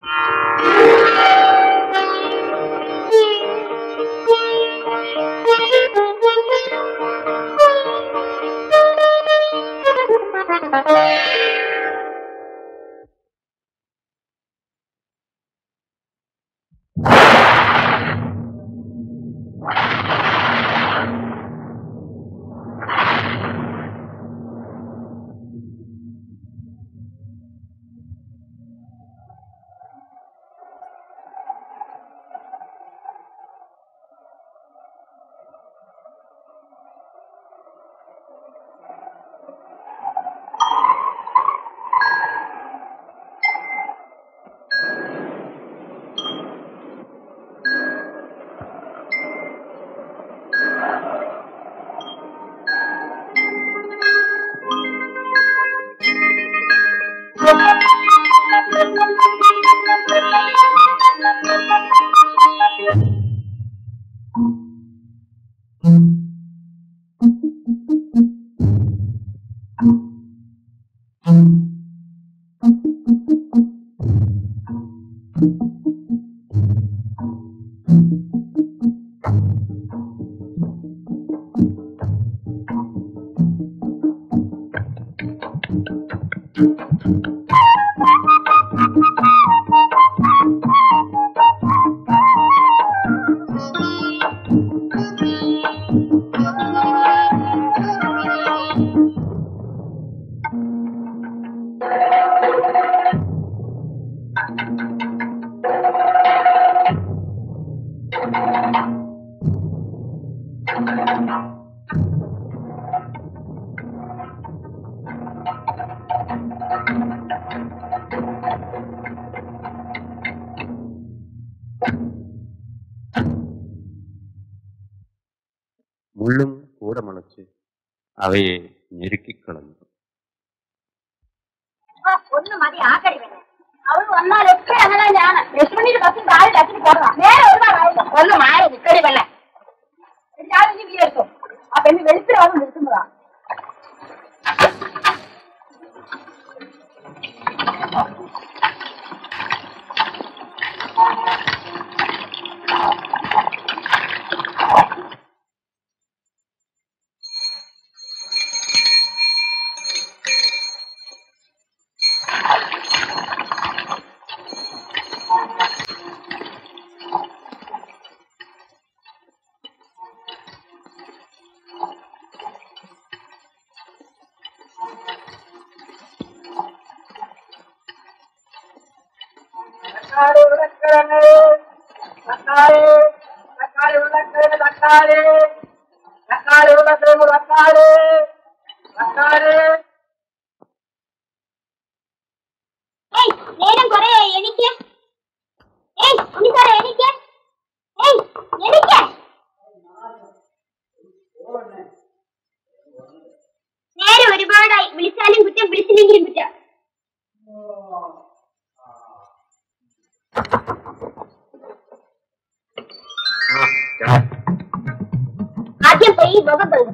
മുള്ളും കൂടെ മണച്ച് അവയെ ഞെരുക്കിക്കളഞ്ഞു ആ, ഒന്ന് മതി ആക്കടി പിന്നെ അവൾ വന്നാലൊക്കെ അങ്ങനെ ഞാൻ ലക്ഷ്മണിയുടെ ബസ്സിൽ താഴെ ലക്ഷ്മി പോകണം നേരെ ഒരുപാടായില്ല ഒന്ന് മാറി നിക്കടി പെണ്ണെ ഞാൻ ഇനി വിചാരിച്ചു ആ പെണ്ണ് വെളുപ്പിൽ വന്ന് നിൽക്കുന്നതാ തക്കാളി ഉരുളക്കിഴങ്ങ് തക്കാളി തക്കാളി ഉരുളക്കിഴങ്ങ് തക്കാളി തക്കാളി ഉരുളക്കിഴങ്ങ് തക്കാളി തക്കാളി ഏയ് നേരം കൊറേ എനിക്ക് ഏയ് ഉണ്ണിക്കാരെ എനിക്ക് ഏയ് എനിക്ക് നേരെ ഒരുപാടായി വിളിച്ചാലും കുറ്റം വിളിച്ചില്ലെങ്കിലും കുറ്റം ആദ്യം പോയി മുഖം കഴുകും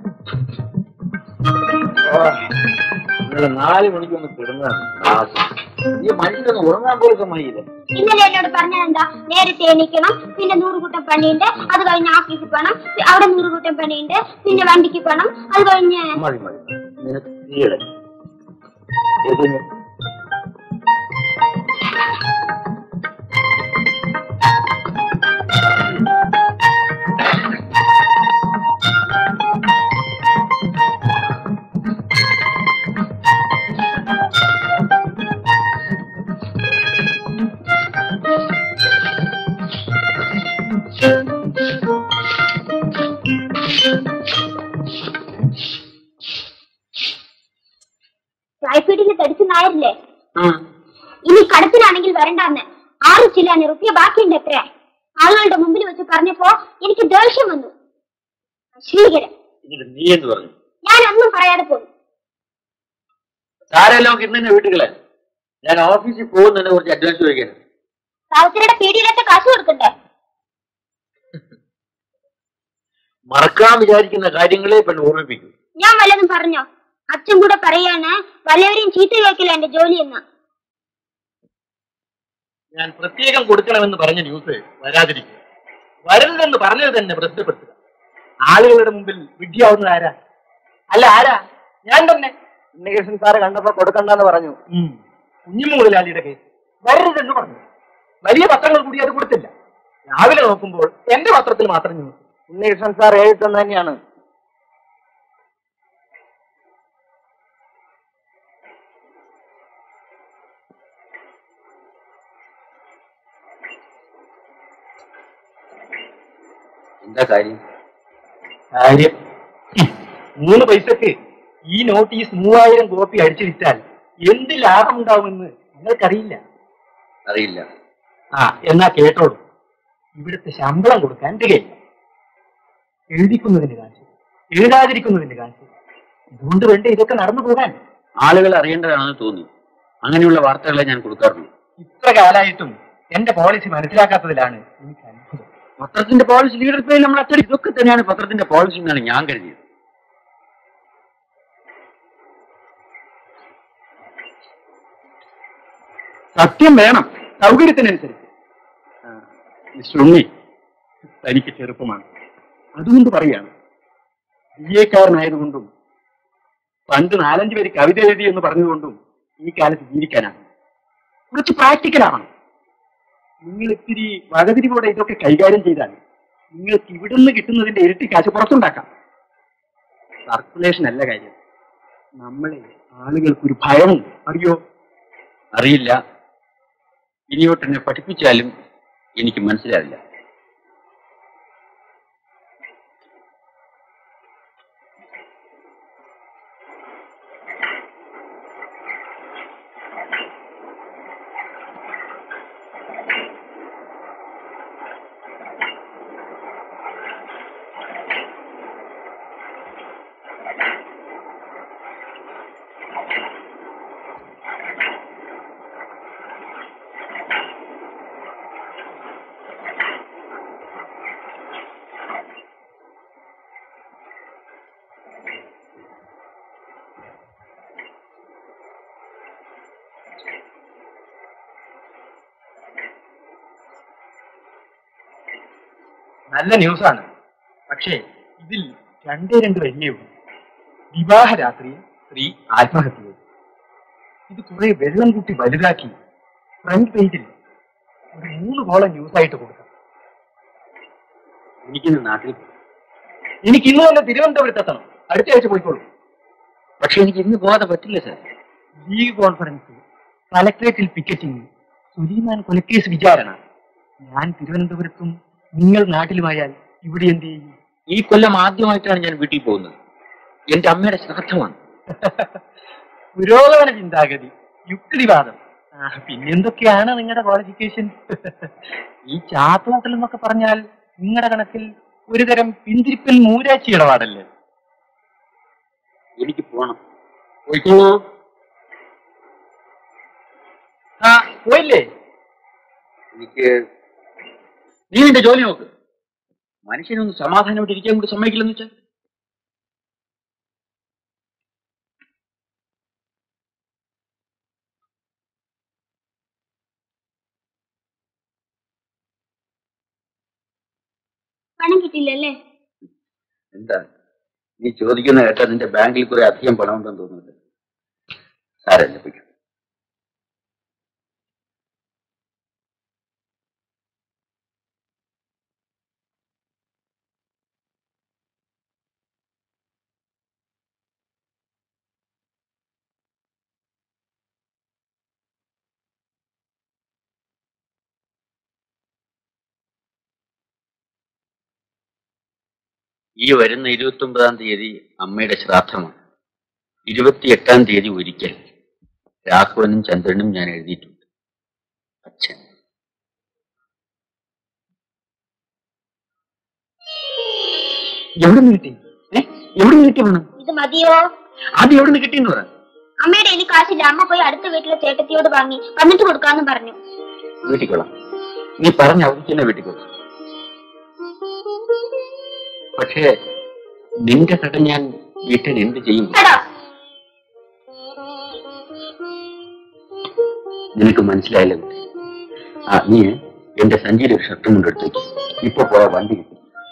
ഇന്നലെ നാല് മണിക്കൊന്ന് കിടന്നാണ് ഈ മനുഷ്യനൊന്ന് ഉറങ്ങാൻ പോലും സമ്മതിയില്ല ഇന്നലെ എന്നോട് പറഞ്ഞത് എന്താ നേരത്തെ എണീക്കണം പിന്നെ നൂറ് കൂട്ടം പണിയുണ്ട് അത് കഴിഞ്ഞ് ഓഫീസിൽ പോകണം അവിടെ നൂറ് കൂട്ടം പണിയുണ്ട് പിന്നെ വണ്ടിക്ക് പോകണം അത് കഴിഞ്ഞ് മതി മതി നിനക്ക് തീരെ ടൈഫോയിഡിന് തടിച്ചു നായരില്ലേ ഇനി കടത്തിലാണെങ്കിൽ വരണ്ടാന്ന് ആറ് ചില്ലാന് റുപ്യ ബാക്കിയുണ്ട് എത്ര ആളുകളുടെ മുമ്പിൽ വെച്ച് പറഞ്ഞപ്പോ എനിക്ക് ദേഷ്യം വന്നു ശ്രീകരൻ എന്നിട്ട് നീ എന്ന് പറഞ്ഞു ഞാൻ ഒന്നും പറയാതെ പോന്നു സാരെല്ലാം നമുക്ക് ഇന്ന് തന്നെ വീട്ടുകളെ ഞാൻ ഓഫീസിൽ പോകുന്നതിനെ കുറച്ച് അഡ്വാൻസ് ചോദിക്കാൻ സാവിത്രിയുടെ പീടിയിലത്തെ കാശ് കൊടുക്കണ്ടേ മറക്കാൻ വിചാരിക്കുന്ന കാര്യങ്ങളെ പെണ്ണ് ഓർമ്മിപ്പിക്കും ഞാൻ വല്ലതും പറഞ്ഞോ അച്ഛൻ കൂടെ പറയാണ് വല്ലവരെയും ചീത്ത കേൾക്കില്ല എന്റെ ജോലി എന്ന് ഞാൻ പ്രത്യേകം കൊടുക്കണമെന്ന് പറഞ്ഞ ന്യൂസ് വരാതിരിക്കുക വരരുതെന്ന് പറഞ്ഞത് തന്നെ പ്രസിദ്ധപ്പെടുത്തുക ആളുകളുടെ മുമ്പിൽ വിഡ്ഢിയാവുന്നത് ആരാ അല്ല ആരാ ഞാൻ തന്നെ ഉണ്ണികൃഷ്ണൻ സാറ് കണ്ടപ്പോ കൊടുക്കണ്ടെന്ന് പറഞ്ഞു ഉം. കുഞ്ഞിമ്മ മുതലാളിയുടെ കേസ് വരരുതെന്ന് പറഞ്ഞു വലിയ പത്രങ്ങൾ കൂടി അത് കൊടുത്തില്ല രാവിലെ നോക്കുമ്പോൾ എന്റെ പത്രത്തിൽ മാത്രം ന്യൂസ് ഉണ്ണികൃഷ്ണൻ സാർ എഴുത്തെന്ന് തന്നെയാണ് എന്താ കാര്യം കാര്യം ഉം. മൂന്ന് പൈസക്ക് ഈ നോട്ടീസ് മൂവായിരം കോപ്പി അടിച്ചു വിറ്റാൽ എന്ത് ലാഭമുണ്ടാവുമെന്ന് നിങ്ങൾക്കറിയില്ല അറിയില്ല ആ എന്നാ കേട്ടോളൂ ഇവിടുത്തെ ശമ്പളം കൊടുക്കാൻ തികയില്ല എഴുതിക്കുന്നതിന് കാശ് എഴുതാതിരിക്കുന്നതിന് കാശ് ഇതുകൊണ്ട് വേണ്ടേ ഇതൊക്കെ നടന്നു പോകാൻ ആളുകൾ അറിയേണ്ടതാണെന്ന് തോന്നി അങ്ങനെയുള്ള വാർത്തകളെ ഞാൻ കൊടുക്കാറുള്ളൂ ഇത്ര കാലായിട്ടും എന്റെ പോളിസി മനസ്സിലാക്കാത്തതിലാണ് എനിക്ക് അത്ഭുതം പത്രത്തിന്റെ പോളിസി ലീഡർ പേരിൽ നമ്മൾ അച്ചടി ഇതൊക്കെ തന്നെയാണ് പത്രത്തിന്റെ പോളിസി എന്നാണ് ഞാൻ കരുതിയത് സത്യം വേണം സൗകര്യത്തിനനുസരിച്ച് ആ, മിസ്റ്റർ ഉണ്ണി തനിക്ക് ചെറുപ്പമാണ് അതുകൊണ്ട് പറയാണ് ബി എക്കാരനായതുകൊണ്ടും പണ്ട് നാലഞ്ച് പേര് കവിത എഴുതി എന്ന് പറഞ്ഞുകൊണ്ടും ഈ കാലത്ത് ജീവിക്കാനാണ് കുറച്ച് പ്രാക്ടിക്കലാവണം നിങ്ങൾ ഇത്തിരി വകതിരിവോടെ ഇതൊക്കെ കൈകാര്യം ചെയ്താൽ നിങ്ങൾക്ക് ഇവിടുന്ന് കിട്ടുന്നതിന്റെ ഇരട്ടി കാശ് പുറത്തുണ്ടാക്കാം സർക്കുലേഷൻ അല്ല കാര്യം നമ്മളെ ആളുകൾക്കൊരു ഭയമുണ്ട് അറിയോ അറിയില്ല ഇനിയോട്ട് എന്നെ പഠിപ്പിച്ചാലും എനിക്ക് മനസ്സിലാവില്ല നല്ല ന്യൂസാണ് പക്ഷേ ഇതിൽ രണ്ടേ രണ്ട് വലിയ ഉള്ളൂ വിവാഹ രാത്രിയിൽ സ്ത്രീ ആത്മഹത്യ ചെയ്തു ഇത് കുറെ വെള്ളം കൂട്ടി വലുതാക്കി ഫ്രണ്ട് പേജിൽ ഒരു മൂന്ന് കോളം ന്യൂസായിട്ട് കൊടുക്കാം എനിക്കിന്ന് നാട്ടിൽ പോണം. എനിക്ക് ഇന്ന് തന്നെ തിരുവനന്തപുരത്ത് എത്തണം അടുത്ത ആഴ്ച പോയിക്കോളൂ പക്ഷെ എനിക്ക് ഇന്ന് പോകാതെ പറ്റില്ല സാർ ലീഗ് കോൺഫറൻസ് കളക്ടറേറ്റിൽ പിക്കറ്റിംഗ് സുലൈമാൻ കൊലക്കേസ് വിചാരണ ഞാൻ തിരുവനന്തപുരത്തും നിങ്ങൾ നാട്ടിലുമായാൽ ഇവിടെ എന്ത് ചെയ്യും ഈ കൊല്ലം ആദ്യമായിട്ടാണ് ഞാൻ വീട്ടിൽ പോകുന്നത് എന്റെ അമ്മയുടെ ശ്രാദ്ധമാണ് പുരോഗമന ചിന്താഗതി യുക്തിവാദം ആ, പിന്നെന്തൊക്കെയാണ് നിങ്ങളുടെ ക്വാളിഫിക്കേഷൻ ഈ ചാത്തോട്ടൽ എന്നൊക്കെ പറഞ്ഞാൽ നിങ്ങളുടെ കണക്കിൽ ഒരു തരം പിന്തിരിപ്പൻ മൂരാച്ചി ഇടപാടല്ലേ എനിക്ക് പോണം പോയിക്കോളൂ ആ പോയില്ലേ എനിക്ക് നീ നിന്റെ ജോലി നോക്ക് മനുഷ്യനൊന്ന് സമാധാനമായിട്ട് ഇരിക്കാൻ കൂടി സമ്മതിക്കില്ലെന്ന് വെച്ചാൽ പണം കിട്ടില്ലല്ലേ എന്താ നീ ചോദിക്കുന്ന കേട്ടാ നിന്റെ ബാങ്കിൽ കുറെ അധികം പണം ഉണ്ടെന്ന് തോന്നുന്നില്ല സാരല്ല പോയിക്കോ ഈ വരുന്ന ഇരുപത്തി ഒമ്പതാം തീയതി അമ്മയുടെ ശ്രാദ്ധമാണ് ഇരുപത്തിയെട്ടാം തീയതി ഒരിക്കൽ രാഘവനും ചന്ദ്രനും ഞാൻ എഴുതിയിട്ടുണ്ട് അച്ഛൻ എവിടെ നിന്ന് കിട്ടി ഏ എവിടെ നിന്ന് കിട്ടി പണം ഇത് മതിയോ അത് എവിടെ നിന്ന് കിട്ടിയെന്ന് പറ അമ്മയുടെ എനിക്ക് കാശില്ല അമ്മ പോയി അടുത്ത വീട്ടിലെ ചേട്ടത്തിയോട് വാങ്ങി വന്നിട്ട് കൊടുക്കാന്ന് പറഞ്ഞു വീട്ടിൽ കൊള്ളാം നീ പറഞ്ഞ അവധിക്ക് തന്നെ വീട്ടിൽ കൊള്ളാം പക്ഷേ നിന്റെ കട ഞാൻ വീട്ടിൽ എന്ത് ചെയ്യും എടാ നിനക്ക് മനസ്സിലായില്ല കുട്ടി ആ നീ എന്റെ സഞ്ചിയിൽ ഒരു ഷർട്ടും കൊണ്ട് എടുത്തേക്ക് ഇപ്പൊ പോയ വണ്ടി കിട്ടും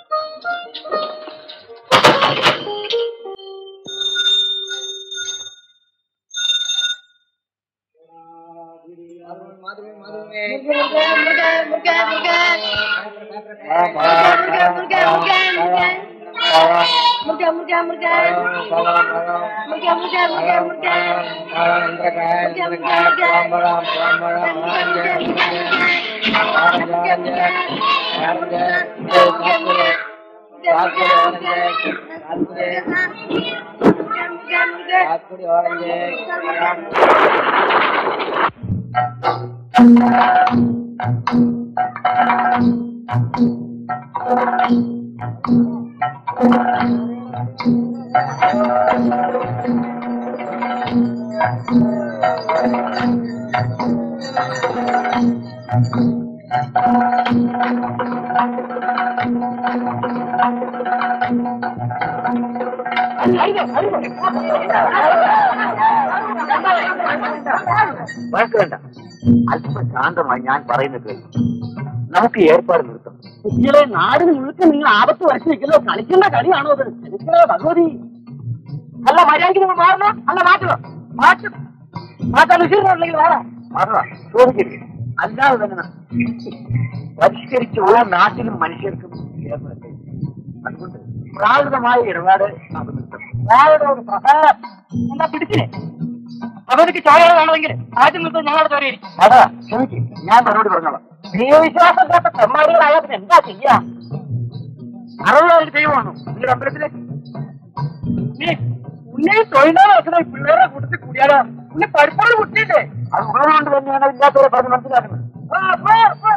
വഴക്ക് വേണ്ട അല്പം ശാന്തമായി ഞാൻ പറയുന്നത് കേൾക്കും നമുക്ക് ഏർപ്പാട് നിർത്താം കുട്ടികളെ നാടിന് മുഴുക്ക നിങ്ങൾ ആപത്ത് വരച്ചു നിൽക്കലോ കളിക്കേണ്ട കളിയാണോ അത് കളിക്കണോ ഭഗവതി അല്ല മര്യാദയ്ക്ക് നിങ്ങൾ മാറണോ അല്ല മാറ്റണോ മാറ്റും മാറ്റാൻ ഉശീർന്നുണ്ടെങ്കിൽ വേണം മാറുക ചോദിക്കരുത് അല്ലാതെ തന്നെ പരിഷ്കരിച്ച് ഓരോ നാട്ടിലും മനുഷ്യർക്കും ഏർപ്പെടുത്തേ അതുകൊണ്ട് പ്രാകൃതമായ ഇടപാട് നമുക്ക് നിർത്തണം ഞായുടെ ഒരു പ്രധാനം എന്നാ പിടിച്ചിനെ ഭഗവതിക്ക് ചോര വേണമെങ്കിൽ ആദ്യം നിർത്തും ഞങ്ങളുടെ ചോരയിരിക്കും അതാ ക്ഷമിക്ക് ഞാൻ മറുപടി പറഞ്ഞോളാം ദൈവവിശ്വാസമില്ലാത്ത തെമ്മാടികളായ പിന്നെ എന്താ ചെയ്യാ അറുപതായിരം ദൈവമാണോ നിങ്ങളുടെ അമ്പലത്തിലേക്ക് നീ ഉന്നെ തൊഴിലാളി വെക്കുന്ന ഈ പിള്ളേരെ കൂട്ടത്തിൽ കൂടിയാലോ ഉന്നെ പഠിപ്പോട് കുട്ടിയില്ലേ അത് ഉള്ളതുകൊണ്ട് തന്നെയാണ് ഇല്ലാത്തവരെ പറഞ്ഞ് മനസ്സിലാക്കുന്നത് ആ, അപ്പൊ, അപ്പൊ.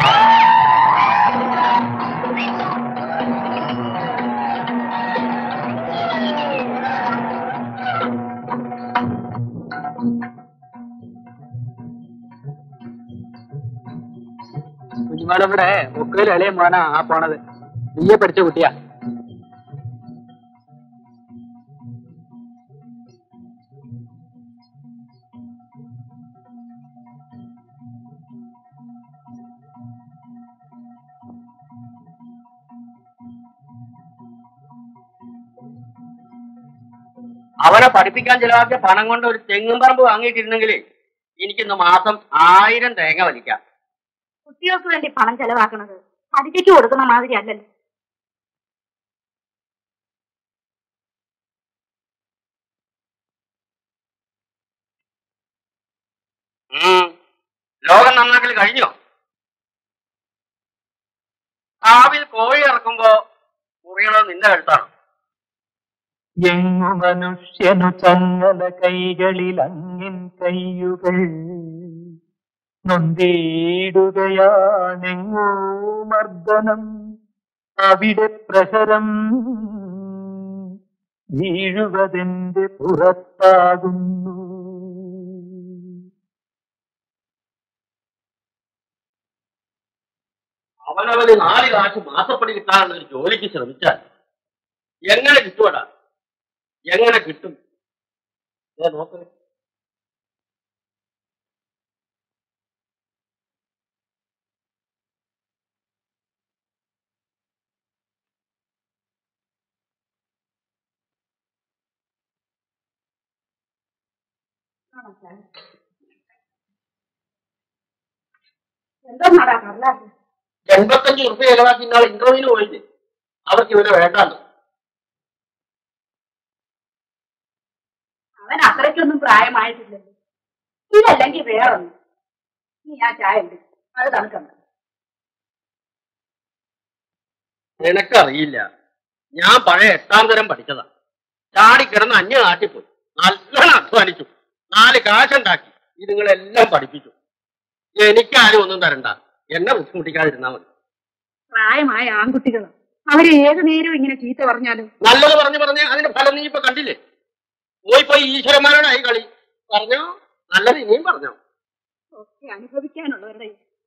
കുഞ്ഞുമാടവിടെ ഒക്കയിൽ ഇളയ മോനാ ആ പോണത് നീയെ പഠിച്ച കുട്ടിയാ അവനെ പഠിപ്പിക്കാൻ ചെലവാക്കിയ പണം കൊണ്ട് ഒരു തെങ്ങും പറമ്പ് വാങ്ങിയിട്ടിരുന്നെങ്കിൽ എനിക്കിന്ന് മാസം ആയിരം തേങ്ങ വലിക്കാം കുട്ടികൾക്ക് വേണ്ടി പണം ചെലവാക്കണത് അതിഥിക്ക് കൊടുക്കുന്ന മാതിരി അല്ലല്ലോ ഉം. ലോകം നന്നാക്കൽ കഴിഞ്ഞോ കാവിൽ കോഴി ഇറക്കുമ്പോ മുറിയണത് നിന്റെ കഴുത്താണ് എങ്ങു മനുഷ്യനു ചങ്ങല കൈകളിൽ അങ്ങിൻ കയ്യുകൾ നൊന്തേടുകയാണെങ്ങോ മർദ്ദനം അവിടെ പ്രഹരം വീഴുവതെന്റെ പുറത്താകുന്നു അവനവന് നാല് കാശ് മാസപ്പടി കിട്ടാനുള്ള ഒരു ജോലിക്ക് ശ്രമിച്ചാൽ എങ്ങനെ കിട്ടുവടാ എങ്ങനെ കിട്ടും ദേ നോക്ക് എന്തോ നടാ കടലാസ് എൺപത്തഞ്ച് റുപ്യ ചെലവാക്കി ഇന്നാൾ ഇന്റർവ്യൂവിന് പോയില്ലേ അവർക്ക് ഇവനെ വേണ്ടാന്ന് അവൻ അത്രയ്ക്കൊന്നും പ്രായമായിട്ടില്ലല്ലോ ഇതല്ലെങ്കിൽ വേറൊന്നും നീ ആ ചായ ഉണ്ട് അത് തണുക്കണ്ട നിനക്കറിയില്ല ഞാൻ പഴയ എട്ടാം തരം പഠിച്ചതാ ചാടിക്കിടന്ന് അന്യ നാട്ടിൽ പോയി നല്ലോണം അധ്വാനിച്ചു നാല് കാശുണ്ടാക്കി ഇതുങ്ങളെല്ലാം പഠിപ്പിച്ചു എനിക്കാരും ഒന്നും തരണ്ട എന്നെ ബുദ്ധിമുട്ടിക്കാതിരുന്നാ മതി പ്രായമായ ആൺകുട്ടികൾ അവരെ ഏത് നേരവും ഇങ്ങനെ ചീത്ത പറഞ്ഞാലും നല്ലത് പറഞ്ഞു പറഞ്ഞ് അതിന്റെ ഫലം നീ ഇപ്പൊ കണ്ടില്ലേ പോയി പോയി ഈശ്വരന്മാരോടായി കളി പറഞ്ഞോ നല്ലത് ഇനിയും പറഞ്ഞോ ഒക്കെ അനുഭവിക്കാനുള്ളവരുടെ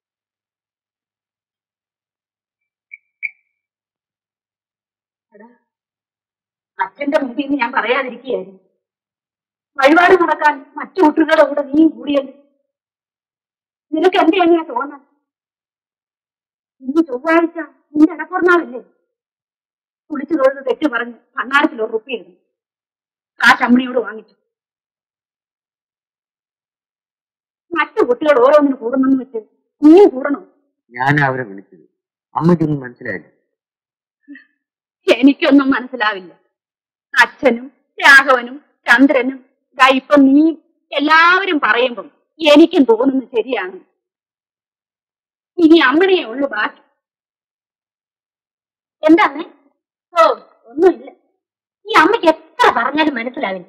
എടാ, അച്ഛന്റെ മുമ്പിൽ നിന്ന് ഞാൻ പറയാതിരിക്കുകയായിരുന്നു വഴിപാട് നടക്കാൻ മറ്റു കുട്ടികളുടെ കൂടെ നീയും കൂടിയല്ലോ നിനക്ക് എന്ത് എങ്ങനെയാ തോന്നാൻ ഇന്ന് ചൊവ്വാഴ്ച നിന്റെ ഇടപ്പുറന്നാളല്ലേ കുളിച്ചു തൊഴുത് തെറ്റ് പറഞ്ഞ് ഭണ്ണാരത്തിൽ ഒരു റുപ്പിയിരുന്നു കാശ് അമ്മണിയോട് വാങ്ങിച്ചു മറ്റു കുട്ടികൾ ഓരോന്നിന് കൂടുന്നെന്ന് വെച്ച് നീ കൂടണോ ഞാൻ അവരെ വിളിച്ചത് അമ്മയ്ക്കൊന്നും മനസ്സിലായില്ല എനിക്കൊന്നും മനസ്സിലാവില്ല അച്ഛനും രാഘവനും ചന്ദ്രനും ദാ ഇപ്പൊ നീ എല്ലാവരും പറയുമ്പം എനിക്കും തോന്നുന്നു ശരിയാണ് ഇനി അമ്മണിയേ ഉള്ളു ബാക്കി എന്താണ് ഓ ഒന്നുമില്ല ഈ അമ്മയ്ക്ക് എത്ര പറഞ്ഞാലും മനസ്സിലാവില്ല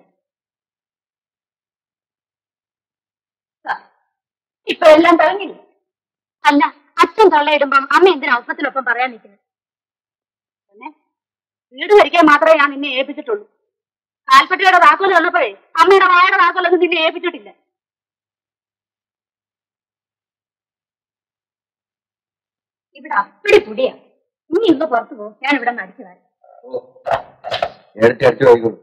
ആ, ഇപ്പൊ എല്ലാം പറഞ്ഞില്ലേ അല്ല അച്ഛൻ തള്ളയിടുമ്പം അമ്മ എന്തിനാ ഒപ്പത്തിനൊപ്പം പറയാൻ നിൽക്കുന്നത് പിന്നെ വീട് ഭരിക്കാൻ മാത്രമേ ഞാൻ നിന്നെ ഏൽപ്പിച്ചിട്ടുള്ളൂ കാൽപ്പട്ടിയുടെ താക്കോല് വന്നപ്പോഴേ അമ്മയുടെ വായുടെ താക്കോലൊന്നും നിന്നെ ഏൽപ്പിച്ചിട്ടില്ല ഇവിടെ അപ്പടി പുടിയാ നീ ഇന്ന് പുറത്തു പോകും ഞാൻ ഇവിടെ നിന്ന് അടിച്ചു വരാം എടുത്ത് അടിച്ചു പോയിക്കോളൂ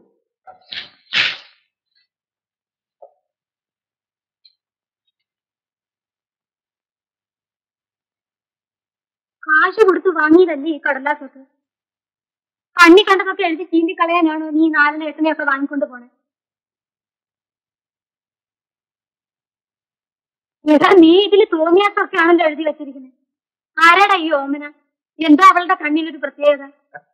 കാശ് കൊടുത്ത് വാങ്ങിയതല്ലേ ഈ കടലാസൊക്കെ കണ്ണി കണ്ടതൊക്കെ എഴുതി ചീന്തി കളയാനാണോ നീ നാലിന് എട്ടിനെയൊക്കെ വാങ്ങിക്കൊണ്ട് പോണേ എടാ നീ ഇതില് തോന്നിയാസൊക്കെ ആണല്ലോ എഴുതി വെച്ചിരിക്കുന്നത് ആരാടാ ഈ ഓമന എന്താ അവളുടെ കണ്ണിനൊരു പ്രത്യേകത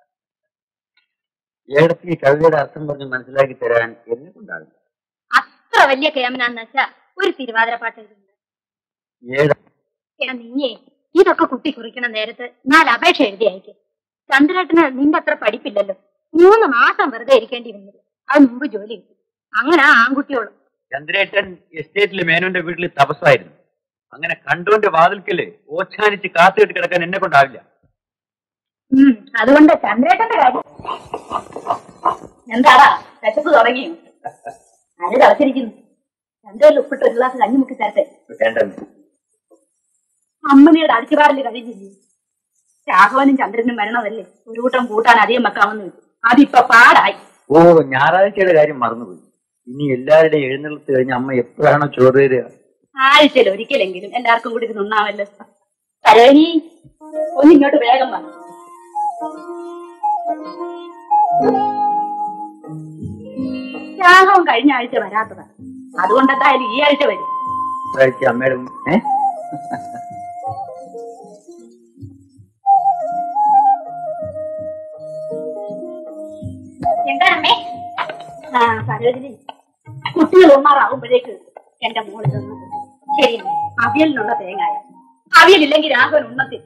ഏടത്തി ഈ കവിതയുടെ അർത്ഥം പറഞ്ഞ് മനസ്സിലാക്കി തരാൻ എന്നെ കൊണ്ടാവില്ല അത്ര വലിയ കേമനാന്ന് വെച്ചാ ഒരു തിരുവാതിര പാട്ട് എഴുതുന്നത് ഏട എടാ നീയേ ഇതൊക്കെ കുട്ടി കുറിക്കണ നേരത്ത് നാല് അപേക്ഷ എഴുതി അയക്കും ചന്ദ്രേട്ടന് നിന്റെ അത്ര പഠിപ്പില്ലല്ലോ മൂന്ന് മാസം വെറുതെ ഇരിക്കേണ്ടി വന്നില്ല അത് മുമ്പ് ജോലി കിട്ടി അങ്ങനെ ആ ആൺകുട്ടിയോളും ചന്ദ്രേട്ടൻ എസ്റ്റേറ്റിലെ മേനോന്റെ വീട്ടിൽ തപസ്സായിരുന്നു അങ്ങനെ കണ്ടോന്റെ വാതിൽക്കല് ഓച്ഛാനിച്ച് കാത്തുകെട്ടി കിടക്കാൻ എന്നെ കൊണ്ടാവില്ല ഉം, അതുകൊണ്ട് ചന്ദ്രേട്ടന്റെ കാര്യം എന്താടാ വിശപ്പ് തുടങ്ങിയോ അത് കളിച്ചിരിക്കുന്നു ചന്ദ്രയിൽ ഉപ്പിട്ട് ഒരു ഗ്ലാസ് കഞ്ഞി മുക്കി തരട്ടെ വേണ്ടെന്ന് അമ്മണിയുടെ അടിച്ചുപാടല് കഴിഞ്ഞില്ലേ രാഘവനും ചന്ദ്രനും മരണമല്ലേ ഒരു കൂട്ടം കൂട്ടാൻ അധികം വെക്കാമെന്ന് വെച്ചു അതിപ്പോ പാടായി ഓ ഞായറാഴ്ചയുടെ കാര്യം മറന്നുപോയി ഇനി എല്ലാവരുടെയും എഴുന്നള്ളത്ത് കഴിഞ്ഞ് അമ്മ എപ്പോഴാണോ ചോറ് തരിക ആഴ്ചയിൽ ഒരിക്കലെങ്കിലും എല്ലാവർക്കും കൂടി ഇത് ഉണ്ണാമല്ലോ സരോഹിനി ഒന്ന് ഇങ്ങോട്ട് വേഗം വന്നു രാഘവൻ കഴിഞ്ഞ ആഴ്ച വരാത്തതാണ് അതുകൊണ്ട് എന്തായാലും ഈ ആഴ്ച വരും ഞായറാഴ്ച അമ്മയുടെ മുൻ- ഏ എന്താണമ്മേ ആ സരോജിനി കുട്ടികൾ ഉണ്ണാറാവുമ്പോഴേക്ക് എന്റെ മോളിൽ നിന്ന് ശരി അമ്മേ. അവിയലിനുള്ള തേങ്ങായ അവിയലില്ലെങ്കിൽ രാഘവൻ ഉണ്ണത്തിൽ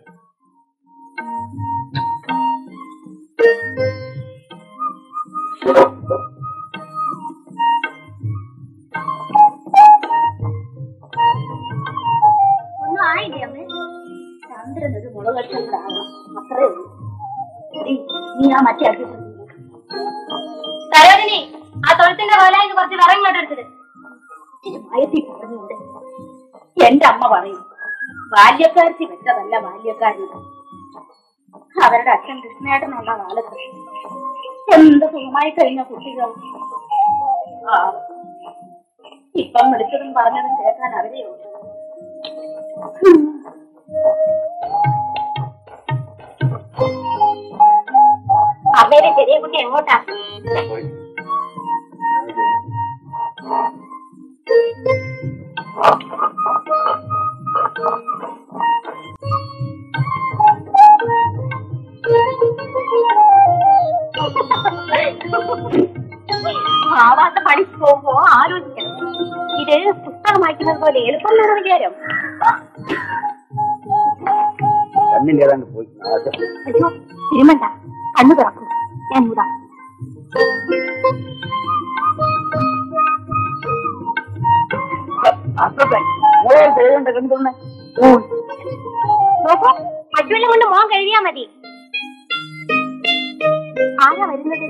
ഒന്നും ആയില്ലേ അമ്മേ ചന്ദ്രൻ ഒരു മുളക് കഷ്ണം കൂടെ ആകണം അത്രേ ഉള്ളൂ എടീ, നീ ആ മറ്റേ അടി സരോജിനി ആ തൊഴുത്തിന്റെ കോലായിന്ന് കുറച്ച് വിറം ഇങ്ങോട്ട് എടുത്തത് ഇച്ചിരി മയത്തി പറഞ്ഞുണ്ട് എന്റെ അമ്മ പറയും ബാല്യക്കാരത്തി വെച്ചതല്ല ബാല്യക്കാരി അവരുടെ അച്ഛൻ കൃഷ്ണേട്ടനുള്ള കാലത്ത് എന്ത് സുഖമായി കഴിഞ്ഞ കുട്ടികൾ ആ ഇപ്പം വിളിച്ചതും പറഞ്ഞതും കേൾക്കാൻ അവരെ അമ്മയുടെ ചെറിയ കുട്ടി എങ്ങോട്ടാ ആവാത്ത പണിക്ക് പോകുമ്പോ ആലോചിക്കണം ഇത് പുസ്തകം വായിക്കുന്നത് പോലെ എളുപ്പം എന്നാണ് വിചാരം കണ്ണില്ലേതാണ്ട് പോയി നാശം. അയ്യോ തിരുമണ്ട കണ്ണു തുറക്കും ഞാൻ മൂടാം അപ്പത്തെ മോളെ ചെയ്യണ്ട കണ്ടുകൊണ്ടേ നോക്കൂ മറ്റുവെള്ളം കൊണ്ട് മോൻ കഴുകിയാ മതി ആരാ വരുന്നത്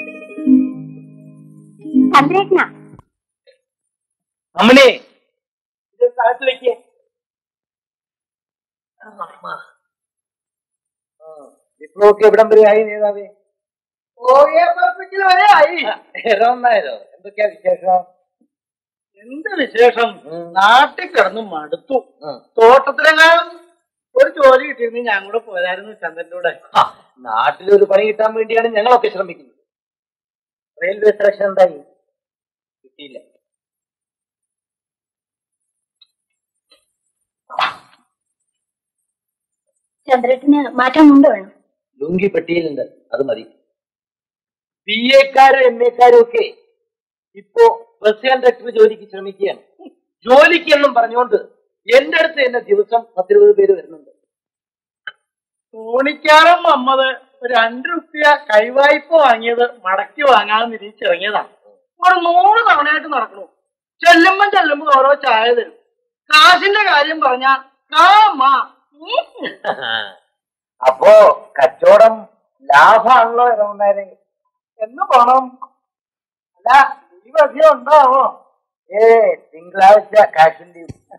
ചന്ദ്രേട്ടനാ അമ്മനെ ഇത് സ്ഥലത്ത് വെക്കേ ഇപ്പോഴൊക്കെ എവിടം വരെ ആയി നേതാവേ വരെ ആയി ഇറന്നായതോ എന്തൊക്കെയാ വിശേഷം എന്ത് വിശേഷം നാട്ടിൽ കിടന്ന് മടുത്തു തോട്ടത്തിലെങ്ങാനും ഒരു ജോലി കിട്ടിയിരുന്നെങ്കിൽ ഞാൻ കൂടെ പോരായിരുന്നു ചന്ദ്രന്റെ കൂടെ നാട്ടിലൊരു പണി കിട്ടാൻ വേണ്ടിയാണ് ഞങ്ങളൊക്കെ ശ്രമിക്കുന്നത് റെയിൽവേ സെലക്ഷൻ എന്തായി കിട്ടിയില്ല ചന്ദ്രേട്ടന് മാറ്റം മുണ്ട് വേണം ലുങ്കി പെട്ടിയിലുണ്ട് അത് മതി ബി എക്കാരും എം എക്കാരും ഒക്കെ ഇപ്പോ ബസ് കണ്ടക്ടർ ജോലിക്ക് ശ്രമിക്കുകയാണ് ജോലിക്ക് എന്നും പറഞ്ഞുകൊണ്ട് എന്റെ അടുത്ത് തന്നെ ദിവസം പത്തിരുപത് പേര് വരുന്നുണ്ട് തോണിക്കാരൻ മമ്മത് ഒരു രണ്ട് റുപ്യ കൈവായ്പ വാങ്ങിയത് മടക്കി വാങ്ങാൻ നിരീക്ഷിറങ്ങിയതാണ് ഒരു നൂറ് തവണയായിട്ട് നടക്കണു ചെല്ലുമ്പം ചെല്ലുമ്പോ ഓരോ ചായ തരും കാശിന്റെ കാര്യം പറഞ്ഞ കാമാ അപ്പോ കച്ചവടം ലാഭമാണല്ലോ ഇറങ്ങുന്നേരെ എന്ന് പണം അല്ല ഈ മധ്യം ഉണ്ടാവോ ഏ തിങ്കളാഴ്ച കാശിന്റെ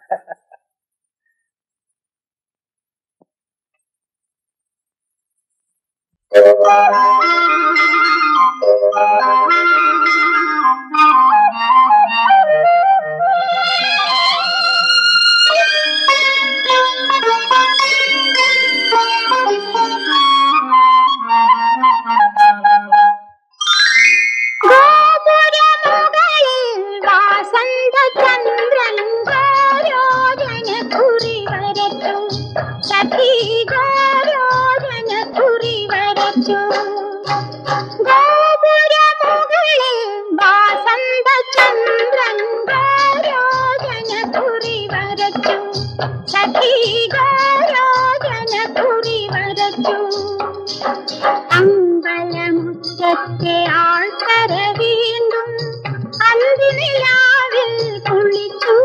ഗോപുരമുകളിൽ വാസന്തചന്ദ്രൻ ഗോരോജന കുറി വരച്ചു സഖി ഗോരോജന കുറി വരച്ചു ഗോപുരമുകളിൽ വാസന്തചന്ദ്രൻ ഗോരോജന കുറി വരച്ചു സഖി ഗോരോജന കുറി വരച്ചു അമ്പലമുറ്റത്തെ ആൾക്കര വീണ്ടും അന്തിനിലാവിൽ കുളിച്ചു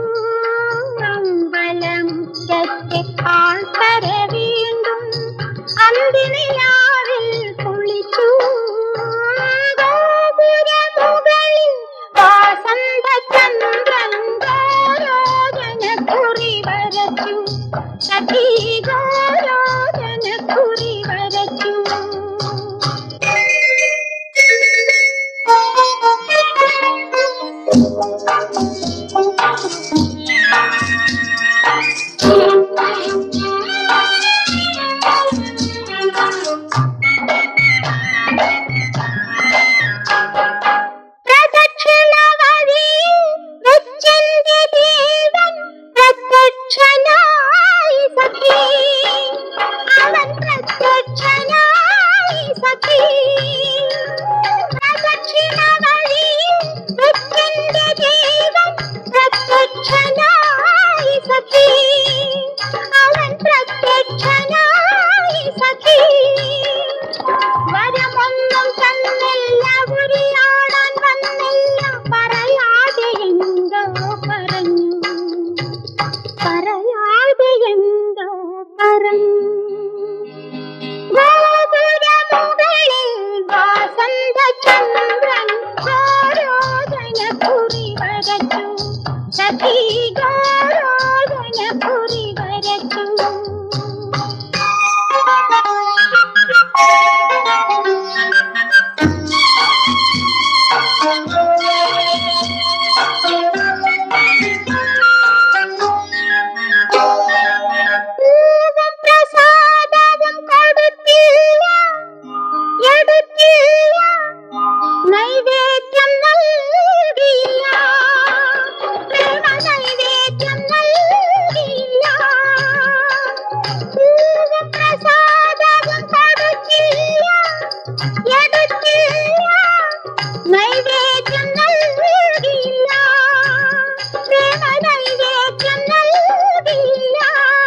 അമ്പലമുറ്റത്തെ ആൾക്കര വീണ്ടും അന്തിനിലാവിൽ കുളിച്ചു ഗോപുരമുകളിൽ വാസന്തചന്ദ്രൻ ഗോരോജന കുറി വരച്ചു സഖി ഗോരോജന കുറി വരച്ചു പ്രദക്ഷിണവഴിയിൽ വെച്ചെന്റെ ദേവൻ പ്രത്യക്ഷനായി സഖി അവൻ പ്രത്യക്ഷനായി സഖി പ്രദക്ഷിണവഴിയിൽ വെച്ചെന്റെ ദേവൻ പ്രത്യക്ഷനായി സഖി അവൻ പ്രത്യക്ഷനായി സഖി വരമൊന്നും തന്നില്ല ഉരിയാടാൻ വന്നില്ല പറയാതെ എന്തോ പറഞ്ഞു പറയാതെ എന്തോ പറഞ്ഞു ഗോപുരമുകളിൽ വാസന്തചന്ദ്രൻ ഗോരോജന കുറി വരച്ചു സഖി ഗോരോജന കുറി വരച്ചു പൂവും പ്രസാദവും കൊടുത്തില്ല എടുത്തില്ല നൈവേദ്യം നൽകില്ല പ്രേമ നൈവേദ്യം നൽകില്ല പൂവും പ്രസാദവും കൊടുത്തില്ല എടുത്തില്ല നൈവേദ്യം നൽകില്ല പ്രേമ നൈവേദ്യം നൽകില്ല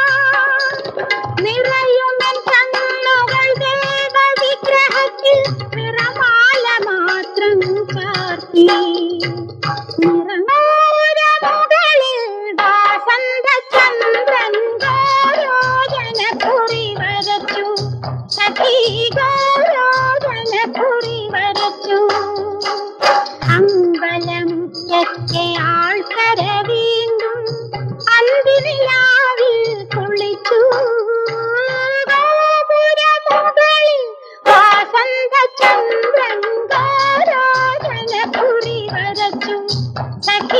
നിറയുമൻ കണ്ണുകൾ ദേവവിഗ്രഹത്തിൽ നിറമാല മാത്രം ചാർത്തി നിറമൂരമുകളിൽ വാസന്തചന്ദ്രൻ ഗോരോജന കുറി വരച്ചു സഖി ഗോരോജന കുറി വരച്ചു അമ്പലമുറ്റത്തെ ആൾക്കര വീണ്ടും അന്തിനിലാവിൽ കുളിച്ചു ഗോപുരമുകളിൽ വാസന്തചന്ദ്രൻ ഗോരോജന കുറി വരച്ചു സഖി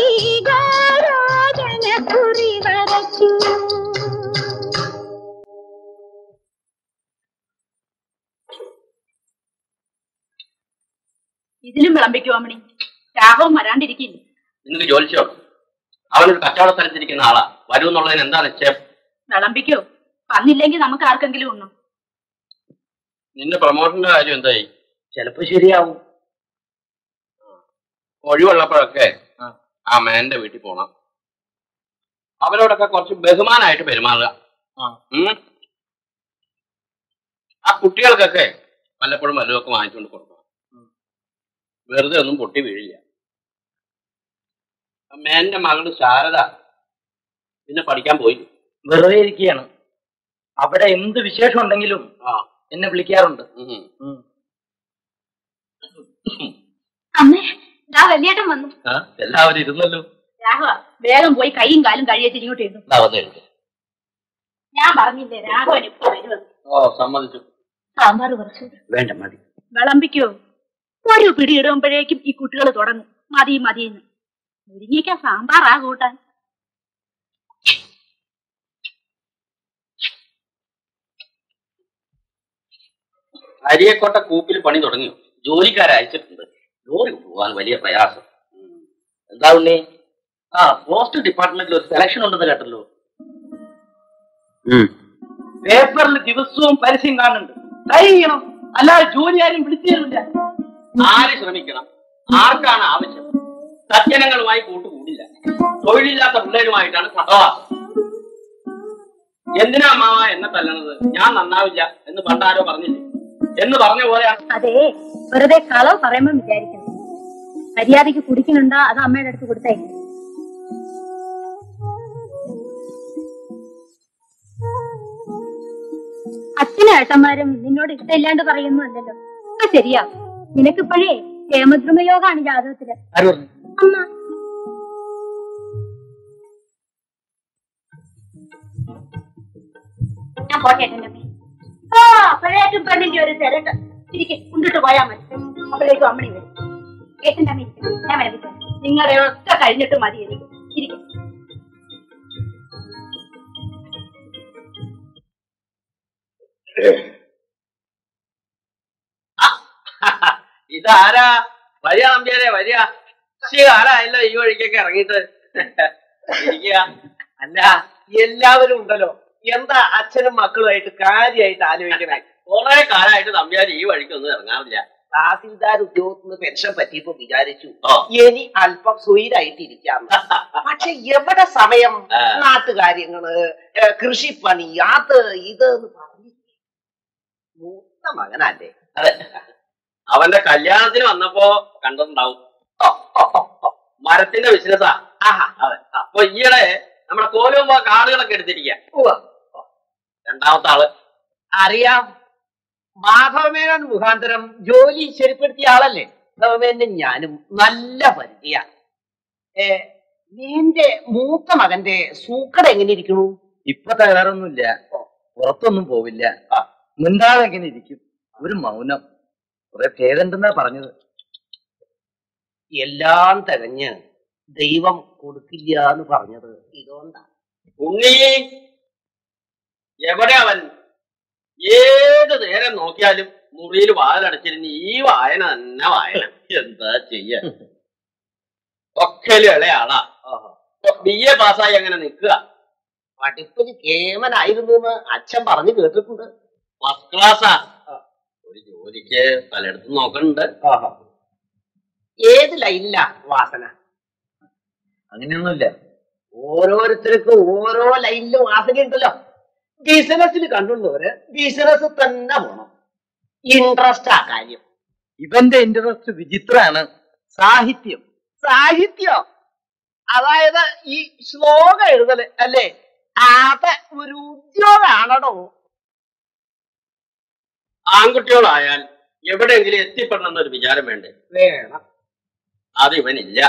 വിളമ്പിക്കോ അമ്മണി രാഘവം വരാണ്ടിരിക്കില്ല നിനക്ക് ജോലിച്ചോ അവനൊരു കച്ചവട സ്ഥലത്തിരിക്കുന്ന ആളാ വരുമെന്നുള്ളതിന് എന്താ നിശ്ചയം വിളമ്പിക്കോ വന്നില്ലെങ്കിൽ നമുക്ക് ആർക്കെങ്കിലും ഉണ്ണു നിന്റെ പ്രൊമോഷന്റെ കാര്യം എന്തായി ചിലപ്പോ ശരിയാവും ഒഴിവുള്ളപ്പോഴൊക്കെ ആ മേന്റെ വീട്ടിൽ പോണം അവരോടൊക്കെ കുറച്ച് ബഹുമാനമായിട്ട് പെരുമാറുക ഉം. ആ കുട്ടികൾക്കൊക്കെ വല്ലപ്പോഴും വല്ലതൊക്കെ വാങ്ങിച്ചുകൊണ്ട് കൊടുക്കണം വെറുതെ ഒന്നും പൊട്ടി വീഴില്ല ആ മേന്റെ മകള് ശാരദ പിന്നെ പഠിക്കാൻ പോയി വെറുതെ ഇരിക്കുകയാണ് അവിടെ എന്ത് വിശേഷം ഉണ്ടെങ്കിലും ആ എന്നെ വിളിക്കാറുണ്ട് ഉം. ഉം. അമ്മേ ദാ വലിയേട്ടൻ വന്നു ആ, എല്ലാവരും ഇരുന്നല്ലോ രാഘവ വേഗം പോയി കൈയും കാലും കഴിയേച്ച് ഇങ്ങോട്ട് ഇരുന്നു ദാ വന്ന് എടുക്ക്. ഞാൻ പറഞ്ഞില്ലേ രാഘവൻ ഇപ്പൊ വരുമെന്ന് ഓ സമ്മതിച്ചു സാമ്പാർ കുറച്ച് വേണ്ട മതി വിളമ്പിക്കോ ഒരു പിടി ഇടുമ്പോഴേക്കും ഈ കുട്ടികൾ തുടങ്ങും മതി മതിയെന്ന് മുരിങ്ങയ്ക്ക സാമ്പാറാ കൂട്ടാൻ അരിയക്കോട്ട കൂപ്പിൽ പണി തുടങ്ങിയോ ജോലിക്കാരെ അയച്ചിട്ടുണ്ട് ലോറി പോകാൻ വലിയ പ്രയാസം ഉം. എന്താ ഉണ്ണി ആ പോസ്റ്റ് ഡിപ്പാർട്ട്മെന്റിൽ ഒരു സെലക്ഷൻ ഉണ്ടെന്ന് കേട്ടല്ലോ പേപ്പറിൽ ദിവസവും പരസ്യം കാണുന്നുണ്ട് ട്രൈ ചെയ്യണം അല്ലാതെ ജോലി ആരും വിളിച്ചു തരില്ല ആര് ശ്രമിക്കണം ആർക്കാണ് ആവശ്യം സജ്ജനങ്ങളുമായി കൂട്ടുകൂടില്ല തൊഴിലില്ലാത്ത പിള്ളേരുമായിട്ടാണ് സഹവാസം എന്തിനാ അമ്മാവ എന്നെ തല്ലണത് ഞാൻ നന്നാവില്ല എന്ന് പണ്ടാരോ പറഞ്ഞില്ലേ എന്ന് പറഞ്ഞ പോലെയാണ് അതെ വെറുതെ കളവ് പറയുമ്പോൾ വിചാരിക്കണം മര്യാദക്ക് കുടിക്കുന്നുണ്ടോ അത് അമ്മയുടെ അടുത്ത് കൊടുത്തേക്കും അച്ഛനും ഏട്ടന്മാരും നിന്നോട് ഇഷ്ടമില്ലാണ്ട് പറയുന്നു അല്ലല്ലോ ഇപ്പൊ ശരിയാ നിനക്കിപ്പോഴേ ഹേമദ്രുമയോഗാണ് ജാതകത്തില് ആര് പറഞ്ഞു അമ്മ ഞാൻ പോട്ടെ ഏട്ടൻ്റെ അമ്മേ ആ അപ്പോഴേക്കും പെണ്ണിന്റെ ഒരു തിരക്ക് ഇരിക്കെ കൊണ്ടിട്ട് പോയാ മതി അപ്പോഴേക്കും അമ്മണി വരും ഏട്ടൻ്റെ അമ്മ ഇരിക്കണം ഞാൻ വിളമ്പിക്കാം നിങ്ങളുടെ ഒക്കെ കഴിഞ്ഞിട്ട് മതി എനിക്ക് ഇരിക്കും ഇതാരാ വരിക നമ്പ്യാരെ വരിക ശരി ആരായല്ലോ ഈ വഴിക്കൊക്കെ ഇറങ്ങിയിട്ട് ഇരിക്കുക അല്ല എല്ലാവരും ഉണ്ടല്ലോ എന്താ അച്ഛനും മക്കളുമായിട്ട് കാര്യമായിട്ട് ആലോചിക്കണേ കുറെ കാലമായിട്ട് നമ്പ്യാർ ഈ വഴിക്കൊന്നും ഇറങ്ങാറില്ല തഹസിൽദാർ ഉദ്യോഗത്തിന് പെൻഷൻ പറ്റിയപ്പോ വിചാരിച്ചു ഓ. ഇനി അല്പം സ്വൈരായിട്ട് ഇരിക്കാം പക്ഷെ എവിടെ സമയം ആ. നാട്ടുകാര്യങ്ങള് ഏ, കൃഷിപ്പണി അത് ഇത് എന്ന് പറഞ്ഞ് മൂത്ത മകനല്ലേ അതെ അവന്റെ കല്യാണത്തിന് വന്നപ്പോ കണ്ടിട്ടുണ്ടാവും മരത്തിന്റെ ബിസിനസ്സാ ആഹാ അതെ അപ്പൊ ഈയിടെ നമ്മുടെ കോലുമ്പോ കാടുകളൊക്കെ എടുത്തിരിക്കുക ഉവ്വ. രണ്ടാമത്തെ ആള് അറിയാം മാധവമേനോൻ മുഖാന്തരം ജോലി ശരിപ്പെടുത്തിയ ആളല്ലേ മാധവമേനൻ ഞാനും നല്ല പരിചയ ഏ നിന്റെ മൂത്ത മകന്റെ സൂക്കട എങ്ങനെ ഇരിക്കണു ഇപ്പൊ തകരാറൊന്നുമില്ല പുറത്തൊന്നും പോവില്ല മിണ്ടാതെ എങ്ങനെ ഇരിക്കും ഒരു മൗനം കുറെ ഭേദമുണ്ടെന്നാ പറഞ്ഞത് എല്ലാം തികഞ്ഞ് ദൈവം കൊടുക്കില്ല എന്ന് പറഞ്ഞത് ഇതുകൊണ്ടാ ഉണ്ണി എവിടെ അവൻ ഏത് നേരം നോക്കിയാലും മുറിയിൽ വാതിലടച്ചിരുന്ന് ഈ വായന തന്നെ വായന എന്താ ചെയ്യ ഒക്കലും ഇളയാളാ ബി എ പാസ്സായി അങ്ങനെ നിൽക്കുക പഠിപ്പിൽ കേമനായിരുന്നു എന്ന് അച്ഛൻ പറഞ്ഞു കേട്ടിട്ടുണ്ട് ഫസ്റ്റ് ക്ലാസ്സാ ഒരു ജോലിക്ക് പലയിടത്തും നോക്കുന്നുണ്ട് ഏത് ലൈനിലാ വാസന അങ്ങനെയൊന്നുമില്ല ഓരോരുത്തർക്കും ഓരോ ലൈനിലും വാസനയുണ്ടല്ലോ ബിസിനസ്സിൽ കണ്ടുള്ളവര് ബിസിനസ് തന്നെ പോണം ഇൻട്രസ്റ്റ് ആ കാര്യം ഇവന്റെ ഇൻട്രസ്റ്റ് വിചിത്രാണ് സാഹിത്യം സാഹിത്യം അതായത് ഈ ശ്ലോകം എഴുതല് അല്ലേ അത് ഒരു ഉദ്യോഗാണോ ആൺകുട്ടികളായാൽ എവിടെയെങ്കിലും എത്തിപ്പെടണം എന്നൊരു വിചാരം വേണ്ടേ വേണം അത് ഇവനില്ല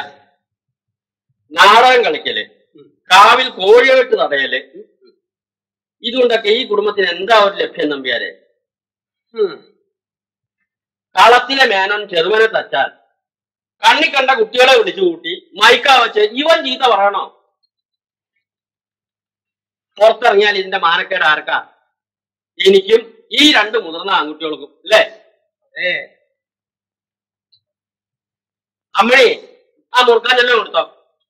നാടകം കളിക്കല് കാവിൽ കോഴികെട്ട് തടയല് ഇതുകൊണ്ടൊക്കെ ഈ കുടുംബത്തിന് എന്താ ഒരു ലഭ്യം നമ്പ്യാരെ ഉം. കളത്തിലെ മേനോൻ ചെറുമനെ തച്ചാൽ കണ്ണി കണ്ട കുട്ടികളെ വിളിച്ചു കൂട്ടി മൈക്കാ വെച്ച് ഇവൻ ചീത്ത പറയണോ പുറത്തിറങ്ങിയാൽ ഇതിന്റെ മാനക്കേട് ആർക്കാ എനിക്കും ഈ രണ്ട് മുതിർന്ന ആൺകുട്ടികൾക്കും അല്ലേ ഏ അമ്മണി ആ മുറുക്കാനെല്ലാം കൊടുത്തോ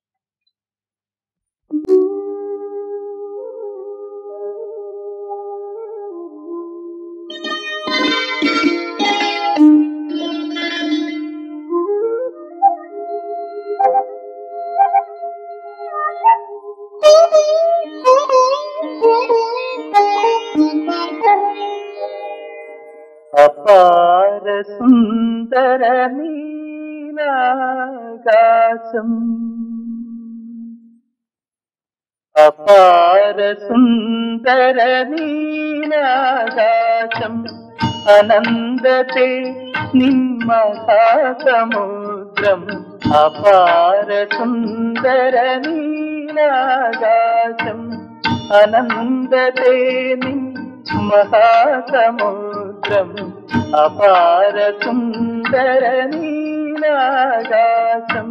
അപാര സുന്ദര നീലാകാശം അപാര സുന്ദര നീലാകാശം അനന്തത്തെ നിമ്മഹാസമുദ്രം അപാര സുന്ദര നീലാകാശം അനന്തത്തെ മഹാസമുദ്രം അപാര സുന്ദര നീലാകാശം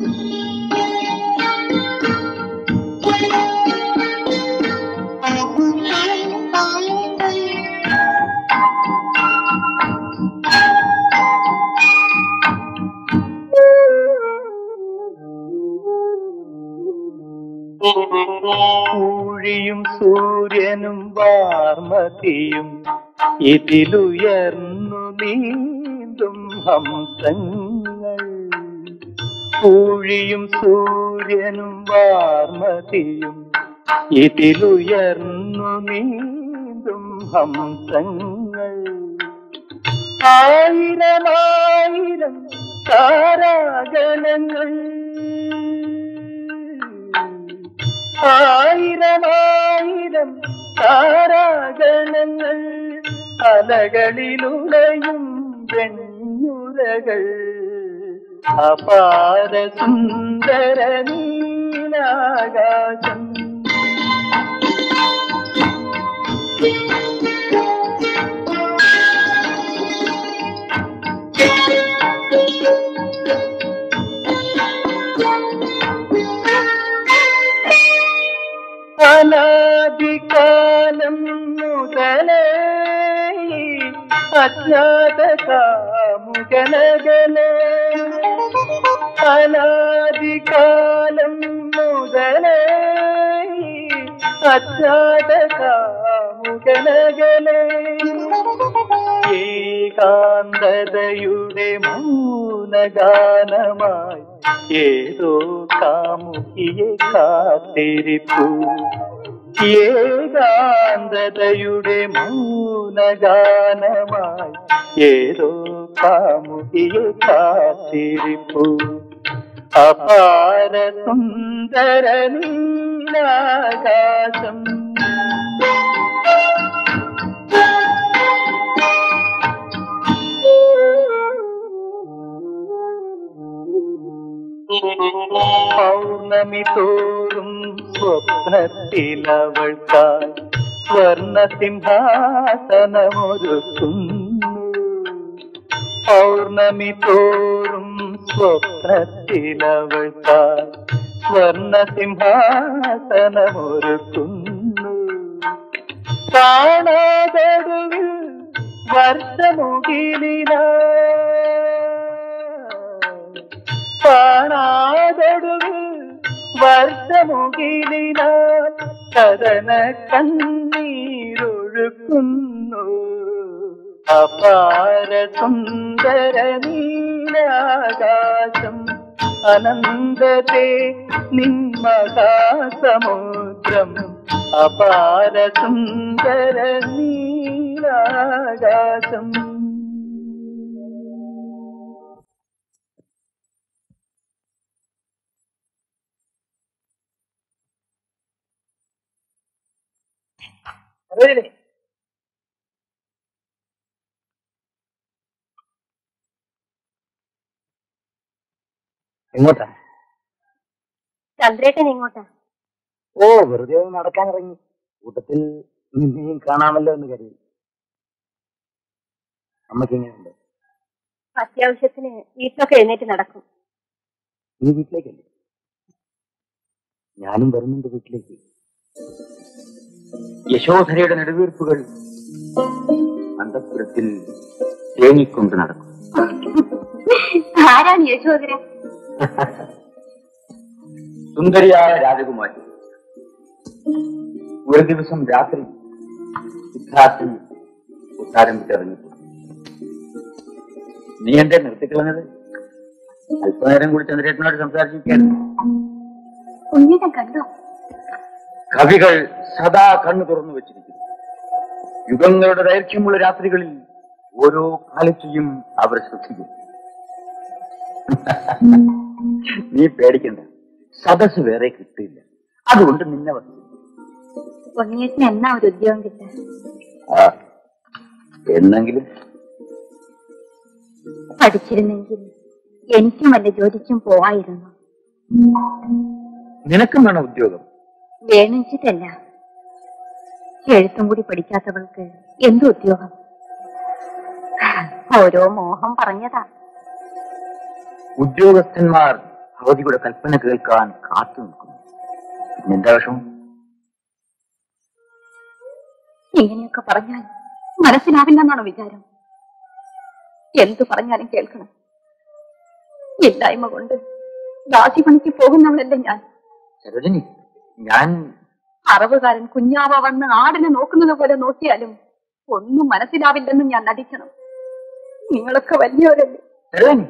ൂഴിയും സൂര്യനും വാർമതിയും ഇതിലുയർന്നു നീന്തും ഹംസങ്ങൾ ഊഴിയും സൂര്യനും വാർമതിയും ഇതിലുയർന്നു നീന്തും ഹംസങ്ങൾ ആയിരമായിരം താരാഗണങ്ങൾ ആയിരമായിരം താരാഗണങ്ങൾ അലകളിലുലയും വെണ്ണുരകൾ അപാര സുന്ദര നീലാകാശം അനാദികാലം മുതലേ അജ്ഞാത കാമുകനകലേ അനാദികാലം മുതലേ അജ്ഞാത കാമുകനകലേ ഏകാന്തതയുടെ മൗനഗാനമായി ഏതോ കാമുകിയെ കാത്തിരിപ്പു ഏകാന്തതയുടെ മൗനഗാനമായി ഏതോ കാമുകിയെ കാത്തിരിപ്പു അപാര സുന്ദര നീലാകാശം പൗർണമി തോറും സ്വപ്നത്തിലവൾക്കായി സ്വർണ സിംഹാസനമൊരുക്കുന്നു പൗർണമി തോറും സ്വപ്നത്തിലവൾക്കായി സ്വർണ സിംഹാസനമൊരുക്കുന്നു കാണാതടുവിൽ വർഷമുകിലിനാ കാണാതൊടുവിൽ വർഷമുകിലിനാൽ കഥന കണ്ണീരൊഴുക്കുന്നു അപാര സുന്ദര നീലാകാശം അനന്തത്തെ നിന്മഹാസമുദ്രം അപാര സുന്ദര നീലാകാശം അറിയില്ലേ എങ്ങോട്ടാ ചന്ദ്രേട്ടൻ എങ്ങോട്ടാ ഓ വെറുതെ ഒന്ന് നടക്കാൻ ഇറങ്ങി കൂട്ടത്തിൽ നിന്നെയും കാണാമല്ലോ എന്ന് കരുതി അമ്മയ്ക്ക് എങ്ങനെയുണ്ട് അത്യാവശ്യത്തിന് വീട്ടിലൊക്കെ എഴുന്നേറ്റ് നടക്കും നീ വീട്ടിലേക്കല്ലേ ഞാനും വരുന്നുണ്ട് വീട്ടിലേക്ക് യശോധരയുടെ നെടുവീർപ്പുകൾ അന്തപുരത്തിൽ തേങ്ങിക്കൊണ്ട് നടക്കും ആരാണ് യശോധര സുന്ദരിയായ രാജകുമാരി ഒരു ദിവസം രാത്രി സിദ്ധാർത്ഥൻ കൊട്ടാരം വിട്ടിറങ്ങിപ്പോയി നീ എന്റെ നിർത്തിക്കളഞ്ഞത് അല്പനേരം കൂടി ചന്ദ്രേട്ടനോട് സംസാരിച്ചിരിക്കുകയാണ് ഉണ്ണിയുടെ കണ്ടോ കവികൾ സദാ കണ്ണു തുറന്നു വെച്ചിരിക്കുന്നു യുഗങ്ങളുടെ ദൈർഘ്യമുള്ള രാത്രികളിൽ ഓരോ കാലത്തെയും അവർ ശ്രദ്ധിക്കും നീ പേടിക്കണ്ട സദസ് വേറെ കിട്ടില്ല അതുകൊണ്ട് നിന്നെ വന്നു ഉണ്ണിയേട്ടന് എന്നാ ഒരു ഉദ്യോഗം കിട്ടാൻ ആ എന്നെങ്കിലും പഠിച്ചിരുന്നെങ്കിൽ എനിക്കും വല്ല ജോലിക്കും പോവായിരുന്നു നിനക്കും വേണം ഉദ്യോഗം വേണിച്ചിട്ടല്ല എഴുത്തും കൂടി പഠിക്കാത്തവൾക്ക് എന്ത് ഉദ്യോഗം ഓരോ മോഹം പറഞ്ഞതാ ഉദ്യോഗസ്ഥന്മാർ ഭഗവതിയുടെ കൽപ്പന കേൾക്കാൻ കാത്തു നിൽക്കുന്നു നിന്റെ വിഷമം ഇങ്ങനെയൊക്കെ പറഞ്ഞാൽ മനസ്സിലാവില്ലെന്നാണോ വിചാരം എന്തു പറഞ്ഞാലും കേൾക്കണം ഇല്ലായ്മ കൊണ്ട് ദാസിപണിക്ക് പോകുന്നവളല്ലേ ഞാൻ സരോജിനി ഞാൻ അറവുകാരൻ കുഞ്ഞാവ വന്ന് ആടിനെ നോക്കുന്നത് പോലെ നോക്കിയാലും ഒന്നും മനസ്സിലാവില്ലെന്ന് ഞാൻ നടിക്കണം നിങ്ങളൊക്കെ വലിയവരല്ലേ സരോജിനി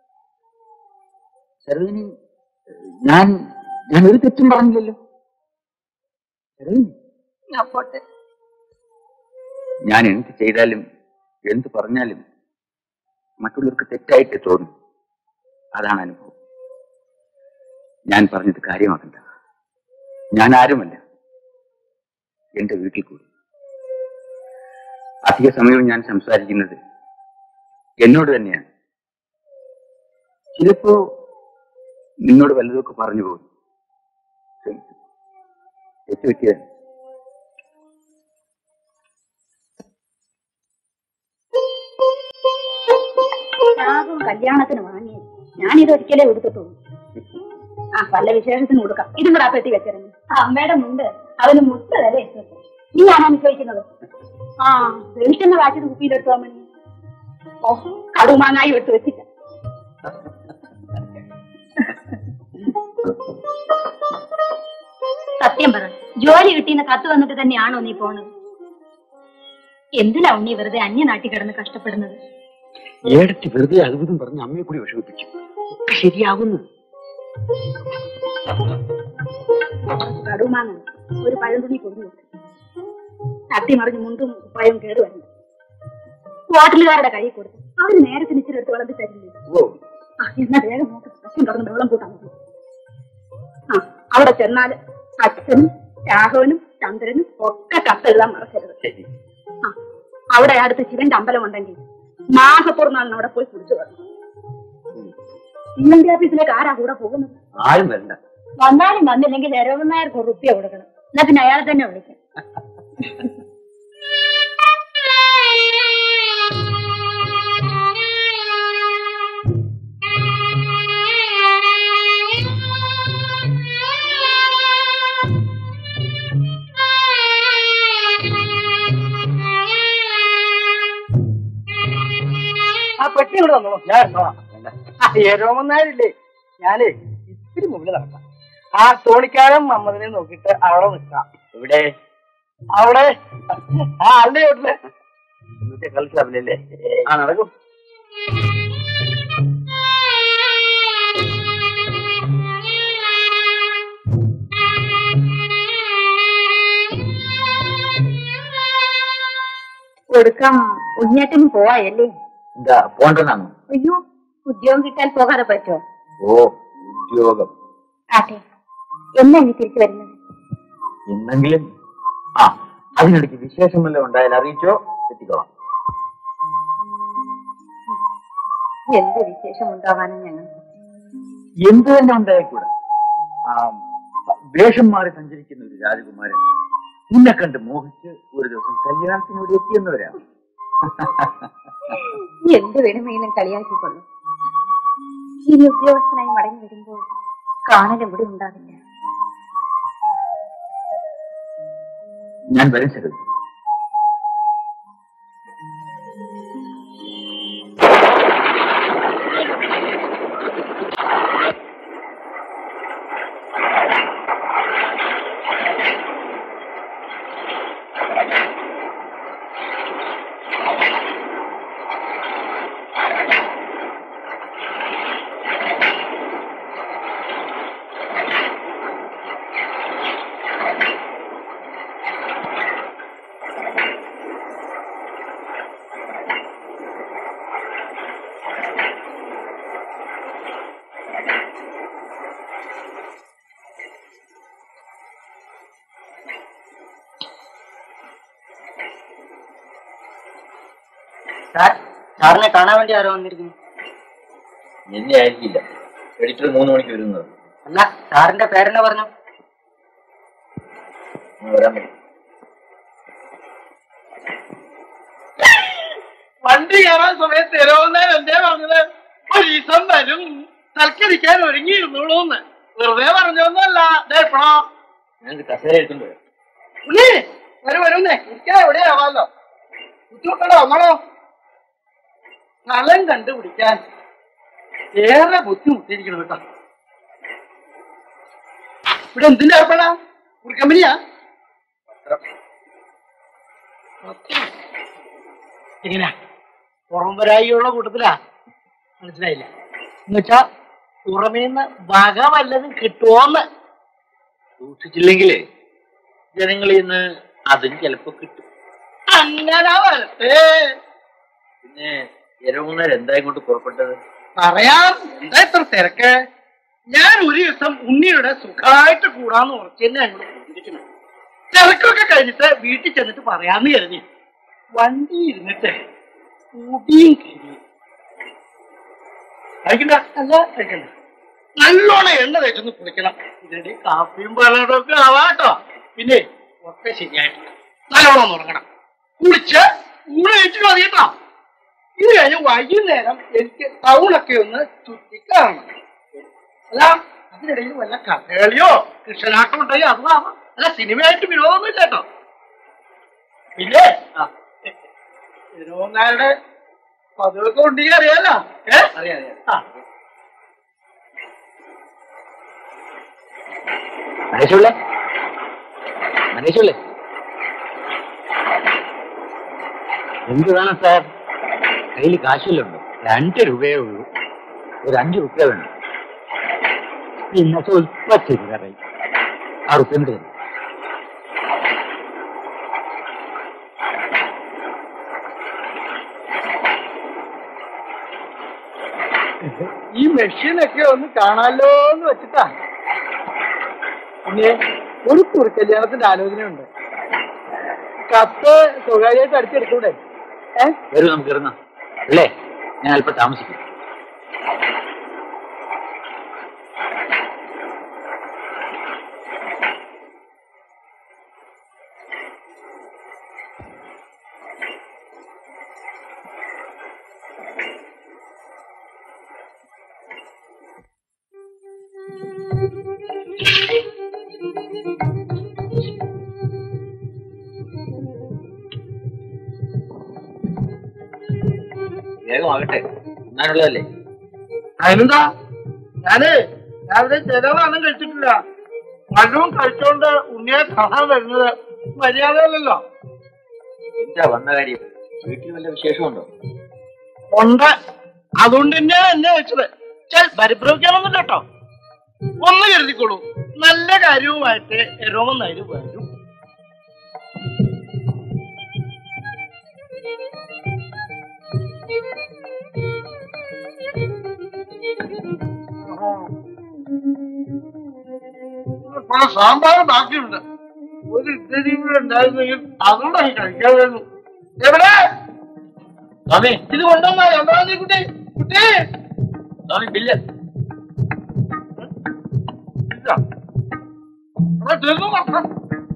സരോജിനി ഞാൻ ഞാൻ ഒരു തെറ്റും പറഞ്ഞില്ലല്ലോ സരോജിനി ഞാൻ പോട്ടെ ഞാൻ എന്ത് ചെയ്താലും എന്ത് പറഞ്ഞാലും മറ്റുള്ളവർക്ക് തെറ്റായിട്ട് തോന്നും അതാണ് അനുഭവം ഞാൻ പറഞ്ഞത് കാര്യമാക്കണ്ട ഞാൻ ആരുമല്ല എന്റെ വീട്ടിൽ കൂടി അധിക സമയവും ഞാൻ സംസാരിക്കുന്നത് എന്നോട് തന്നെയാണ് ചിലപ്പോ നിന്നോട് വല്ലതൊക്കെ പറഞ്ഞു പോകും ക്ഷമിച്ചു. തെറ്റ് പറ്റിയതാണ് രാഘവൻ കല്യാണത്തിന് വാങ്ങിയത് ഞാനിത് ഒരിക്കലേ എടുത്തിട്ടുള്ളൂ ആ പല വിശേഷത്തിന് കൊടുക്കാം ഇതും കൂടെ ആ പെട്ടി വെച്ചിരുന്നു അമ്മയുടെ മുണ്ട് അവന് മുട്ട വരെ ഇഷ്ടപ്പെട്ടു നീ ആണോ ചോദിക്കുന്നത് ആ വെളിച്ചെണ്ണ കാച്ചത് കുപ്പിയിലെടുത്തോ മണി ഓഹോ കടുമാങ്ങായി എടുത്ത് വെച്ചില്ല സത്യം പറ ജോലി കിട്ടിയെന്ന് കത്ത് വന്നിട്ട് തന്നെയാണോ നീ പോണത് എന്തിനാ ഉണ്ണി വെറുതെ അന്യനാട്ടിൽ കിടന്ന് കഷ്ടപ്പെടുന്നത് ഏടത്തി വെറുതെ അത്ഭുതം പറഞ്ഞ് അമ്മയെ കൂടി വിഷമിപ്പിച്ചു ഒക്കെ ശരിയാകുന്നു കടുമാങ്ങ ഒരു പഴംതുണി കൊടുത്തു തട്ടി മറിഞ്ഞ് മുണ്ടും പഴം കേട് വരുന്നു ഹോട്ടലുകാരുടെ കൈ കൊടുത്തു അവര് നേരത്തിന് ഇച്ചിരി എടുത്ത് വിളമ്പി തരില്ലേ ഓ ആ എന്നാ വേഗം നോക്ക് അച്ഛൻ തുറന്ന് വെള്ളം കൂട്ടാൻ നോക്കും ആ അവിടെ ചെന്നാല് അച്ഛനും രാഘവനും ചന്ദ്രനും ഒക്കെ കത്തെഴുതാൻ മറക്കരുത് ശരി ആ അവിടെ അടുത്ത് ശിവന്റെ അമ്പലം ഉണ്ടെങ്കിൽ മാസപ്പുറന്നാളിന് അവിടെ പോയി കുടിച്ചു വരണം ഇന്നത്തെ ഓഫീസിലേക്ക് ആരാ കൂടെ പോകുന്നത് ആരും വരണ്ട വന്നാലും വന്നില്ലെങ്കിൽ രഘവൻ നായർക്ക് ഒരു റുപ്യ കൊടുക്കണം എന്നാ പിന്നെ അയാളെ തന്നെ വിളിക്കാം ആ പെട്ടി ഇവിടെ തന്നോ ഞാൻ എടുത്തോളാം ഏരോമൻ നായരില്ലേ ഞാനേ ഇത്തിരി മുമ്പിൽ നടക്കാം ആ തോണിക്കാരൻ മമ്മദിനെ നോക്കിയിട്ട് അവിടെ നിൽക്കാം ഇവിടെ അവിടെ ആ അല്ലേ വീട്ടില് ഇന്നത്തെ കളിക്കാവില്ലല്ലേ ആ നടക്കും കൊടുക്കാം ഉണ്ണിയേട്ടന് പോവായല്ലേ എന്താ പോണ്ടെന്നാണോ അയ്യോ ഉദ്യോഗം കിട്ടാൻ പോകാതെ പറ്റോ ഓ ഉദ്യോഗം ആട്ടെ എന്നാ ഇനി തിരിച്ചു വരുന്നത് എന്നെങ്കിലും ആ അതിനിടയ്ക്ക് വിശേഷം വല്ലതും ഉണ്ടായാൽ അറിയിച്ചോ എത്തിക്കോളാം എന്ത് വിശേഷം ഉണ്ടാവാനും ഞങ്ങൾ എന്ത് തന്നെ ഉണ്ടായിക്കൂടെ ആ വേഷം മാറി സഞ്ചരിക്കുന്ന ഒരു രാജകുമാരൻ നിന്നെ കണ്ട് മോഹിച്ച് ഒരു ദിവസം കല്യാണത്തിന് ഇവിടെ എത്തിയെന്നവരാ എന്ത് വേണമെങ്കിലും കളിയാക്കിക്കൊള്ളും ഇനി ഉദ്യോഗസ്ഥനായി മടങ്ങി വരുമ്പോൾ കാണൽ ഇവിടെ ഉണ്ടാവില്ല ഞാൻ വരും സരോജി സാറിനെ കാണാൻ വേണ്ടി ആരോ വന്നിരിക്കുന്നു എന്നെ ആയിരിക്കില്ല എഡിറ്റർ മൂന്ന് മണിക്ക് വരുന്നത് അല്ല സാറിന്റെ പേരെന്നെ പറഞ്ഞു നിങ്ങൾ വരാൻ പറ്റും വണ്ടി കയറാൻ സമയത്ത് തരുമെന്നേരം എന്തേ പറഞ്ഞത് ഒരു ദിവസം വരും തൽക്കരിക്കാൻ ഒരുങ്ങിയിരുന്നുള്ളൂന്ന് വെറുതെ പറഞ്ഞൊന്നുമല്ല ദേപ്പണോ ഞങ്ങൾക്ക് കസേര എടുത്തുകൊണ്ട് വരാം ഉണ്ണി വരും വരുന്നേ ഇരിക്കാൻ എവിടെയാവാലോ ബുദ്ധിമുട്ടല്ലോ നമ്മളോ സ്ഥലം കണ്ടുപിടിക്കാൻ ഏറെ ബുദ്ധിമുട്ടിയിരിക്കണം കേട്ടോ ഇവിടെ എന്തിന്റെ ഏർപ്പെടാ ഒരു കമ്പനിയാ എങ്ങനെയാ പുറംപരായിയുള്ള കൂട്ടത്തിലാ മനസ്സിലായില്ല എന്നുവെച്ചാ പുറമേന്ന് വക വല്ലതും കിട്ടുമോന്ന് സൂക്ഷിച്ചില്ലെങ്കിലേ ജനങ്ങളിൽ നിന്ന് അതും ചിലപ്പോ കിട്ടും അങ്ങനെ വരട്ടെ പിന്നെ ഇരവുന്നേർ എന്താ ഇങ്ങോട്ട് പുറപ്പെട്ടത് പറയാം എന്താ ഇത്ര തിരക്ക് ഞാൻ ഒരു ദിവസം ഉണ്ണിയുടെ സുഖമായിട്ട് കൂടാന്ന് ഉറച്ചു തന്നെ ഞങ്ങൾ പോയിരിക്കുന്നത് തിരക്കൊക്കെ കഴിഞ്ഞിട്ട് വീട്ടിൽ ചെന്നിട്ട് പറയാന്ന് കരുതി വണ്ടി ഇരുന്നിട്ട് കൂട്ടിയും കിരിയും കഴിക്കണ്ട അല്ല കഴിക്കണ്ട നല്ലോണം എണ്ണ തേച്ചൊന്ന് കുളിക്കണം ഇതിനിടെ കാപ്പിയും വെള്ളവും ഒക്കെ ആവാട്ടോ പിന്നെ ഒക്കെ ശരിയായിട്ട് നല്ലോണം തുടങ്ങണം കുളിച്ച് ഊണ് കഴിച്ചിട്ട് മതി കേട്ടോ ഇത് കഴിഞ്ഞ് വൈകുന്നേരം എനിക്ക് ടൗണൊക്കെ ഒന്ന് ചുറ്റിക്കാണണം അല്ല അതിനിടയിൽ വല്ല കഥകളിയോ കൃഷ്ണനാട്ടം ഉണ്ടെങ്കിൽ അതും ആവാം അല്ല സിനിമയായിട്ട് വിനോദമൊന്നും ഇല്ല കേട്ടോ പിന്നെ വിനോദങ്ങളുടെ പതിവൊക്കെ ഉണ്ടെങ്കിൽ അറിയാലോ ഏ അറിയാം അറിയാം ആ മനേഷുള്ളേ മനേഷുള്ളേ എന്ത് വേണം സാർ കയ്യിൽ കാശില്ലുണ്ട് രണ്ട് രൂപയേ ഉള്ളൂ ഒരു അഞ്ച് റുപ്യ വേണം പിന്നെ സ്വല്പ ചില്ലറ ആ റുപ്യ കൊണ്ട് തരും ഈ മെഷീനൊക്കെ ഒന്ന് കാണാലോ എന്ന് വെച്ചിട്ടാ പിന്നെ ഒരു കുറിക്കല്യാണത്തിന്റെ ആലോചനയുണ്ട് കത്ത് സ്വകാര്യമായിട്ട് അടിച്ചെടുത്തൂടെ ഏ വരൂ നമുക്ക് ഇറങ്ങാം അല്ലേ ഞാൻ അല്പം താമസിക്കും വേഗം ആകട്ടെ ഉണ്ണാനുള്ളതല്ലേ അതിനെന്താ ഞാനേ രാവിലെ ചെലവാന്നും കഴിച്ചിട്ടില്ല വല്ലതും കഴിച്ചോണ്ട് ഉണ്ണിയെ കാണാൻ വരുന്നത് മര്യാദയല്ലല്ലോ എന്താ വന്ന കാര്യം വീട്ടിൽ വല്ല വിശേഷമുണ്ടോ ഉണ്ട് അതുകൊണ്ട് തന്നെ എന്നെ വെച്ചത് ചൽ പരിഭ്രമിക്കാനൊന്നുമില്ല കേട്ടോ ഒന്ന് കരുതിക്കോളൂ നല്ല കാര്യവുമായിട്ട് രോമന്നായാലും വരും സാമ്പാർ ബാക്കിയുണ്ട് ഒരു ഇഡ്ഡലിയും കൂടെ ഉണ്ടായിരുന്നെങ്കിൽ അതുകൂടെ അങ്ങ് കഴിക്കാമായിരുന്നു എവിടെ സ്വാമി ഇത് കൊണ്ടുവന്നാ എന്താ നീ കുട്ടി കുട്ടി സ്വാമി ബില്ല് ഇല്ല. അവിടെ തീർന്നു നോക്കാം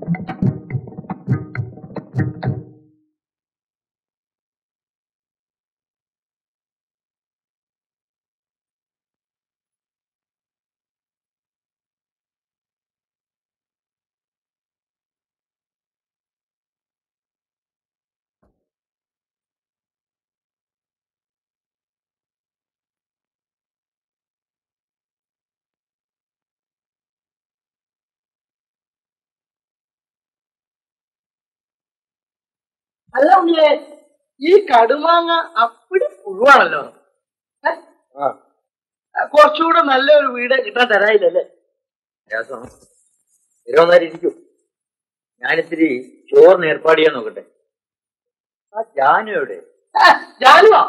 അല്ല ഉണ്ണിയെ ഈ കടുമാങ്ങ അപ്പിടി പുഴുവാണല്ലോ ഏ? ആ കുറച്ചുകൂടെ നല്ലൊരു വീട് കിട്ടാൻ തരായില്ലല്ലേ പ്രയാസം ഇരുപന്നേരം ഇരിക്കൂ ഞാനിത്തിരി ചോറിന് ഏർപ്പാട് ചെയ്യാൻ നോക്കട്ടെ ആ ജാനു എവിടെ ഏ, ജാനുവാ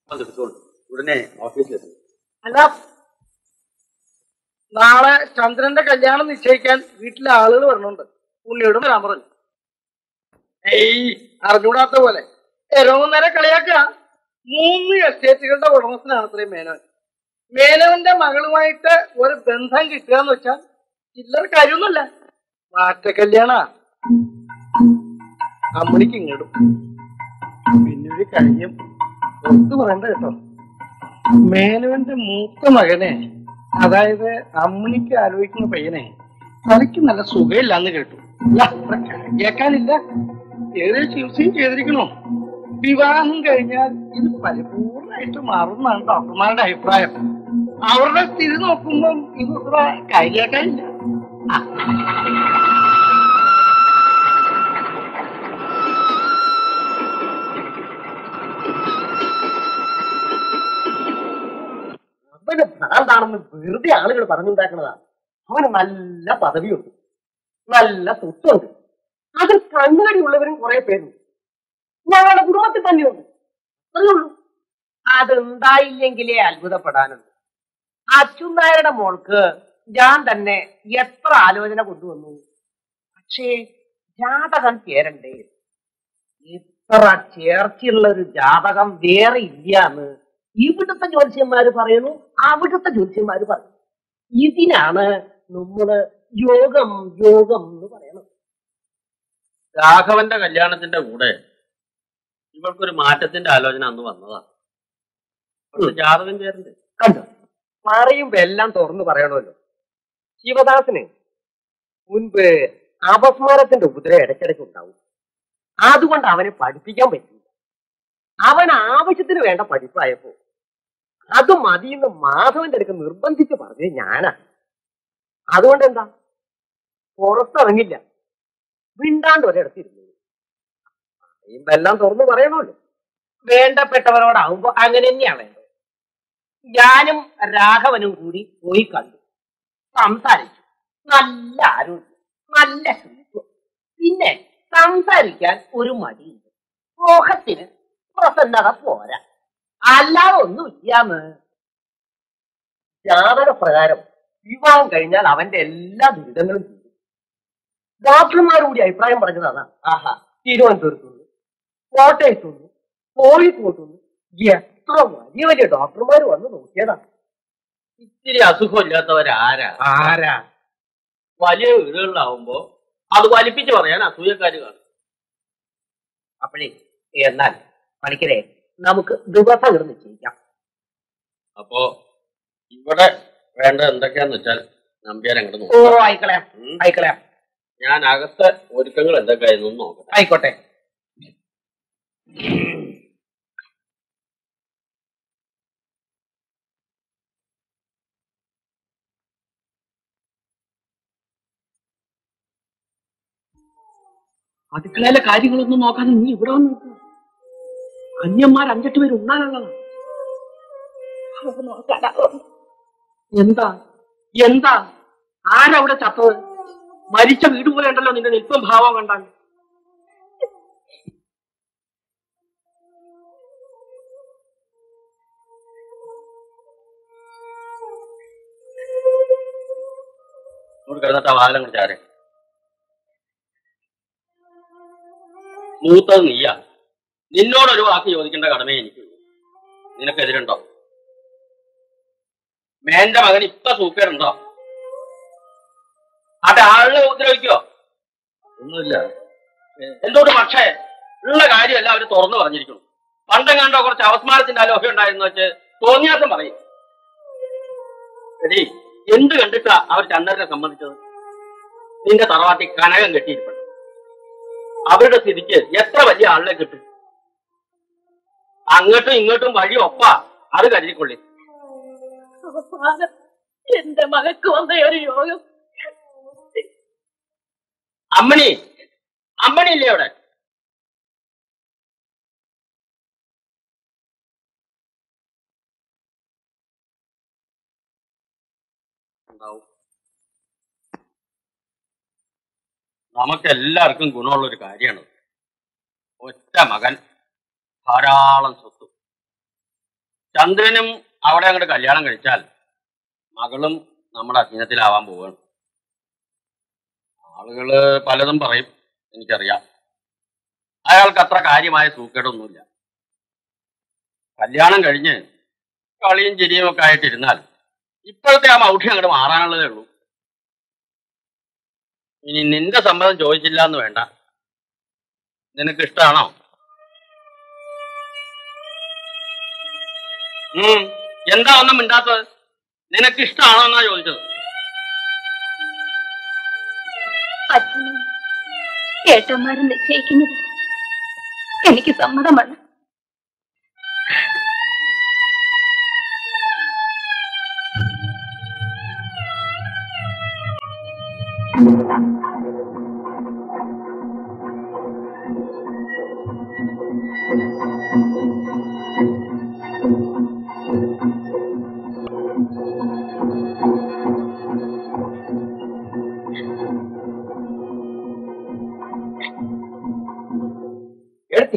എടുത്തോളൂ ഉടനെ ഓഫീസിലെത്തും അല്ല നാളെ ചന്ദ്രന്റെ കല്യാണം നിശ്ചയിക്കാൻ വീട്ടിലെ ആളുകൾ വരണുണ്ട് ഉണ്ണിയോട് വരാൻ പറഞ്ഞു ഏയ് അറിഞ്ഞൂടാത്ത പോലെ ഏറ്റവും നേരെ കളിയാക്കുക മൂന്ന് എസ്റ്റേറ്റുകളുടെ ഉടമസ്ഥനാണ് ഇത്രയും മേനോൻ മേനോന്റെ മകളുമായിട്ട് ഒരു ബന്ധം കിട്ടുക എന്ന് വെച്ചാൽ ചില്ലറ കാര്യമൊന്നുമല്ല മാറ്റ കല്യാണ അമ്മണിക്ക് ഇങ്ങോട്ടും പിന്നെ ഒരു കാര്യം ഒത്തു പറയണ്ട കേട്ടോ മേനോന്റെ മൂത്ത മകനെ അതായത് അമ്മിണിക്ക് ആലോചിക്കുന്ന പയ്യനെ തലയ്ക്ക് നല്ല സുഖമില്ലാന്ന് കേട്ടു അല്ല, അത്ര കേൾക്കാനില്ല ഏറെ ചികിത്സയും ചെയ്തിരിക്കണോ വിവാഹം കഴിഞ്ഞാൽ ഇത് പരിപൂർണമായിട്ട് മാറുന്നതാണ് ഡോക്ടർമാരുടെ അഭിപ്രായം അവരുടെ സ്ഥിതി നോക്കുമ്പോൾ ഇത് അത്ര കാര്യാക്കാനില്ല ആ അവന് ഭ്രാന്താണെന്ന് വെറുതെ ആളുകൾ പറഞ്ഞുണ്ടാക്കുന്നതാണ് അവന് നല്ല പദവിയുണ്ട് നല്ല സ്വത്തുണ്ട് അതിൽ കണ്ണുകടിയുള്ളവരും കുറെ പേരുണ്ട് ഞങ്ങളുടെ കുടുംബത്തിൽ തന്നെയുണ്ട് അത്രേ ഉള്ളൂ അതുണ്ടായില്ലെങ്കിലേ അത്ഭുതപ്പെടാനുണ്ട് അച്യുനായരുടെ മോൾക്ക് ഞാൻ തന്നെ എത്ര ആലോചന കൊണ്ടുവന്നു പക്ഷേ ജാതകം ചേരണ്ടേ ഇത്ര ചേർച്ചയുള്ള ഒരു ജാതകം വേറെ ഇല്ലാന്ന് ഇവിടുത്തെ ജ്യോത്സ്യന്മാര് പറയുന്നു അവിടുത്തെ ജ്യോത്സ്യന്മാര് പറയുന്നു ഇതിനാണ് നമ്മള് യോഗം യോഗം എന്ന് പറയണത് രാഘവന്റെ കല്യാണത്തിന്റെ കൂടെ ഇവൾക്കൊരു മാറ്റത്തിന്റെ ആലോചന അന്ന് വന്നതാണ് പക്ഷെ ജാതകം ചേരണ്ടേ കണ്ടോ പറയുമ്പോ എല്ലാം തുറന്നു പറയണമല്ലോ ശിവദാസന് മുൻപ് അപസ്മാരത്തിന്റെ ഉപദ്രവം ഇടയ്ക്കിടയ്ക്ക് ഉണ്ടാവും അതുകൊണ്ട് അവനെ പഠിപ്പിക്കാൻ പറ്റില്ല അവൻ ആവശ്യത്തിന് വേണ്ട പഠിപ്പായപ്പോ അത് മതിയെന്ന് മാധവന്റെ അടുക്ക് നിർബന്ധിച്ച് പറഞ്ഞത് ഞാനാ അതുകൊണ്ട് എന്താ പുറത്തിറങ്ങില്ല മിണ്ടാണ്ട് ഒരിടത്തിരുന്നു പറയുമ്പോ എല്ലാം തുറന്നു പറയണമല്ലോ വേണ്ടപ്പെട്ടവരോടാവുമ്പോ അങ്ങനെ തന്നെയാ വേണ്ടത് ഞാനും രാഘവനും കൂടി പോയി കണ്ടു സംസാരിച്ചു നല്ല ആരോഗ്യം നല്ല ശുചിത്വം പിന്നെ സംസാരിക്കാൻ ഒരു മടിയുണ്ട് മുഖത്തിന് പ്രസന്നത പോരാ അല്ലാതെ ഒന്നും ഇല്ലാന്ന് ജാതക പ്രകാരം വിവാഹം കഴിഞ്ഞാൽ അവന്റെ എല്ലാ ദുരിതങ്ങളും തീരും ഡോക്ടർമാരോടി അഭിപ്രായം പറഞ്ഞതാണ് ആഹാ തിരുവനന്തപുരത്തുനിന്ന് കോട്ടയത്തുനിന്ന് കോഴിക്കോട്ടുനിന്ന് എത്ര വലിയ വലിയ ഡോക്ടർമാർ വന്ന് നോക്കിയതാ ഇത്തിരി അസുഖമില്ലാത്തവരാരാ ആരാ വലിയ വീടുകളിലാവുമ്പോ അത് വലിപ്പിച്ച് പറയാൻ അസൂയക്കാര് കാണും അപ്പോഴേ എന്നാൽ പണിക്കരെ നമുക്ക് ദിവസം ഇവിടെ നിശ്ചയിക്കാം അപ്പോ ഇവിടെ വേണ്ട എന്തൊക്കെയാന്ന് വെച്ചാൽ നമ്പ്യാൻ അങ്ങോട്ട് ഓ നോക്കാം ആയിക്കളയാം ഉം. ആയിക്കളയാം ഞാൻ അകത്തെ ഒരുക്കങ്ങൾ എന്തൊക്കെയായിരുന്നു എന്ന് നോക്കാം ആയിക്കോട്ടെ അടുക്കളയിലെ കാര്യങ്ങളൊന്നും നോക്കാതെ നീ ഇവിടെ വന്ന് നോക്കുക അന്യന്മാർ അഞ്ചെട്ട് പേര് ഉണ്ണാനുള്ളതാ എന്താ എന്താ ആരവിടെ ചത്തത് മരിച്ച വീട് പോലെ ഉണ്ടല്ലോ നിന്റെ നിൽപ്പം ഭാവം കണ്ടാൽ കിടന്നിട്ട് വാഹനം കുറിച്ച് ആരെ മൂത്തത് നീയാ നിന്നോടൊരു വാക്ക് ചോദിക്കേണ്ട കടമേ എനിക്കുള്ളൂ നിനക്കെതിരുണ്ടോ മേന്റെ മകൻ ഇപ്പൊ സൂക്കേടുണ്ടോ അത് ആളിനെ ഉപദ്രവിക്കോ ഒന്നുമില്ല എന്തുകൊണ്ട് പക്ഷേ ഉള്ള കാര്യമല്ല അവര് തുറന്നു പറഞ്ഞിരിക്കുന്നു പണ്ടെങ്ങാണ്ടോ കുറച്ച് അവസ്മാരത്തിന്റെ അലോഹ്യം ഉണ്ടായിരുന്നു വെച്ച് തോന്നിയാസം പറയും എടി എന്ത് കണ്ടിട്ടാ അവർ ചന്ദ്രനെ സംബന്ധിച്ചത് നിന്റെ തറവാട്ടി കനകം കെട്ടിയിരിപ്പുണ്ട് അവരുടെ സ്ഥിതിക്ക് എത്ര വലിയ ആളിനെ കിട്ടും അങ്ങോട്ടും ഇങ്ങോട്ടും വഴി ഒപ്പാ അത് കരുതിക്കൊള്ളി അവസാനം എന്റെ മകക്ക് വന്ന ഒരു യോഗം അമ്മണി അമ്മണി ഇല്ലേ അവിടെ ഉണ്ടാവും നമുക്കെല്ലാവർക്കും ഗുണമുള്ള ഒരു കാര്യമാണ് ഒറ്റ മകൻ ധാരാളം സ്വത്ത് ചന്ദ്രനും അവിടെ അങ്ങോട്ട് കല്യാണം കഴിച്ചാൽ മകളും നമ്മുടെ അധീനത്തിലാവാൻ പോവുകയാണ് ആളുകള് പലതും പറയും എനിക്കറിയാം അയാൾക്ക് അത്ര കാര്യമായ സൂക്കേടൊന്നുമില്ല കല്യാണം കഴിഞ്ഞ് കളിയും ചിരിയും ഒക്കെ ആയിട്ടിരുന്നാൽ ഇപ്പോഴത്തെ ആ മൗഢ്യം അങ്ങോട്ട് മാറാനുള്ളതേ ഉള്ളൂ ഇനി നിന്റെ സമ്മതം ചോദിച്ചില്ല എന്ന് വേണ്ട നിനക്ക് ഇഷ്ടമാണോ ഉം എന്താ ഒന്നും മിണ്ടാത്തത് നിനക്ക് ഇഷ്ടമാണോ എന്നാ ചോദിച്ചത് അച്ഛനും ഏട്ടന്മാരും നിശ്ചയിക്കുന്നത് എനിക്ക് സമ്മതമാണ് എടുത്തി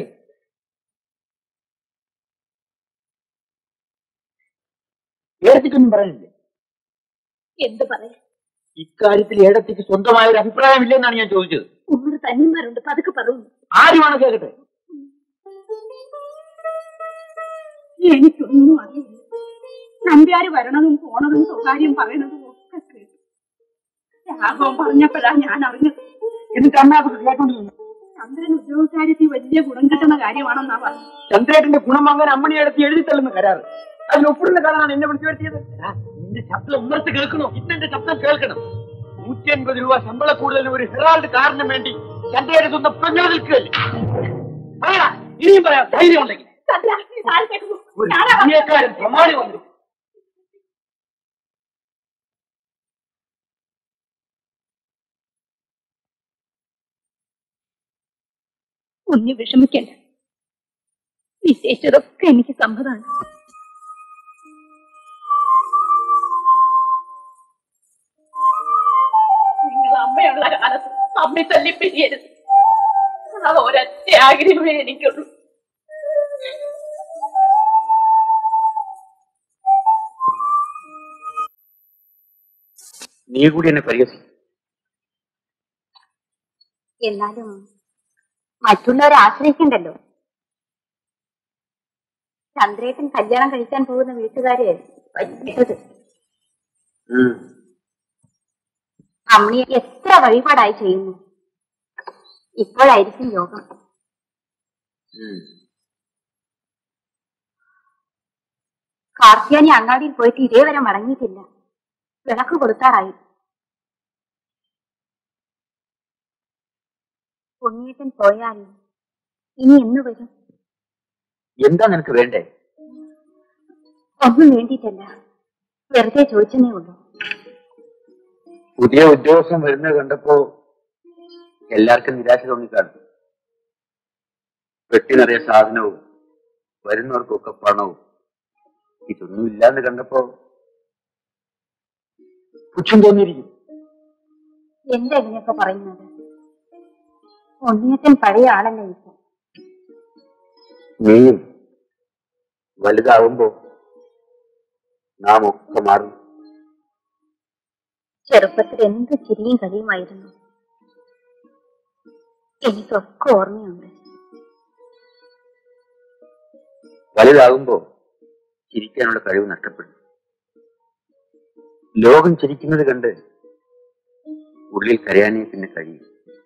ഏടത്തിക്കൊന്നും പറയുന്നില്ലേ എന്ത് പറയാ ഇക്കാര്യത്തിൽ ഏടത്തിക്ക് സ്വന്തമായ ഒരു അഭിപ്രായമില്ലെന്നാണ് ഞാൻ ചോദിച്ചത് മൂന്ന് തന്നിമാരുണ്ട് പതുക്കെ പറയുന്നു ആരുമാണ് കേൾക്കട്ടെ എനിക്കൊന്നും അറിയില്ല നമ്പ്യാര് വരണതും പോണതും സ്വകാര്യം പറയണതും ഒക്കെ കേട്ടു രാഘവൻ പറഞ്ഞപ്പോഴാ ഞാൻ അറിഞ്ഞത് എന്നിട്ട് അമ്മ അതൊക്കെ കേട്ടോണ്ടിരുന്നു ചന്ദ്രൻ ഉദ്യോഗകാര്യത്തിൽ വലിയ ഗുണം കിട്ടുന്ന കാര്യമാണെന്നാ പറഞ്ഞത് ചന്ദ്രേട്ടന്റെ ഗുണം വാങ്ങാൻ അമ്മണി എടുത്ത് എഴുതി തള്ളുന്ന കരാറ് അതിൽ ഒപ്പിടുന്ന കാണാൻ എന്നെ വിളിച്ചു വരുത്തിയത് എടാ, നിന്റെ ശബ്ദം ഉമ്മർത്ത് കേൾക്കണോ ഇന്നെന്റെ ശബ്ദം കേൾക്കണം നൂറ്റി അൻപത് രൂപ ശമ്പള കൂടുതലിന് ഒരു ഹെറാൾഡ് കാറിന് വേണ്ടി ചന്ദ്രയുടെ സ്വന്തം പെണ്ണു നിൽക്കുകയല്ലേ പറയടാ ഇനിയും പറയാം ധൈര്യം ഉണ്ടെങ്കിൽ ചന്ദ്ര, നീ താഴെ കേൾക്കുന്നു. ഒരു ഞാനാ പറഞ്ഞത്. ഇന്ത്യക്കാരൻ പ്രമാണി വന്നു കുഞ്ഞ് വിഷമിക്കണ്ട നിശ്ചയിച്ചതൊക്കെ എനിക്ക് സമ്മതമാണ് നിങ്ങൾ അമ്മയുള്ള കാലത്ത് അമ്മ തല്ലി പിരിയരുത് ആ ഒരൊറ്റ ആഗ്രഹമേ എനിക്കുള്ളൂ നീ കൂടി എന്നെ പരിഹസിക്കും എന്നാലും മറ്റുള്ളവരെ ആശ്രയിക്കണ്ടല്ലോ ചന്ദ്രേട്ടൻ കല്യാണം കഴിക്കാൻ പോകുന്ന വീട്ടുകാര് വലിയത് അമ്മയെ എത്ര വഴിപാടായി ചെയ്യുന്നു ഇപ്പോഴായിരിക്കും യോഗം കാർത്തിയാനി അങ്ങാടിയിൽ പോയിട്ട് ഇതേവരെ മടങ്ങിയിട്ടില്ല വിളക്ക് കൊടുക്കാറായി ഉണ്ണിയേട്ടൻ പോയാൽ ഇനി എന്ന് വരും എന്താ നിനക്ക് വേണ്ടേ ഒന്നും വേണ്ടിയിട്ടല്ല വെറുതെ ചോദിച്ചെന്നേ ഉള്ളൂ പുതിയ ഉദ്യോഗസ്ഥൻ വരുന്നത് കണ്ടപ്പോ എല്ലാവർക്കും നിരാശ തോന്നിക്കാണും പെട്ടി നിറയെ സാധനവും വരുന്നവർക്കൊക്കെ പണവും ഇതൊന്നും ഇല്ലാന്ന് കണ്ടപ്പോ പുച്ഛം തോന്നിയിരിക്കും എന്താ ഇതിനൊക്കെ പറയുന്നത് ഉണ്ണിയേട്ടൻ പഴയ ആളല്ല ഇപ്പൊ നീയും വലുതാവുമ്പോ നാം ഒക്കെ മാറും ചെറുപ്പത്തിൽ എന്ത് ചിരിയും കളിയുമായിരുന്നു എനിക്കൊക്കെ ഓർമ്മയുണ്ട് വലുതാകുമ്പോ ചിരിക്കാനുള്ള കഴിവ് നഷ്ടപ്പെടും ലോകം ചിരിക്കുന്നത് കണ്ട് ഉള്ളിൽ കരയാനേ പിന്നെ കഴിയും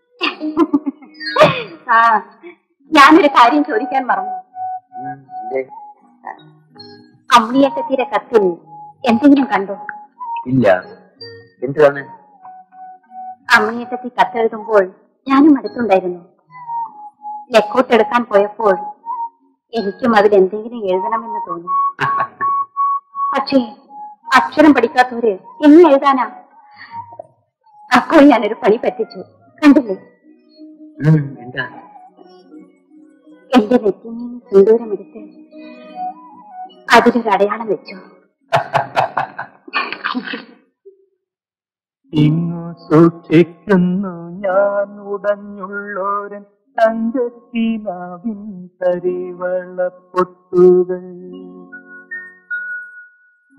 ആ ഞാനൊരു കാര്യം ചോദിക്കാൻ മറന്നു ഉം, എന്തേ? അമ്മിയക്കത്തിയുടെ കത്തിൽ എന്തെങ്കിലും കണ്ടോ ഇല്ല എന്താണ് അമ്മിയക്കത്തി കത്തെഴുതുമ്പോൾ ഞാനും അടുത്തുണ്ടായിരുന്നു ലെക്കോട്ട് എടുക്കാൻ പോയപ്പോൾ എനിക്കും അതിൽ എന്തെങ്കിലും എഴുതണമെന്ന് തോന്നി പക്ഷേ അക്ഷരം പഠിക്കാത്തവര് എങ്ങനെ എഴുതാനാ അപ്പോൾ ഞാനൊരു പണി പറ്റിച്ചു കണ്ടില്ലേ ഉം, എന്താ എന്റെ നെറ്റിയിൽ നിന്ന് സിന്ദൂരമെടുത്ത് അതിലൊരു അടയാളം വെച്ചു ഇങ്ങു സൂക്ഷിക്കുന്നു ഞാൻ ഉടഞ്ഞുള്ളോരൻ തങ്കത്തിനാവിൻ തരിവള പൊട്ടുകൾ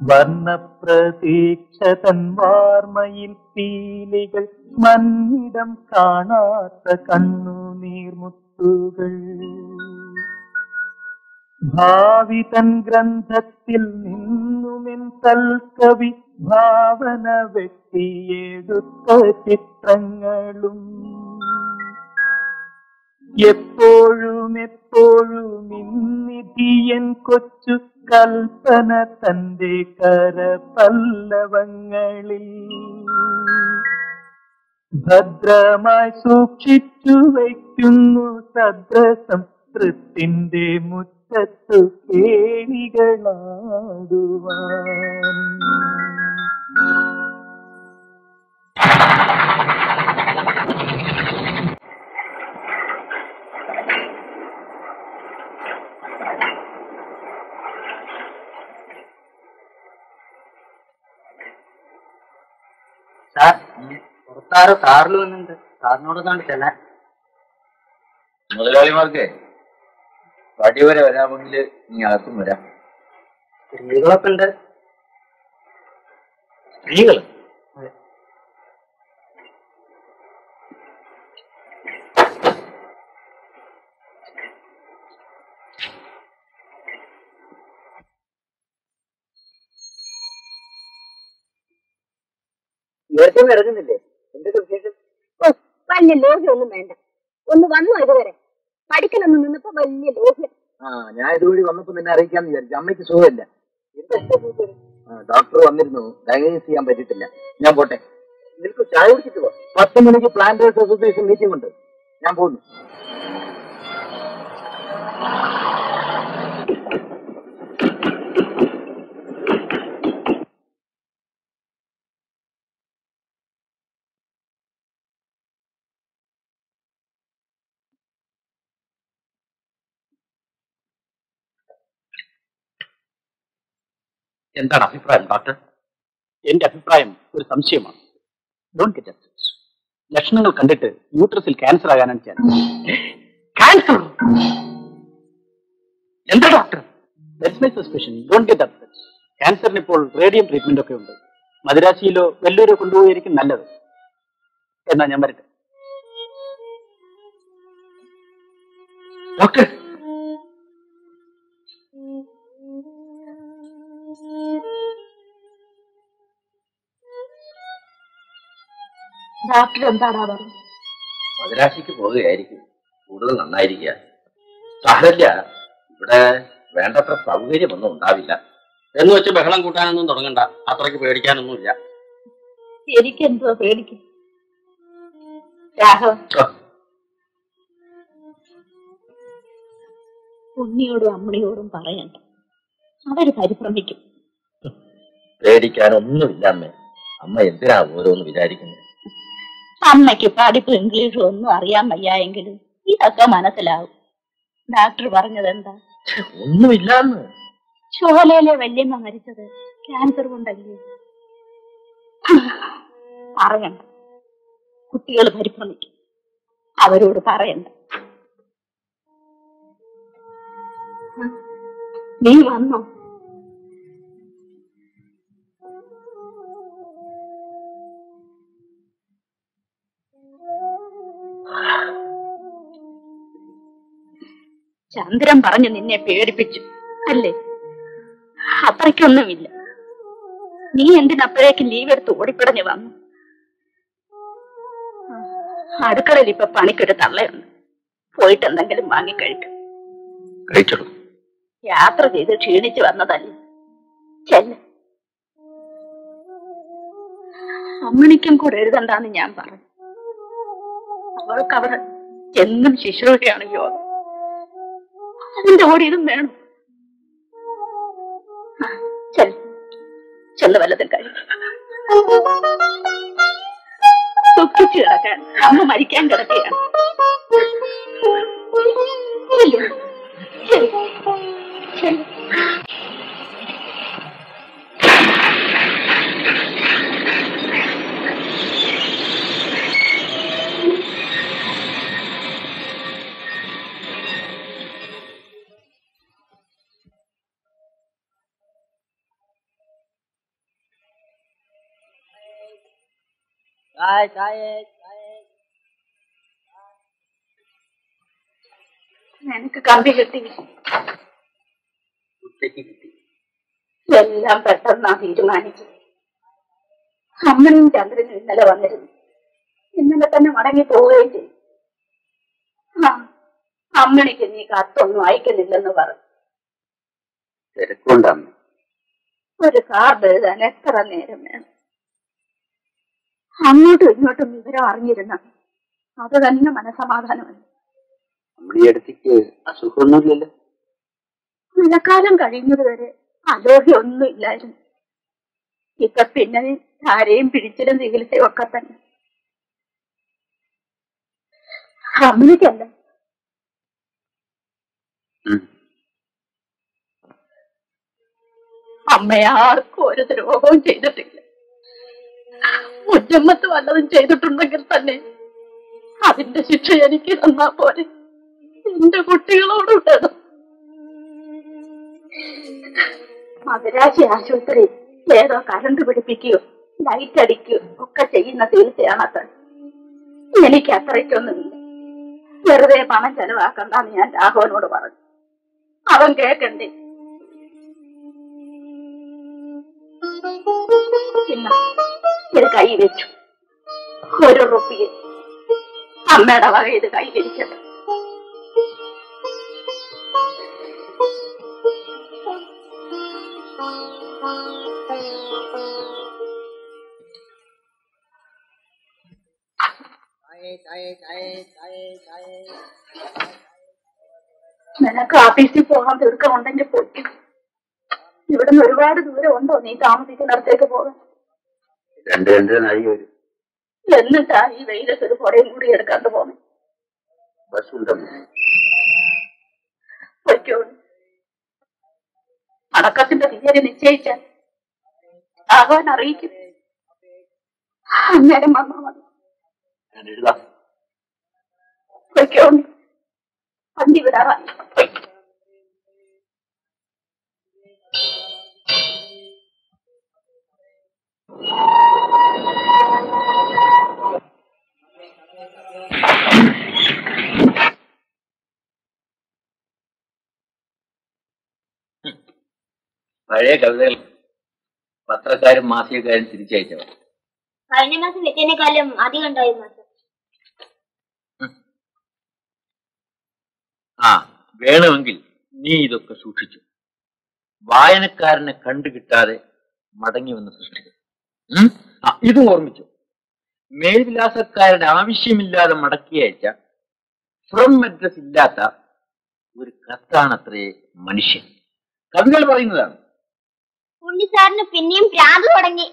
വർണ്ണപ്രതീക്ഷ തൻ വാർമയിൽ പീലികൾ മന്നിടം കാണാത്ത കണ്ണുനീർമുത്തുകൾ ഭാവി തൻ ഗ്രന്ഥത്തിൽ നിന്നുമെൻ തൽക്കവി ഭാവന വെട്ടിയെടുത്ത ചിത്രങ്ങളും എപ്പോഴും എപ്പോഴും ഇന്നിധിയൻ കൊച്ചു കൽപ്പന തന്റെ കരപല്ലവങ്ങളിൽ ഭദ്രമായി സൂക്ഷിച്ചു വയ്ക്കുന്നു സദ്രസം തൃത്തിന്റെ മുറ്റത്തു കേളികളാടുവാൻ സാർ പുറത്താരോ കാറിൽ വന്നിട്ടുണ്ട് സാറിനോടൊന്നാണ്ട് ചെല്ലാൻ മുതലാളിമാർക്ക് പടി വരെ വരാമെങ്കിൽ ഇനി അകത്തും വരാം സ്ത്രീകളൊക്കെ ഉണ്ട് സ്ത്രീകൾ നേരത്തെ ഇറങ്ങുന്നില്ലേ എന്തൊക്കെ വിശേഷം ഓ വലിയ ലോഹ്യൊന്നും വേണ്ട ഒന്ന് വന്നു ഇതുവരെ പഠിക്കലൊന്ന് നിന്നപ്പോ വലിയ ലോഹ്യം ആ ഞാൻ ഇതുവഴി വന്നപ്പോ നിന്നെ അറിയിക്കാന്ന് വിചാരിച്ചു അമ്മയ്ക്ക് സുഖമില്ല ആ, ഡോക്ടർ വന്നിരുന്നു ഡയഗ്നൈസ് ചെയ്യാൻ പറ്റിയിട്ടില്ല ഞാൻ പോട്ടെ നിനക്ക് ചായ കുടിച്ചിട്ട് പോ പത്ത് മണിക്ക് പ്ലാന്റേഴ്സ് അസോസിയേഷൻ മീറ്റിംഗ് ഉണ്ട് ഞാൻ പോകുന്നു എന്താണ് അഭിപ്രായം ഡോക്ടർ എന്റെ അഭിപ്രായം ഒരു സംശയമാണ് ഡോണ്ട് ഗെറ്റ് അപ്സെറ്റ് ലക്ഷണങ്ങൾ കണ്ടിട്ട് യൂട്രസിൽ ക്യാൻസർ ആകാനാണ് ചാൻസ് ക്യാൻസർ എന്താ doctor that's my suspicion don't get upset ക്യാൻസറിന് ഇപ്പോൾ റേഡിയം ട്രീറ്റ്മെന്റ് ഒക്കെ ഉണ്ട് മദിരാശിയിലോ വെല്ലൂരോ കൊണ്ടുപോയിരിക്കും നല്ലത് എന്നാ ഞാൻ വരട്ടെ ഡോക്ടർ ഡോക്ടർ എന്താടാ പറഞ്ഞു മദരാശിക്ക് പോവുകയായിരിക്കും കൂടുതൽ നന്നായിരിക്കുക സാരമില്ല ഇവിടെ വേണ്ടത്ര സൗകര്യമൊന്നും ഉണ്ടാവില്ല എന്ന് വെച്ച് ബഹളം കൂട്ടാനൊന്നും തുടങ്ങണ്ട അത്രയ്ക്ക് പേടിക്കാനൊന്നുമില്ല എനിക്കെന്തോ പേടിക്കും രാഘവൻ ഉണ്ണിയോടും അമ്മണിയോടും പറയണ്ട അവര് പരിഭ്രമിക്കും പേടിക്കാനൊന്നുമില്ല അമ്മേ അമ്മ എന്തിനാ ഓരോന്ന് വിചാരിക്കുന്നത് അമ്മയ്ക്ക് പഠിപ്പ് ഇംഗ്ലീഷും ഒന്നും അറിയാൻ വയ്യായെങ്കിലും ഇതൊക്കെ മനസ്സിലാവും ഡോക്ടർ പറഞ്ഞത് എന്താ ഒന്നുമില്ലാന്ന് ചോലയിലെ വല്യമ്മ മരിച്ചത് ക്യാൻസർ കൊണ്ടല്ലേ പറയണ്ട കുട്ടികൾ പരിഭ്രമിക്കും അവരോട് പറയണ്ട നീ വന്നോ ചന്ദ്രൻ പറഞ്ഞു നിന്നെ പേടിപ്പിച്ചു അല്ലേ അത്രയ്ക്കൊന്നുമില്ല നീ എന്തിനപ്പോഴേക്കും ലീവ് എടുത്ത് ഓടിപ്പടഞ്ഞു വന്നു അടുക്കളയിൽ ഇപ്പൊ പണിക്കൊരു തള്ളയുണ്ട് പോയിട്ട് എന്തെങ്കിലും വാങ്ങിക്കഴിക്കും കഴിച്ചോളൂ യാത്ര ചെയ്ത് ക്ഷീണിച്ചു വന്നതല്ലേ ചെല്ല അമ്മണിക്കും കൂടെ എഴുതണ്ടാന്ന് ഞാൻ പറഞ്ഞു അവൾക്ക് അവിടെ എന്നും ശുശ്രൂഷയാണ് യോഗം അതിന്റെ കൂടെ ഇതും വേണം ആ, ചെല്ല് ചെന്ന് വല്ലതും കഴിക്കും ദുഃഖിച്ചു കിടക്കാൻ അമ്മ മരിക്കാൻ കിടക്കുകയാണ് ചെല്ലു ചെല്ലു ചെല്ലു ചായ ചായ ചായ നിനക്ക് കമ്പി കിട്ടി ഉച്ചയ്ക്ക് കിട്ടി എല്ലാം പെട്ടെന്നാ തീരുമാനിച്ചത് അമ്മനും ചന്ദ്രനും ഇന്നലെ വന്നിരുന്നു ഇന്നലെ തന്നെ മടങ്ങി പോവുകയും ചെയ്തു ആ അമ്മണിക്ക് നീ കത്തൊന്നും അയക്കുന്നില്ലെന്ന് പറഞ്ഞു തിരക്കുണ്ടാമ്മ ഒരു കാർഡ് എഴുതാൻ എത്ര നേരം വേണം അങ്ങോട്ടും ഇങ്ങോട്ടും വിവരം അറിഞ്ഞിരുന്ന അത് തന്നെ മനസമാധാനമല്ല നമ്മുടെ ഈ അടുത്തേക്ക് അസുഖമൊന്നുമില്ലല്ലോ മഴക്കാലം കഴിഞ്ഞതുവരെ അലോഹ്യം ഒന്നും ഇല്ലായിരുന്നു ഇപ്പൊ പിന്നെ ധാരയും പിടിച്ചിലും ചികിത്സയും ഒക്കെ തന്നെ അമ്മയ്ക്കല്ല ഉം. അമ്മയാർക്കും ഒരു ദ്രോഹവും ചെയ്തിട്ടില്ല മുജമ്മത്ത് വല്ലതും ചെയ്തിട്ടുണ്ടെങ്കിൽ തന്നെ അതിന്റെ ശിക്ഷ എനിക്ക് തന്നാ പോലെ എന്റെ കുട്ടികളോട് വേണം മദരാശി ആശുപത്രി ഏതോ കറണ്ട് പിടിപ്പിക്കുകയോ ലൈറ്റ് അടിക്കുകയോ ഒക്കെ ചെയ്യുന്ന ചികിത്സയാണത് എനിക്ക് അത്രയ്ക്കൊന്നുമില്ല വെറുതെ പണം ചെലവാക്കണ്ടെന്ന് ഞാൻ രാഘവനോട് പറഞ്ഞു അവൻ കേക്കണ്ടേ പിന്നെ ഇത് കൈ വെച്ചു ഒരു റുപ്പിയെ അമ്മയുടെ വക ഇത് കൈകരിച്ചത് നിനക്ക് ഓഫീസിൽ പോകാൻ തീർക്കമുണ്ടെങ്കിൽ പോയി ഇവിടുന്ന് ഒരുപാട് ദൂരം ഉണ്ടോ നീ താമസിക്കുന്നിടത്തേക്ക് പോകാൻ രണ്ട് രണ്ടര നാഴി വരും എന്നിട്ടാ ഈ വെയിലത്ത് ഒരു കുടയും കൂടി എടുക്കാണ്ട് പോന്നെ ബസ് ഉണ്ടമ്മ പൊയ്ക്കോ അടക്കത്തിന്റെ തീയതി നിശ്ചയിച്ച ആകാൻ അറിയിക്കും അന്നേരം വന്നാ മതി ഞാൻ എഴുതാം പൊയ്ക്കോ വണ്ടി വിടാറായി പൊയ്ക്കോ. പഴയ കവിതകൾ പത്രക്കാരും മാസികക്കാരും തിരിച്ചയച്ചവർ കഴിഞ്ഞ മാസം വെച്ചതിനേക്കാളും അധികം ഉണ്ടായി മാസം ആ വേണമെങ്കിൽ നീ ഇതൊക്കെ സൂക്ഷിച്ചു വായനക്കാരനെ കണ്ടു കിട്ടാതെ മടങ്ങി വന്ന് സൃഷ്ടിക്കും ഉം? ആ ഇതും ഓർമ്മിച്ചു മേൽവിലാസക്കാരുടെ ആവശ്യമില്ലാതെ മടക്കി അയച്ച ഫ്രം അഡ്രസ് ഇല്ലാത്ത ഒരു കത്താണത്രേ മനുഷ്യൻ കവികൾ പറയുന്നതാണ് ഉണ്ണി സാറിന് പിന്നെയും ഭ്രാന്ത് തുടങ്ങി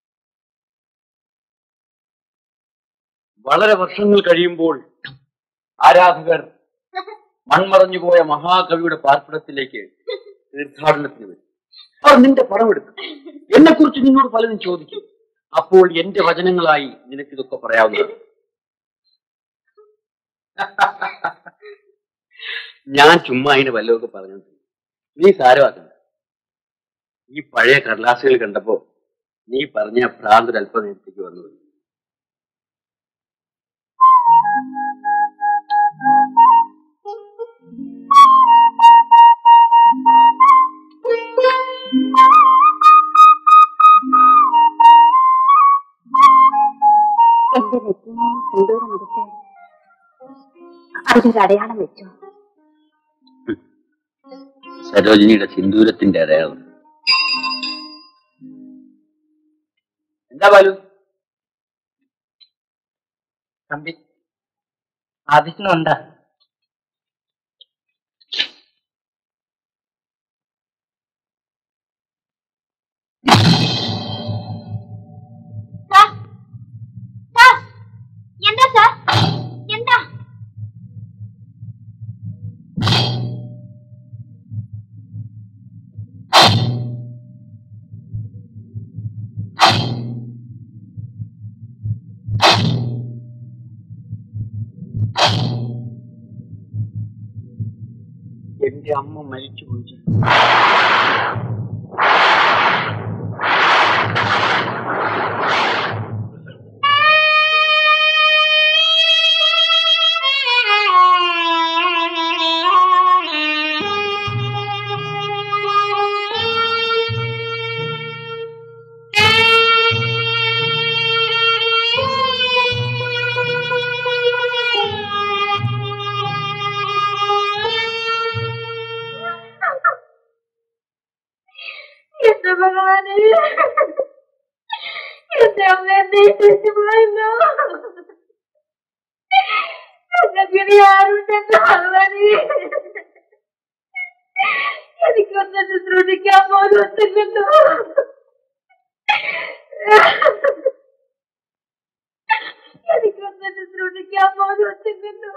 വളരെ വർഷങ്ങൾ കഴിയുമ്പോൾ ആരാധകർ മൺമറഞ്ഞുപോയ മഹാകവിയുടെ പാർപ്പിടത്തിലേക്ക് തീർത്ഥാടനത്തിന് വരും അവർ നിന്റെ പടം എടുക്കും എന്നെ കുറിച്ച് നിന്നോട് പലതും ചോദിക്കും അപ്പോൾ എന്റെ വചനങ്ങളായി നിനക്കിതൊക്കെ പറയാവുന്നതാണ് ഞാൻ ചുമ്മാ അതിന് വല്ലതൊക്കെ പറഞ്ഞു നീ സാരമാക്കണ്ട ഈ പഴയ കടലാസുകൾ കണ്ടപ്പോ നീ പറഞ്ഞ ഭ്രാന്തൊരു അല്പനേരത്തേക്ക് വന്നു പോയി. എന്റെ നെറ്റിയിൽ സിന്ദൂരം എടുത്ത് അതിന്റെ അടയാളം വെച്ചു സരോജിനിയുടെ സിന്ദൂരത്തിന്റെ അടയാളം എന്താ ബാലു തമ്പി ആദിത്യനുണ്ടാ സാർ സാർ എന്താ സാർ എന്താ എന്റെ അമ്മ മരിച്ചു പോയി അമ്മ എന്നെ ഇട്ടിട്ട് പോയല്ലോ ഞങ്ങൾക്ക് ആരുണ്ടെന്ന് ഭഗവാനെ എനിക്കൊന്ന് ശുശ്രൂഷിക്കാൻ പോലും ഒത്തില്ലല്ലോ എനിക്കൊന്ന് ശുശ്രൂഷിക്കാൻ പോലും ഒത്തില്ലല്ലോ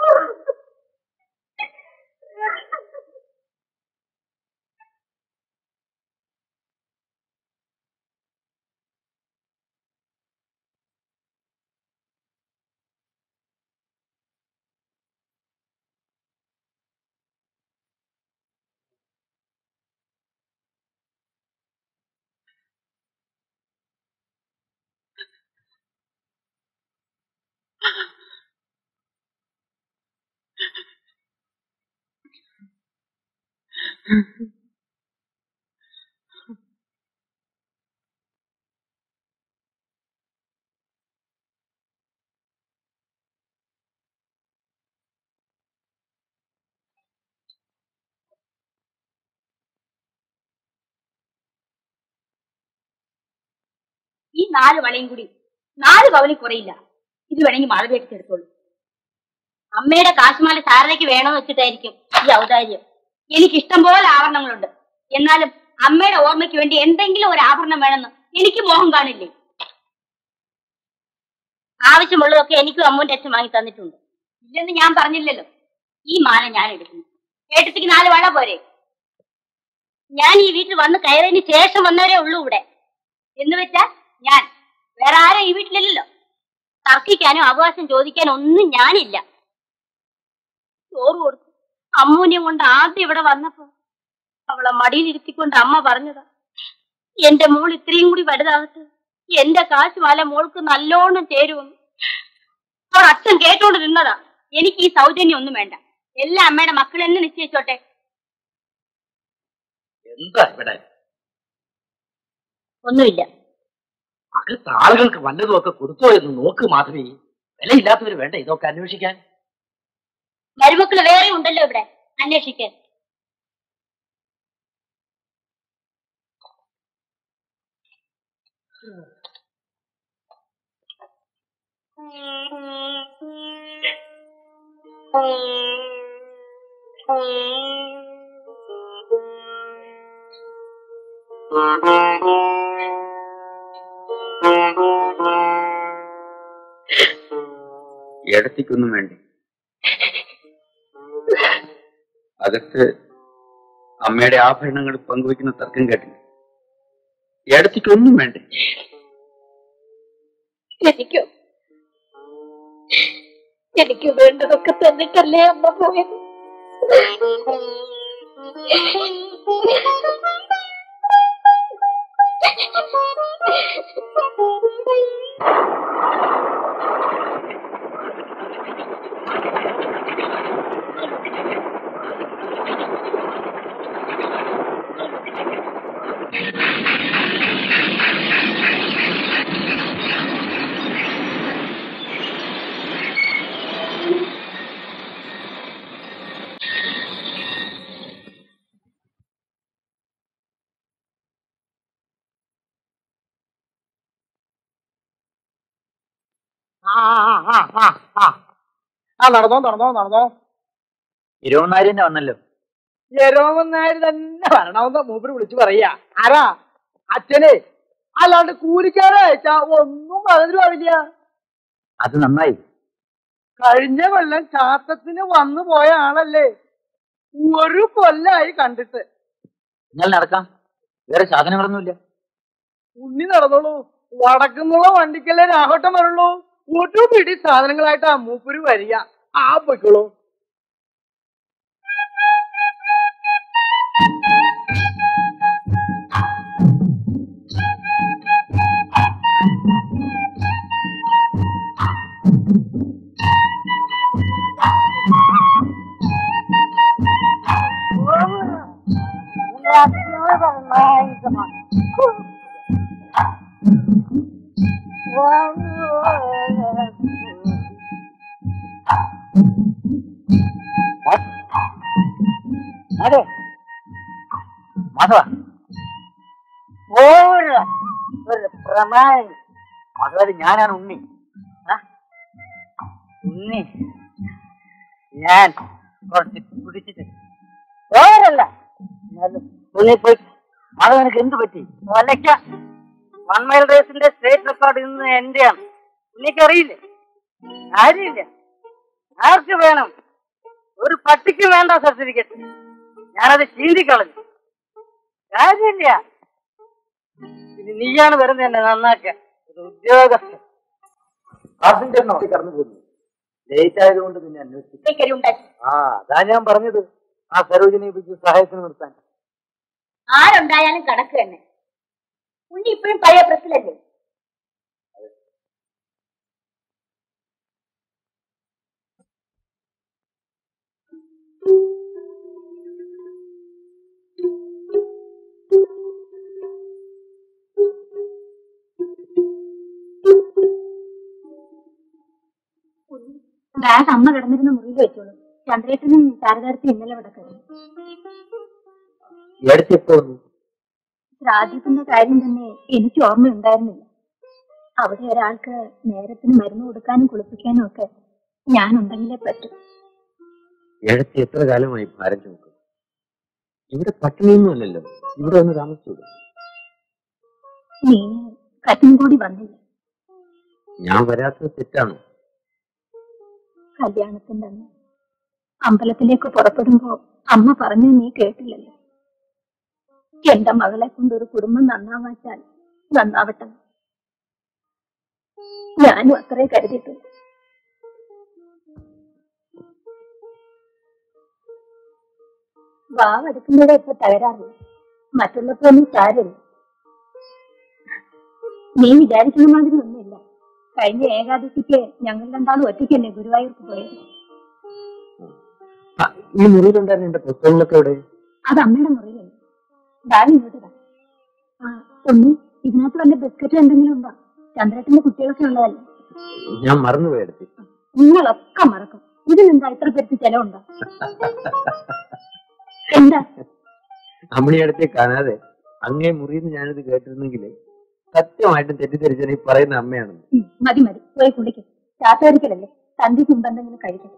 ഈ നാല് വളയും കൂടി നാല് പവനിൽ കുറയില്ല ഇത് വേണമെങ്കിൽ മാളവിയെടുത്ത് എടുത്തോളൂ അമ്മയുടെ കാശുമാല ശാരദയ്ക്ക് വേണമെന്ന് വെച്ചിട്ടായിരിക്കും ഈ ഔദാര്യം എനിക്ക് ഇഷ്ടം പോലെ ആഭരണങ്ങളുണ്ട് എന്നാലും അമ്മയുടെ ഓർമ്മയ്ക്ക് വേണ്ടി എന്തെങ്കിലും ഒരു ആഭരണം വേണമെന്ന് എനിക്ക് മോഹം കാണില്ലേ ആവശ്യമുള്ളതൊക്കെ എനിക്കും അമ്മൂന്റെ അച്ഛൻ വാങ്ങി തന്നിട്ടുണ്ട് ഇല്ലെന്ന് ഞാൻ പറഞ്ഞില്ലല്ലോ ഈ മാല ഞാൻ എടുക്കുന്നു ഏട്ടത്തിക്ക് നാല് വള പോരെ ഞാൻ ഈ വീട്ടിൽ വന്ന് കയറിയതിന് ശേഷം വന്നവരേ ഉള്ളൂ ഇവിടെ എന്ന് വെച്ചാൽ ഞാൻ വേറെ ആരും ഈ വീട്ടിലില്ലല്ലോ തർക്കിക്കാനോ അവകാശം ചോദിക്കാനോ ഒന്നും ഞാനില്ല ചോറ് കൊടുത്തു അമ്മൂനെയും കൊണ്ട് ആദ്യം ഇവിടെ വന്നപ്പോ അവളെ മടിയിലിരുത്തിക്കൊണ്ട് അമ്മ പറഞ്ഞതാ എന്റെ മോൾ ഇത്രയും കൂടി വലുതാകട്ടെ എന്റെ കാശുമാല മോൾക്ക് നല്ലോണം ചേരുമെന്ന് അവൾ അച്ഛൻ കേട്ടോണ്ട് നിന്നതാ എനിക്ക് ഈ സൗജന്യം ഒന്നും വേണ്ട എല്ലാ അമ്മയുടെ മക്കൾ എന്നെ നിശ്ചയിച്ചോട്ടെ എന്താ ഇവിടെ ഒന്നുമില്ല അകത്ത് ആളുകൾക്ക് വല്ലതും ഒക്കെ കൊടുത്തോ എന്ന് നോക്ക് മാധവി വിലയില്ലാത്തവര് വേണ്ട ഇതൊക്കെ അന്വേഷിക്കാൻ മരുമക്കള് വേറെ ഉണ്ടല്ലോ ഇവിടെ അന്വേഷിക്കാൻ ഇടത്തിക്കൊന്നും വേണ്ടേ അകത്ത് അമ്മയുടെ ആഭരണങ്ങൾ പങ്കുവെക്കുന്ന തർക്കം കേട്ടില്ല ഇടത്തിക്കൊന്നും വേണ്ടേ എനിക്കോ എനിക്ക് വേണ്ടതൊക്കെ തന്നിട്ടല്ലേ അമ്മ പോയത് ആ ആ ആ ആ ആ ആ നടന്നോ നടന്നോ നടന്നോ ഇരുപത്തിനാല് തന്നെ വന്നല്ലോ യരോമൻ നായർ തന്നെ വരണമെന്ന് മൂപ്പര് വിളിച്ചു പറയാ ആരാ അച്ഛനെ അല്ലാണ്ട് കൂലിക്കാരെ അയച്ചാ ഒന്നും പറഞ്ഞു പാടില്ല അത് നന്നായി കഴിഞ്ഞ കൊല്ലം ചാത്തത്തിന് വന്നു പോയ ആളല്ലേ ഒരു കൊല്ലായി കണ്ടിട്ട് എന്നാൽ നടക്കാം വേറെ സാധനങ്ങളൊന്നുമില്ല ഉണ്ണി നടന്നോളൂ വടക്കുന്നുള്ള വണ്ടിക്കല്ലേ രാഘവട്ടം വരുള്ളൂ ഒരു പിടി സാധനങ്ങളായിട്ടാ മൂപ്പര് വരിക ആ പൊയ്ക്കോളൂ അതെ മാധവ ഒരു പ്രമാണം മാധവ അതായത് ഞാനാണ് ഉണ്ണി ആ? ഉണ്ണി ഞാൻ കുറച്ച് കുടിച്ചിട്ട് വേറല്ല എന്നാലും ഉണ്ണി പോയി അത് നിനക്ക് എന്ത് പറ്റി ഒലയ്ക്ക വൺ മൈൽ റേസിന്റെ സ്റ്റേറ്റ് റെക്കോർഡ് ഇന്ന് എന്റെയാണ് ഉണ്ണിക്ക് അറിയില്ലേ കാര്യമില്ല ആർക്ക് വേണം ഒരു പട്ടിക്ക് വേണ്ട സർട്ടിഫിക്കറ്റ് ഞാനത് ചീന്തിക്കളഞ്ഞു കാര്യമില്ല ഇനി നീയാണ് വരുന്നത് എന്നെ നന്നാക്കാൻ ഒരു ഉദ്യോഗസ്ഥൻ അതിന്റെ കടന്നു പോകുന്നു ലേറ്റ് ആയതുകൊണ്ട് പിന്നെ അന്വേഷിച്ചു ആ അതാ ഞാൻ പറഞ്ഞത് ആ സരോജിനെ വിളിച്ച് സഹായത്തിന് നിർത്താൻ ആരുണ്ടായാലും കണക്ക് തന്നെ ഉണ്ണി ഇപ്പോഴും പഴയ പ്രസിലല്ലേ ബാഗ് അമ്മ കിടന്നിരുന്ന മുറിയിൽ വെച്ചോളൂ ചന്ദ്രേട്ടനും ശാരദാർത്ഥി ഇന്നലെ ഇവിടെ കഴിഞ്ഞു എടുത്തെപ്പോ വന്നു ശ്രാദ്ധത്തിന്റെ കാര്യം തന്നെ എനിക്ക് ഓർമ്മയുണ്ടായിരുന്നില്ല അവിടെ ഒരാൾക്ക് നേരത്തിന് മരുന്ന് കൊടുക്കാനും കുളിപ്പിക്കാനും ഒക്കെ ഞാനുണ്ടെങ്കിലേ പറ്റും എടുത്ത് എത്ര കാലമായി ഭാരം ചുമക്കും ഇവിടെ പട്ടിണിയൊന്നും അല്ലല്ലോ ഇവിടെ ഒന്ന് താമസിച്ചൂടെ നീ കറ്റും കൂടി വന്നില്ല ഞാൻ വരാത്തത് തെറ്റാണോ കല്യാണത്തിന്റെ അന്ന് അമ്പലത്തിലേക്ക് പുറപ്പെടുമ്പോ അമ്മ പറഞ്ഞു നീ കേട്ടില്ലല്ലോ എന്റെ മകളെ കൊണ്ട് ഒരു കുടുംബം നന്നാവാച്ചാൽ നന്നാവട്ടെ ഞാനും അത്രേ കരുതിയിട്ടുള്ളൂ വാവെടുക്കുമ്പോഴേ ഇപ്പൊ തകരാറില്ല മറ്റുള്ളപ്പോഴൊന്നും സാരമില്ല നീ വിചാരിക്കുന്ന മാതിരി ഒന്നുമില്ല കഴിഞ്ഞ ഏകാദശിക്ക് ഞങ്ങൾ രണ്ടാളും ഒറ്റയ്ക്കല്ലേ ഗുരുവായൂർക്ക് പോയത് ആ, ഈ മുറിയിലുണ്ടായിരുന്ന എന്റെ പുസ്തകങ്ങളൊക്കെ എവിടെ അത് അമ്മയുടെ മുറിയിലുണ്ട് ബാഗ് ഇങ്ങോട്ട് ഇടാം ആ ഉണ്ണി ഇതിനകത്ത് വല്ല ബിസ്ക്കറ്റ് എന്തെങ്കിലും ഉണ്ടോ ചന്ദ്രേട്ടന്റെ കുട്ടികളൊക്കെ ഉള്ളതല്ലേ ഞാൻ മറന്നുപോയി എടുത്ത് നിങ്ങളൊക്കെ മറക്കും ഇതിനെന്താ ഇത്ര പേർക്ക് ചെലവുണ്ടോ എന്താ അമ്മണിയടുത്തെ കാണാതെ അങ്ങേ മുറിയിൽ നിന്ന് ഞാനിത് കേട്ടിരുന്നെങ്കിൽ സത്യമായിട്ടും തെറ്റിദ്ധരിച്ചാൽ ഈ പറയുന്ന അമ്മയാണെന്ന് ഉം, മതി മതി പോയി കുടിക്കും ചാത്തരിക്കലല്ലേ സന്ധ്യക്ക് മുമ്പ് എന്തെങ്കിലും കഴിക്കട്ടെ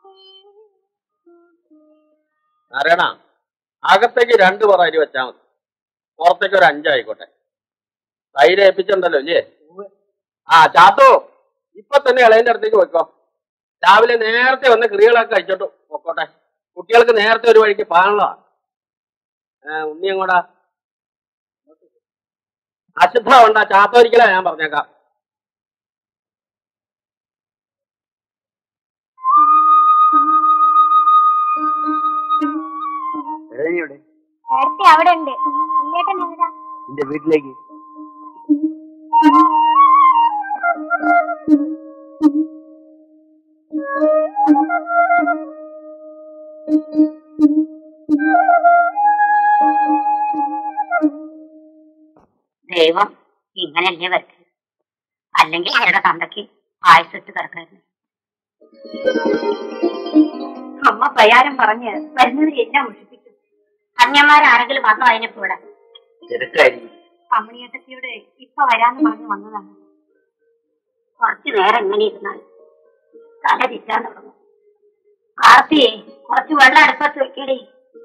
നാരായണ അകത്തേക്ക് രണ്ട് പറ അരി വെച്ചാൽ മതി പുറത്തേക്ക് ഒരു അഞ്ചായിക്കോട്ടെ തൈര് ഏൽപ്പിച്ചിട്ടുണ്ടല്ലോ ഇല്ലേ ആ ചാത്തോ ഇപ്പൊ തന്നെ ഇളയന്റെ അടുത്തേക്ക് വെക്കോ രാവിലെ നേരത്തെ വന്ന് കിളികളൊക്കെ കഴിച്ചോട്ടു പൊക്കോട്ടെ കുട്ടികൾക്ക് നേരത്തെ ഒരു വഴിക്ക് പാകണല്ലോ ഉണ്ണി എങ്ങോടാ അശുദ്ധ ഉണ്ടാ ചാത്തോരിക്കലാ ഞാൻ പറഞ്ഞേക്കാം എവിടെ നേരത്തെ അവിടെ ഉണ്ട് ഉണ്ണിയേട്ടൻ എവിടാ എന്റെ വീട്ടിലേക്ക് ദൈവം ഇങ്ങനെയല്ലേ വരട്ടെ അല്ലെങ്കിൽ അവരുടെ തന്തയ്ക്ക് ആയുസിട്ട് കിടക്കായിരുന്നു അമ്മ പ്രയാരം പറഞ്ഞ് വരുന്നത് എല്ലാം മുഷിപ്പിക്കും അന്യന്മാരാരെങ്കിലും വന്നോ അതിനിപ്പോ ഇവിടെ തിരക്കായിരിക്കും അമ്മണിയേട്ടത്തിയോട് ഇപ്പൊ വരാന്ന് പറഞ്ഞു വന്നതാണ് കുറച്ചു നേരം ഇങ്ങനെ ഇരുന്നാൽ തല തിറ്റാൻ തുടങ്ങും ആർത്തിയെ കുറച്ച് വെള്ളം അടുപ്പത്ത് വെക്കടേ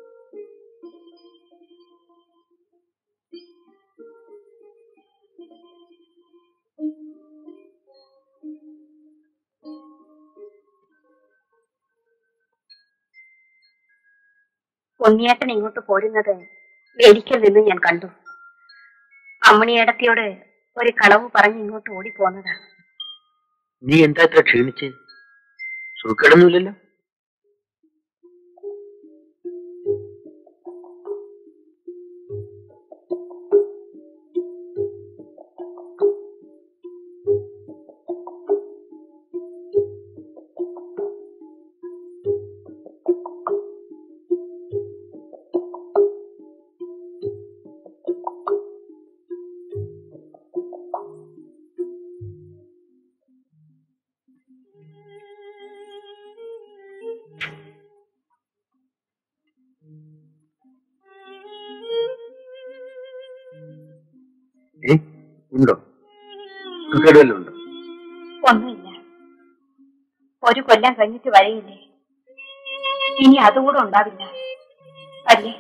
ഉണ്ണിയേട്ടൻ ഇങ്ങോട്ട് പോരുന്നത് വേടിക്കൽ നിന്ന് ഞാൻ കണ്ടു അമ്മണിയേടത്തിയോട് ഒരു കളവ് പറഞ്ഞ് ഇങ്ങോട്ട് ഓടിപ്പോന്നതാണ് നീ എന്താ ഇത്ര ക്ഷീണിച്ച് സുഖക്കേടൊന്നുമില്ലല്ലോ ഏ ഉണ്ടോ സുഖക്കേട് വല്ലതും ഉണ്ടോ ഒരു കൊല്ലം കഴിഞ്ഞിട്ട് വരയില്ലേ ഇനി അതുകൂടെ ഉണ്ടാവില്ല അല്ലേ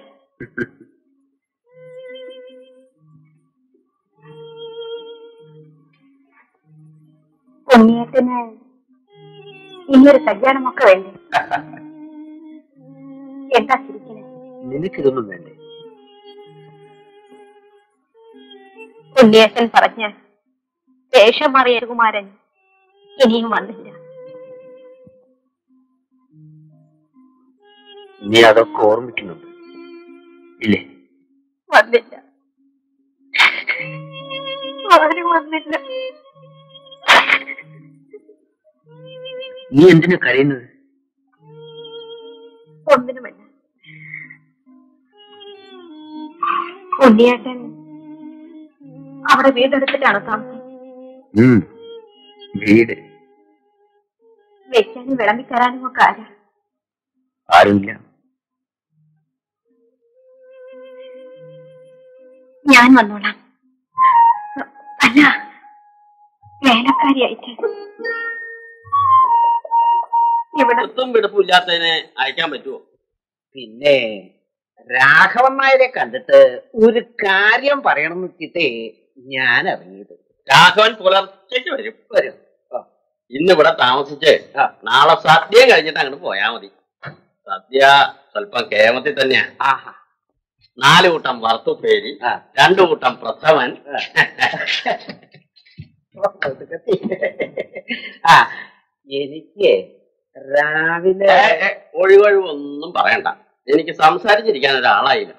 ഉണ്ണിയേട്ടന് ഇനിയൊരു കല്യാണമൊക്കെ വേണ്ടേ എന്താ ചിരിക്കണേ നിനക്കിതൊന്നും വേണ്ടേ ഉണ്ണിയേട്ടൻ പറഞ്ഞ വേഷം മാറിയ കുമാരൻ ഇനിയും വന്നില്ല നീ അതൊക്കെ ഓർമ്മിക്കുന്നുണ്ട് ഇല്ലേ വന്നില്ല ആരും വന്നില്ല നീ എന്തിനാ കരയുന്നത് ഒന്നിനുമല്ല ഉണ്ണിയേട്ടൻ അവിടെ വീടെടുത്തിട്ടാണ് താമസം ഉം, വീട് വെക്കാനും വിളമ്പിത്തരാനും ഒക്കെ ആരാ ആരുമില്ല ഞാൻ വന്നോളാം അല്ല വേലക്കാരിയായിട്ട് ഇവിടെ ഒത്തും പിടിപ്പും ഇല്ലാത്തതിനെ അയക്കാൻ പറ്റുമോ പിന്നെ രാഘവൻ നായരെ കണ്ടിട്ട് ഒരു കാര്യം പറയണമെന്ന് വെച്ചിട്ടേ ഞാൻ ഇറങ്ങിയത് രാഘവൻ പുലർച്ചയ്ക്ക് വരും വരും ഇന്ന് ഇവിടെ താമസിച്ച് നാളെ സദ്യ കഴിഞ്ഞിട്ട് അങ്ങോട്ട് പോയാ മതി സദ്യ സ്വല്പം കേമത്തിൽ തന്നെയാ ആഹാ നാല് കൂട്ടം വറുത്തുപ്പേരി ആ. രണ്ടു കൂട്ടം പ്രഥമൻ ആ എനിക്ക് രാവിലെ ഏ, ഏ, ഒഴിവൊഴിവൊന്നും പറയണ്ട എനിക്ക് സംസാരിച്ചിരിക്കാൻ ഒരാളായില്ല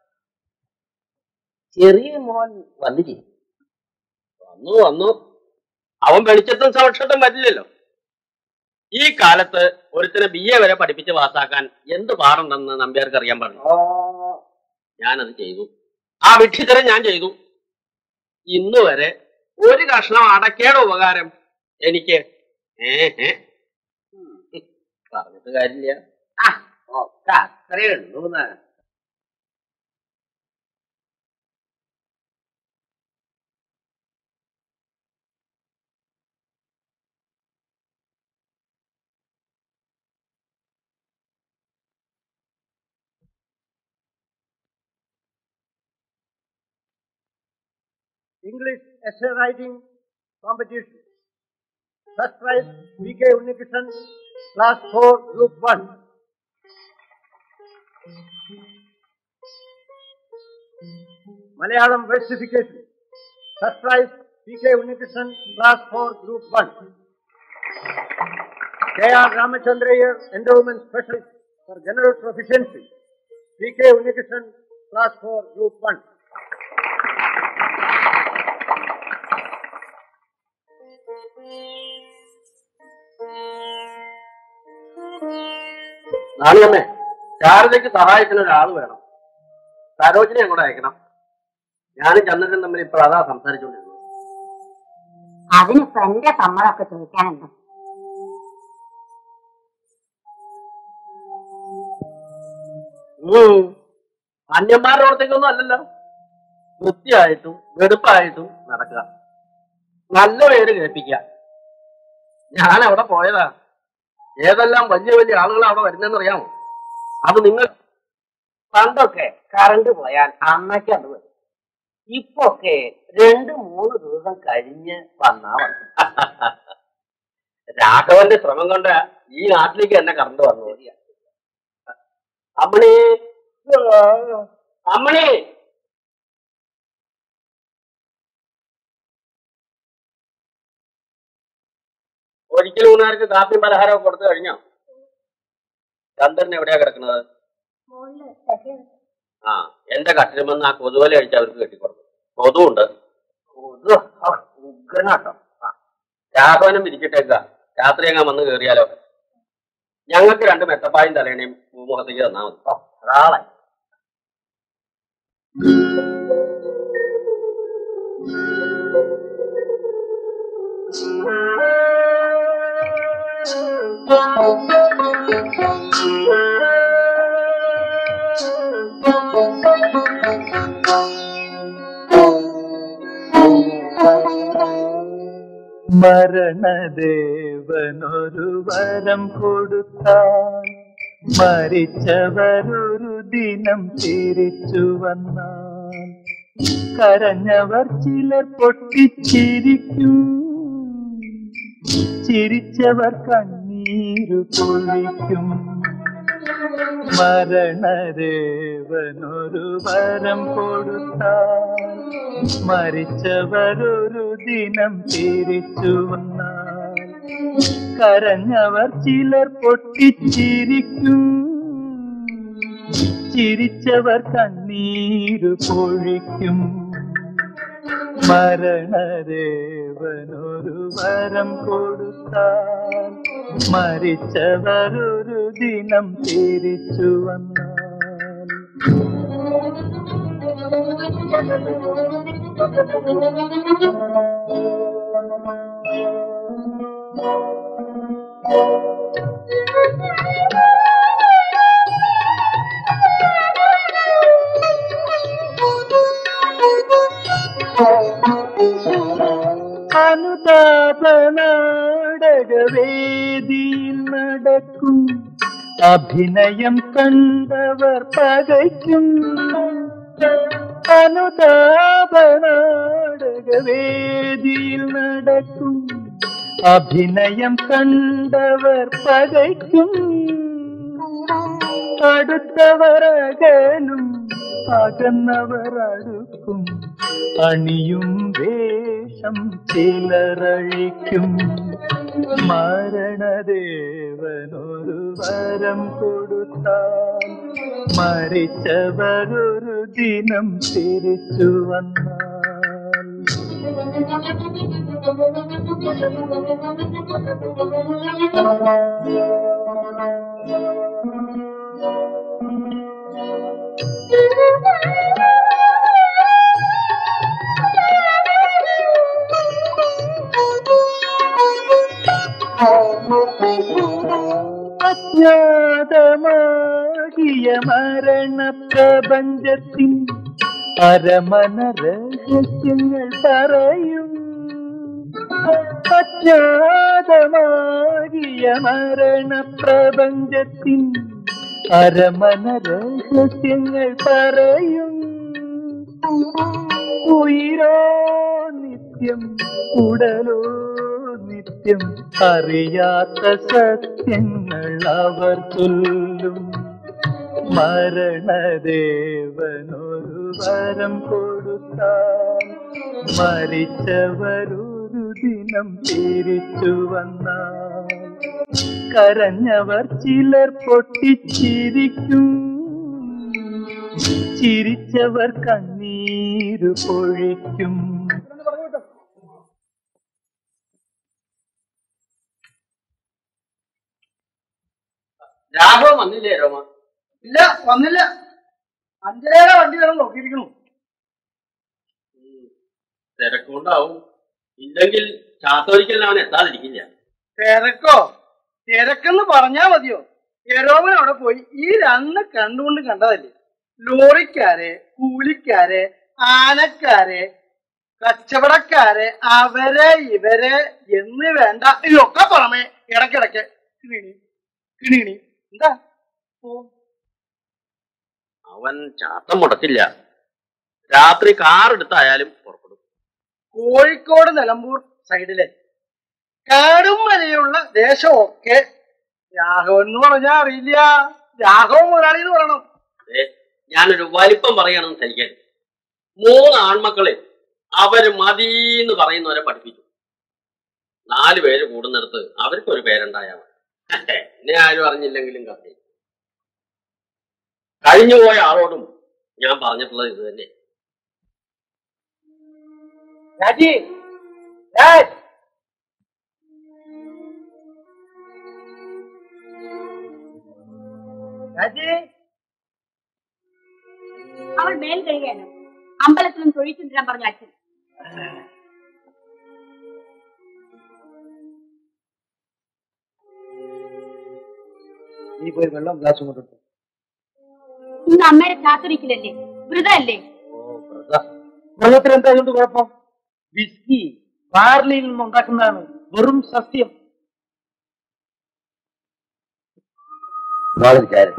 ചെറിയ മോൻ വന്നില്ലേ വന്നു വന്നു അവൻ വെളിച്ചത്തും സമക്ഷത്തും വരില്ലല്ലോ ഈ കാലത്ത് ഒരുത്തിനെ ബി എ വരെ പഠിപ്പിച്ച് പാസ്സാക്കാൻ എന്ത് പാടുണ്ടെന്ന് നമ്പ്യാർക്ക് അറിയാൻ പറഞ്ഞു ഞാനത് ചെയ്തു ആ വിഡ്ഢിത്തരം ഞാൻ ചെയ്തു ഇന്ന് വരെ ഒരു കഷ്ണം അടക്കേടെ ഉപകാരം എനിക്ക് ഏ ഏ. ഉം. പറഞ്ഞിട്ട് കാര്യമില്ല ആ ഒക്കെ അത്രേ ഉള്ളൂന്ന് English essay writing competition. First prize, VK Unnikishan, class 4, group 1. Malayalam versification. First prize, VK Unnikishan, class 4, group 1. K.R. Ramachandrayar, endowment specialist for general proficiency. VK Unnikishan, class 4, group 1. നാണിയമ്മേ ശാരദയ്ക്ക് സഹായത്തിന് ഒരാൾ വേണം സരോജിനെ അങ്ങോട്ട് അയക്കണം ഞാനും ചന്ദ്രനും തമ്മിൽ ഇപ്പോൾ അതാ സംസാരിച്ചുകൊണ്ടിരുന്നത് അതിനിപ്പോ എന്റെ സമ്മതമൊക്കെ ചോദിക്കാനുണ്ട് ഉം. അന്യന്മാരുടെ അടുത്തേക്കൊന്നും അല്ലല്ലോ വൃത്തിയായിട്ടും വെടുപ്പായിട്ടും നടക്കുക നല്ല പേര് കേൾപ്പിക്കുക ഞാൻ അവിടെ പോയതാ ഏതെല്ലാം വലിയ വലിയ ആളുകൾ അവിടെ വരുന്നെന്ന് അറിയാമോ അത് നിങ്ങൾ പണ്ടൊക്കെ കറണ്ട് പോയാൽ അമ്മയ്ക്ക് അത് വരും ഇപ്പൊക്കെ രണ്ട് മൂന്ന് ദിവസം കഴിഞ്ഞ് വന്നാ വന്നു രാഘവന്റെ ശ്രമം കൊണ്ട് ഈ നാട്ടിലേക്ക് തന്നെ കറണ്ട് വന്നു അമ്മണി അമ്മണി ഒരിക്കലും ഊണാർക്ക് കാപ്പിയും പലഹാരമൊക്കെ കൊടുത്തു കഴിഞ്ഞോ ചന്ദ്രൻ എവിടെയാ കിടക്കുന്നത് ആ എന്റെ കട്ടിലുമെന്ന് ആ കൊതുവല കഴിച്ച് അവർക്ക് കെട്ടിക്കൊടുത്തു കൊതുവുണ്ട് കൊതു ഉഗ്രനാട്ടോ രാഘവനും വിരിച്ചിട്ടേക്ക രാത്രി അങ്ങ് വന്ന് കയറിയാലോ ഞങ്ങൾക്ക് രണ്ട് മെത്തപ്പായും തലേണയും ഭൂമുഖത്തേക്ക് തന്നാ മതി ഒരാളെ മരണദേവനൊരു വരം കൊടുത്താൽ മരിച്ചവരൊരു ദിനം തിരിച്ചു വന്നാൽ കരഞ്ഞവർ ചിലർ പൊട്ടിച്ചിരിക്കും ചിരിച്ചവർ കണ്ണീരു പൊഴിക്കും മരണദേവനൊരു വരം കൊടുത്താൽ മരിച്ചവരൊരു ദിനം തിരിച്ചു വന്നാൽ കരഞ്ഞവർ ചിലർ പൊട്ടിച്ചിരിക്കും ചിരിച്ചവർ കണ്ണീരു പൊഴിക്കും മരണദേവനൊരു വരം കൊടുത്താൽ മരിച്ചവരൊരു ദിനം തിരിച്ചു വന്നാൽ അനുതാപനാടകവേദിയിൽ നടക്കും അഭിനയം കണ്ടവർ പകയ്ക്കും അനുതാപനാടകവേദിയിൽ നടക്കും അഭിനയം കണ്ടവർ പകയ്ക്കും അടുത്തവർ അകലും അകന്നവർ അടുക്കും അണിയും വേഷം ചിലറഴിക്കും മരണദേവനൊരു വരം കൊടുത്താൽ മരിച്ചവരൊരു ദിനം തിരിച്ചു വന്നാൽ അജ്ഞാതമാകിയ മരണപ്രപഞ്ചത്തിൻ പരമന രഹസ്യങ്ങൾ പറയും അജ്ഞാതമാകിയ മരണപ്രപഞ്ചത്തിൻ പരമന രഹസ്യങ്ങൾ പറയും ഉയരോ നിത്യം ഉടലോ നിത്യം അറിയാത്ത സത്യങ്ങൾ അവർ ചൊല്ലും മരണദേവനൊരു വരം കൊടുത്താൽ മരിച്ചവരൊരു ദിനം തിരിച്ചു വന്നാൽ കരഞ്ഞവർ ചിലർ പൊട്ടിച്ചിരിക്കും ചിരിച്ചവർ കണ്ണീരു പൊഴിക്കും രാഘവൻ വന്നില്ലേ രോമ ഇല്ല വന്നില്ല അഞ്ചരയുടെ വണ്ടി വരെ നോക്കിയിരിക്കണു തിരക്കുണ്ടാവും ഇല്ലെങ്കിൽ ചാത്തോരിക്കലിന് അവൻ എത്താതിരിക്കില്ല തിരക്കോ തിരക്കെന്ന് പറഞ്ഞാ മതിയോ യരോമൻ അവിടെ പോയി ഈ രണ്ട് കണ്ടുകൊണ്ട് കണ്ടതല്ലേ ലോറിക്കാരെ കൂലിക്കാരെ ആനക്കാരെ കച്ചവടക്കാരെ അവരെ ഇവരെ എന്ന് വേണ്ട ഇതൊക്കെ പുറമെ ഇടക്കിടക്ക് കിണിണി കിണിണി എന്താ ഓ അവൻ ചാത്തം മുടക്കില്ല രാത്രി കാർ എടുത്തായാലും പുറപ്പെടും കോഴിക്കോട് നിലമ്പൂർ സൈഡിലെ കാടും മലയുള്ള ദേശമൊക്കെ രാഘവൻ എന്ന് പറഞ്ഞാ അറിയില്ല രാഘവൻ മുതലാളി എന്ന് പറയണം അതെ ഞാനൊരു വലിപ്പം പറയണമെന്ന് ധരിക്കാൻ മൂന്ന് ആൺമക്കളെ അവര് മതീന്ന് പറയുന്നവരെ പഠിപ്പിച്ചു നാല് പേര് കൂടുന്നിടത്ത് അവർക്കൊരു പേരുണ്ടായാൽ മതി എന്നെ ആരും അറിഞ്ഞില്ലെങ്കിലും കത്തി കഴിഞ്ഞുപോയ ആളോടും ഞാൻ പറഞ്ഞിട്ടുള്ളത് ഇത് തന്നെ രാജി രാജ് രാജി അവൾ മേൽ കഴിയാണ് അമ്പലത്തിലും തൊഴിച്ചുണ്ടിരാൻ പറഞ്ഞു അച്ഛൻ നീ പോയി വെള്ളം ഗ്ലാസ് കൊണ്ടിട്ടു ഇന്ന് അമ്മയുടെ ചാത്തുരിക്കലല്ലേ വൃതല്ലേ വെള്ളത്തിൽ എന്താ കൊണ്ട് കുഴപ്പം വിസ്കി ബാർലിയിൽ നിന്നുണ്ടാക്കുന്നതാണ് വെറും സസ്യം വളരെ ചായ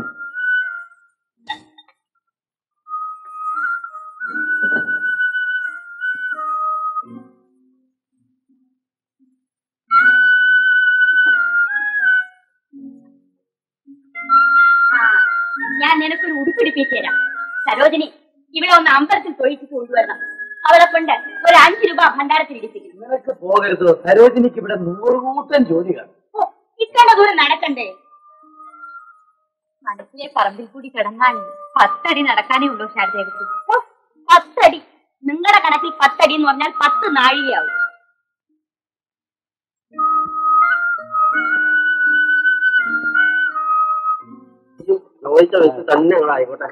ആ ഞാൻ നിനക്കൊരു ഉടുപ്പിടിപ്പിച്ചു തരാം സരോജിനി ഇവിടെ ഒന്ന് അമ്പലത്തിൽ തൊഴിച്ചിട്ട് കൊണ്ടുവരണം അവളെ കൊണ്ട് ഒരു അഞ്ചു രൂപ ഭണ്ഡാരത്തിൽ ഇടിപ്പിക്കും നിനക്ക് പോകരുത് സരോജിനിക്ക് ഇവിടെ നൂറുകൂട്ടം ജോലി കാണും ഓ, ഇത്ര ദൂരം നടക്കണ്ടേ മനസ്സിലെ പറമ്പിൽ കൂടി കിടന്നാൽ പത്തടി നടക്കാനേ ഉള്ളൂ ശാരദേവക്ക് ഓ, പത്തടി നിങ്ങളുടെ കണക്കിൽ പത്തടി എന്ന് പറഞ്ഞാൽ പത്ത് നാഴികയാവും ചോദിച്ച വെച്ച് തന്നെ ആയിക്കോട്ടെ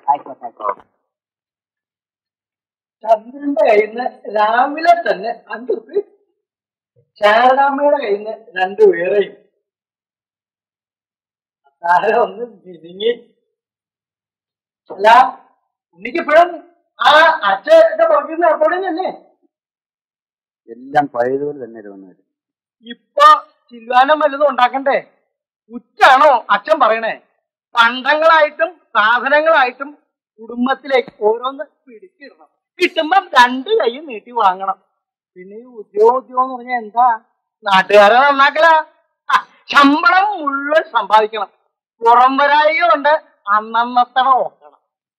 ചന്ദ്രന്റെ കയ്യിൽ നിന്ന് രാവിലെ തന്നെ അഞ്ചു റുപ്യ ശാരദാമ്മയുടെ കയ്യിൽ നിന്ന് രണ്ടു പേരെയും താര ഒന്ന് തിരിഞ്ഞി അല്ല എനിക്കിപ്പോഴും ആ അച്ഛന്റെ പുറത്തുനിന്ന് ഏർപ്പാടും തന്നെ എല്ലാം പഴയതുപോലെ തന്നെ തോന്നുന്നത് ഇപ്പൊ ചില്ലുവാനം വല്ലതും ഉണ്ടാക്കണ്ടേ ഉച്ചാണോ അച്ഛൻ പറയണേ പണ്ടങ്ങളായിട്ടും സാധനങ്ങളായിട്ടും കുടുംബത്തിലേക്ക് ഓരോന്ന് പിടിച്ചിടണം കിട്ടുമ്പം രണ്ട് കൈയും നീട്ടി വാങ്ങണം പിന്നെ ഈ ഉദ്യോഗം ഉദ്യോഗം എന്ന് പറഞ്ഞാൽ എന്താ നാട്ടുകാരെ നന്നാക്കല ശമ്പളം മുഴുവൻ സമ്പാദിക്കണം പുറം വരായി കൊണ്ട് അന്നന്നത്തണ നോക്കണം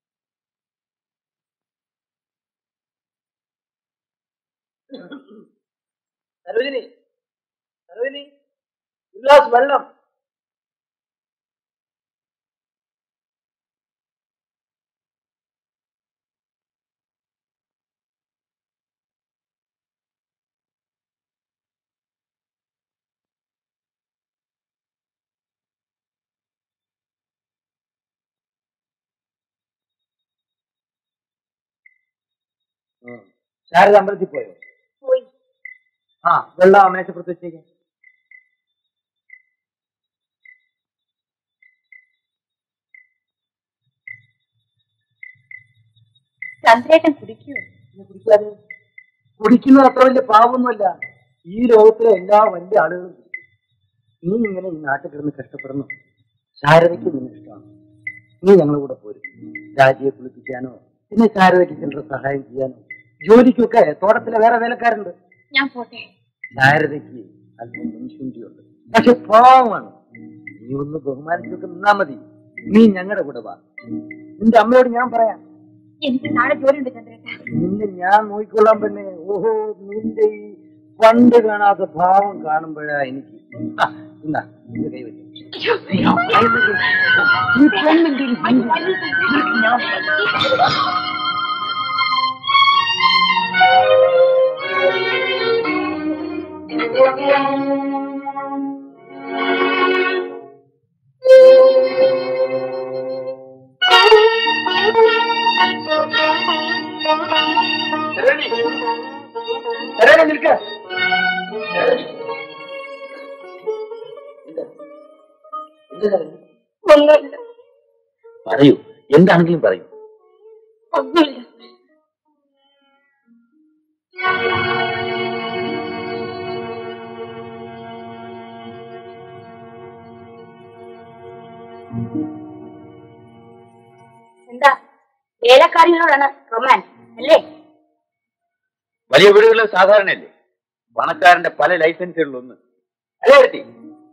സരോജിനി സരോജിനി ഒരു ഗ്ലാസ് വെള്ളം ശാരദ അമ്പലത്തിൽ പോയോ പോയി ആ വെള്ളം ആ മേശപ്പുറത്ത് വെച്ചേക്ക് ചന്ദ്രേട്ടൻ കുടിക്കൂ ഇനി കുടിക്കാതെ കുടിക്കുന്നത് അത്ര വലിയ പാവമൊന്നുമല്ല ഈ ലോകത്തിലെ എല്ലാ വലിയ ആളുകളും കുടിക്കും. നീ ഇങ്ങനെ ഈ നാട്ടിൽ കിടന്ന് കഷ്ടപ്പെടുന്നു ശാരദയ്ക്ക് നിന്നെ ഇഷ്ടമാണ് നീ ഞങ്ങളുടെ കൂടെ പോരും രാജിയെ കുളിപ്പിക്കാനോ പിന്നെ ശാരദയ്ക്ക് ചിലർ സഹായം ചെയ്യാനോ ജോലിക്കൊക്കെ തോട്ടത്തിലെ വേറെ വേലക്കാരുണ്ട് ഞാൻ പോട്ടെ ശാരദയ്ക്ക് അല്പം മുൻശുണ്ടിയുണ്ട് പക്ഷെ പാവമാണ് നീ ഒന്ന് ബഹുമാനിച്ചൊക്കെ നിന്നാ മതി നീ ഞങ്ങളുടെ കൂടെ വാ നിന്റെ അമ്മയോട് ഞാൻ പറയാം എനിക്ക് നാളെ ജോലിയുണ്ട് ചന്ദ്രേട്ട നിന്നെ ഞാൻ നോക്കിക്കൊള്ളാൻ പെണ്ണെ ഓഹോ നിന്റെ ഈ പണ്ട് കാണാത്ത ഭാവം കാണുമ്പോഴാ എനിക്ക് ആ, ഇന്നാ ഇത് കൈ വെച്ചു ഈ പെണ്ണിന്റെ ഒരു ഭംഗി. നിനക്ക് ഞാൻ ശരണേ നിൽക്ക ഒന്നുമില്ല പറയൂ എന്താണെങ്കിലും പറയൂ ഒന്നുമില്ല എന്താ വേലക്കാരികളോടാണ് റൊമാൻസ് അല്ലേ വലിയ വീടുകളിൽ സാധാരണയല്ലേ പണക്കാരന്റെ പല ലൈസൻസുകളിലൊന്ന് അല്ലേ എടുത്തി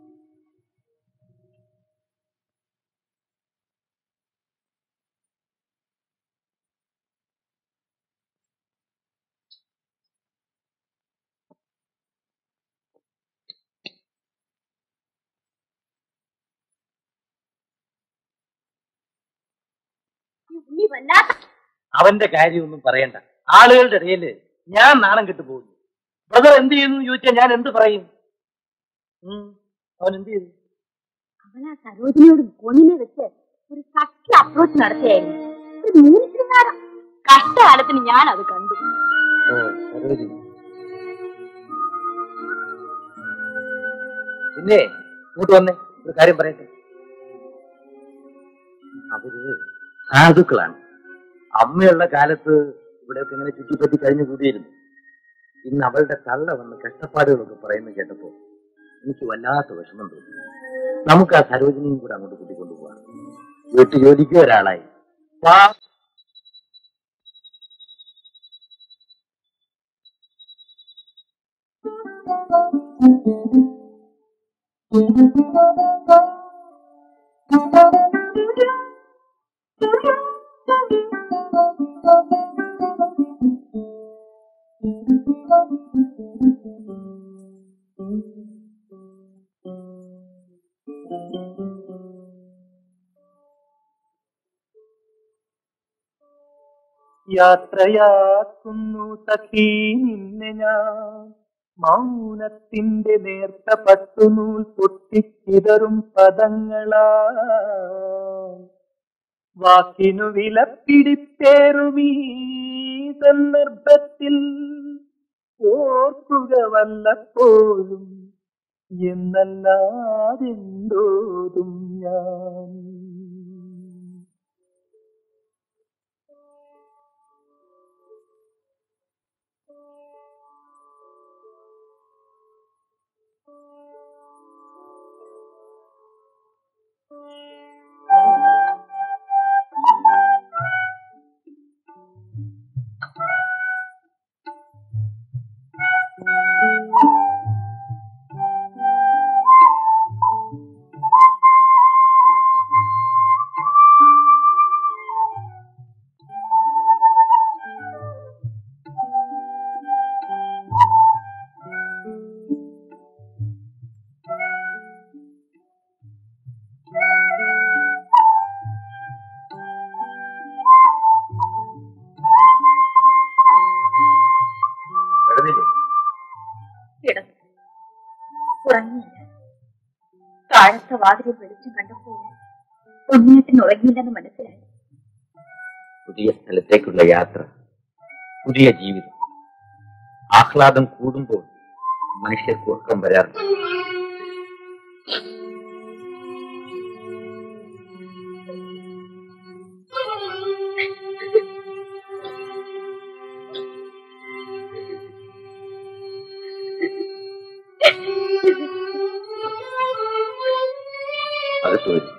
നീ വല്ലാത്ത അവന്റെ കാര്യമൊന്നും പറയണ്ട ആളുകളുടെ ഇടയിൽ ഞാൻ നാണം കെട്ടു പോകുന്നു ബ്രദർ എന്ത് ചെയ്യുന്നു ചോദിച്ചാൽ ഞാൻ എന്ത് പറയും ഉം, അവൻ എന്ത് ചെയ്തു അവനാ സരോജിനിയോട് പൊന്നിനെ വെച്ച് ഒരു സത്യ അപ്രോച്ച് നടത്തിയായിരുന്നു ഒരു മൂന്നിനാരം കഷ്ടകാലത്തിന് ഞാൻ അത് കണ്ടു ഓ സരോജിനി പിന്നെ ഇങ്ങോട്ട് വന്നേ ഒരു കാര്യം പറയട്ടെ അവര് സാധുക്കളാണ് അമ്മയുള്ള കാലത്ത് ഇവിടെയൊക്കെ ഇങ്ങനെ ചുറ്റിപ്പറ്റി കഴിഞ്ഞു കൂടിയിരുന്നു ഇന്ന് അവളുടെ തള്ള വന്ന് കഷ്ടപ്പാടുകളൊക്കെ പറയുന്നത് കേട്ടപ്പോ എനിക്ക് വല്ലാത്ത വിഷമം തോന്നി നമുക്ക് ആ സരോജിനിയും കൂടെ അങ്ങോട്ട് കൂട്ടിക്കൊണ്ടുപോകാം വീട്ടു ജോലിക്ക് ഒരാളായി പാ- യാത്രയാക്കുന്നു സഖീ നിന്നെ ഞാൻ മൗനത്തിന്റെ നേർത്ത പട്ടുനൂൽ പൊട്ടിച്ചിതറും പദങ്ങളാ വാക്കിനു വിലപ്പിടിപ്പേറുമീ സന്ദർഭത്തിൽ ഓർക്കുക വല്ലപ്പോഴും എന്നല്ലാതെന്തോതും ഞാൻ കിടന്നില്ലേ കിടന്നു ഉറങ്ങിയില്ല താഴത്തെ വാതിലിൽ വെളിച്ചം കണ്ടപ്പോൾ ഉണ്ണിയേട്ടൻ ഉറങ്ങിയില്ലെന്ന് മനസ്സിലായി പുതിയ സ്ഥലത്തേക്കുള്ള യാത്ര പുതിയ ജീവിതം ആഹ്ലാദം കൂടുമ്പോൾ മനുഷ്യർക്ക് ഉറക്കം വരാറുണ്ട് അകത്ത് വരും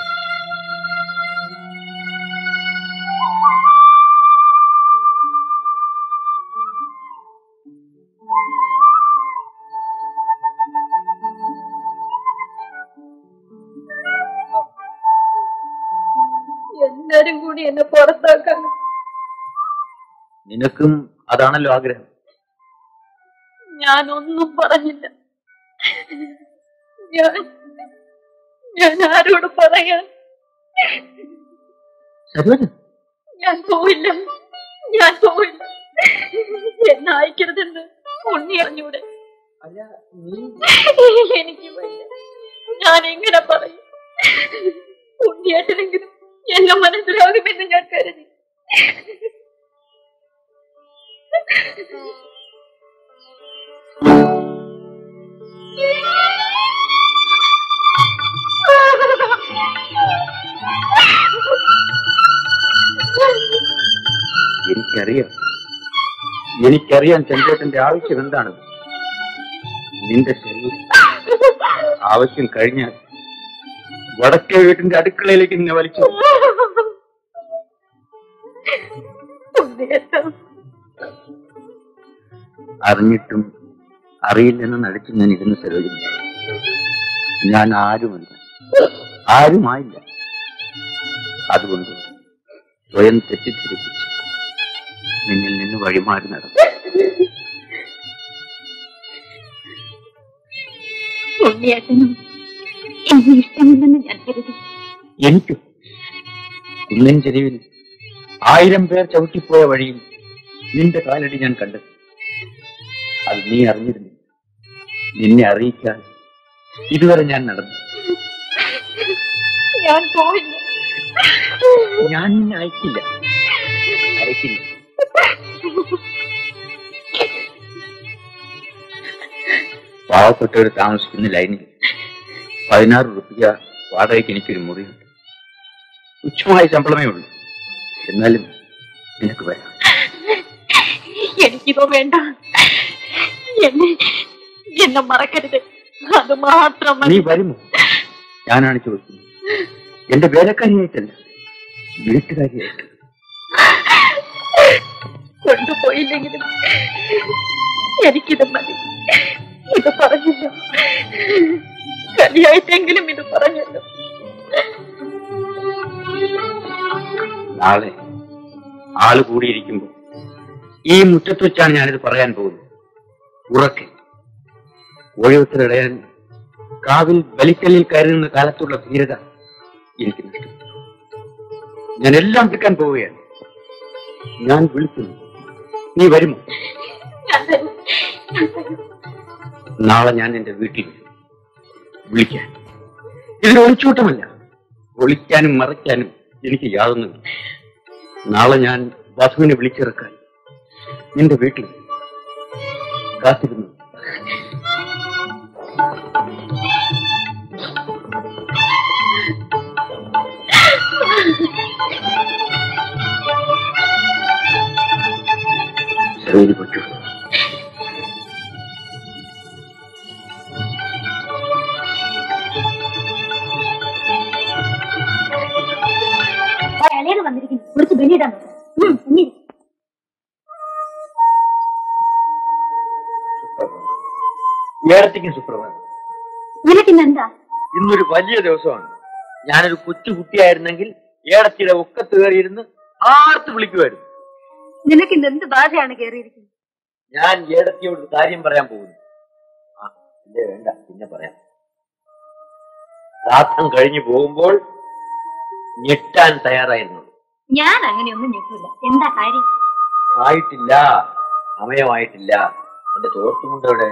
എല്ലാരും കൂടി എന്നെ പുറത്താക്കാൻ നിനക്കും അതാണല്ലോ ആഗ്രഹം ഞാനൊന്നും പറഞ്ഞില്ല ഞാൻ ഞാൻ ആരോട് പറയാൻ സരോജൻ ഞാൻ പോയില്ല ഞാൻ പോയില്ല എന്നെ അയക്കരുതെന്ന് ഉണ്ണി അറിഞ്ഞൂടെ എനിക്ക് വയ്യ ഞാൻ എങ്ങനെ പറയും ഉണ്ണിയേട്ടനെങ്കിലും എന്നെ മനസ്സിലാകുമെന്ന് ഞാൻ കരുതി എനിക്കറിയാം എനിക്കറിയാം ചന്ദ്രേട്ടന്റെ ആവശ്യം എന്താണ് നിന്റെ ശരീരം ആവശ്യം കഴിഞ്ഞാൽ വടക്കേ വീട്ടിന്റെ അടുക്കളയിലേക്ക് നിന്നെ വലിച്ചു ഉണ്ണിയേട്ടൻ അറിഞ്ഞിട്ടും അറിയില്ലെന്ന് നടിച്ച് ഞാൻ ഇരുന്ന് സരോജിനി ഞാൻ ആരുമല്ല ആരുമായില്ല അതുകൊണ്ട് സ്വയം തെറ്റിദ്ധരിപ്പിച്ച് നിന്നിൽ നിന്ന് വഴിമാറി നടന്നു ഉണ്ണിയേട്ടനും എന്നെ ഇഷ്ടമില്ലെന്ന് ഞാൻ കരുതി എനിക്കും കുന്നിൻ ചെരുവിൽ ആയിരം പേർ ചവിട്ടിപ്പോയ വഴിയിൽ നിന്റെ കാലടി ഞാൻ കണ്ടെത്തി അത് നീ അറിഞ്ഞിരുന്നു നിന്നെ അറിയിക്കാൻ ഇതുവരെ ഞാൻ നടന്നു ഞാൻ പോയില്ല ഞാൻ നിന്നെ അയക്കില്ല അയക്കില്ല പാവപ്പെട്ടവർ താമസിക്കുന്ന ലൈനിൽ പതിനാറ് റുപ്യ വാടകയ്ക്ക് എനിക്കൊരു മുറിയുണ്ട് തുച്ഛമായ ശമ്പളമേ ഉള്ളൂ എന്നാലും നിനക്ക് വരാം എനിക്കിതോ വേണ്ട എന്നെ എന്നെ മറക്കരുത് അത് മാത്രം നീ മതി വരുമോ ഞാനാണ് ചോദിക്കുന്നത് എന്റെ വേലക്കാരിയായിട്ടല്ല വീട്ടുകാരിയായിട്ട് കൊണ്ടുപോയില്ലെങ്കിലും എനിക്കിത് മതി ഇത് പറഞ്ഞല്ലോ കലിയായിട്ടെങ്കിലും ഇത് പറഞ്ഞല്ലോ നാളെ ആള് കൂടിയിരിക്കുമ്പോ ഈ മുറ്റത്ത് വെച്ചാണ് ഞാനിത് പറയാൻ പോകുന്നത് ഉറക്കെ ഓരോരുത്തരിടയാൻ കാവിൽ ബലിക്കല്ലിൽ കയറി നിന്ന കാലത്തുള്ള ധീരത എനിക്ക് നഷ്ടപ്പെട്ടു ഞാൻ എല്ലാം വിൽക്കാൻ പോവുകയാണ് ഞാൻ വിളിക്കുന്നു നീ വരുമോ ഞാൻ തരും ഞാൻ തരും നാളെ ഞാൻ എന്റെ വീട്ടിൽ വരും വിളിക്കാൻ ഇതൊരു ഒളിച്ചോട്ടമല്ല ഒളിക്കാനും മറയ്ക്കാനും എനിക്ക് യാതൊന്നുമില്ല നാളെ ഞാൻ വധുവിനെ വിളിച്ചിറക്കാൻ നിന്റെ വീട്ടിൽ വരും. കാത്തിരുന്നു ശരി പറ്റൂ ആ ഇളയത് വന്നിരിക്കുന്നു കുറച്ച് ബലിയിടാൻ ഇനി ഏടത്തേക്കും സുപ്രഭാതം നിനക്കിന്ന് എന്താ ഇന്നൊരു വലിയ ദിവസമാണ് ഞാനൊരു കൊച്ചു കുട്ടിയായിരുന്നെങ്കിൽ ഏടത്തിയുടെ ഒക്കത്ത് കയറിയിരുന്ന് ആർത്ത് വിളിക്കുമായിരുന്നു നിനക്കിന്ന് എന്ത് ബാധയാണ് കയറിയിരിക്കുന്നത് ഞാൻ ഏടത്തിയോട് ഒരു കാര്യം പറയാൻ പോകുന്നു ആ ഇല്ലേ വേണ്ട പിന്നെ പറയാം ശ്രാദ്ധം കഴിഞ്ഞു പോകുമ്പോൾ ഞെട്ടാൻ തയ്യാറായിരുന്നു ഞാൻ അങ്ങനെയൊന്നും ഞെട്ടില്ല എന്താ കാര്യം ആയിട്ടില്ല സമയമായിട്ടില്ല എന്റെ തോർത്തുമുണ്ട് അവിടെ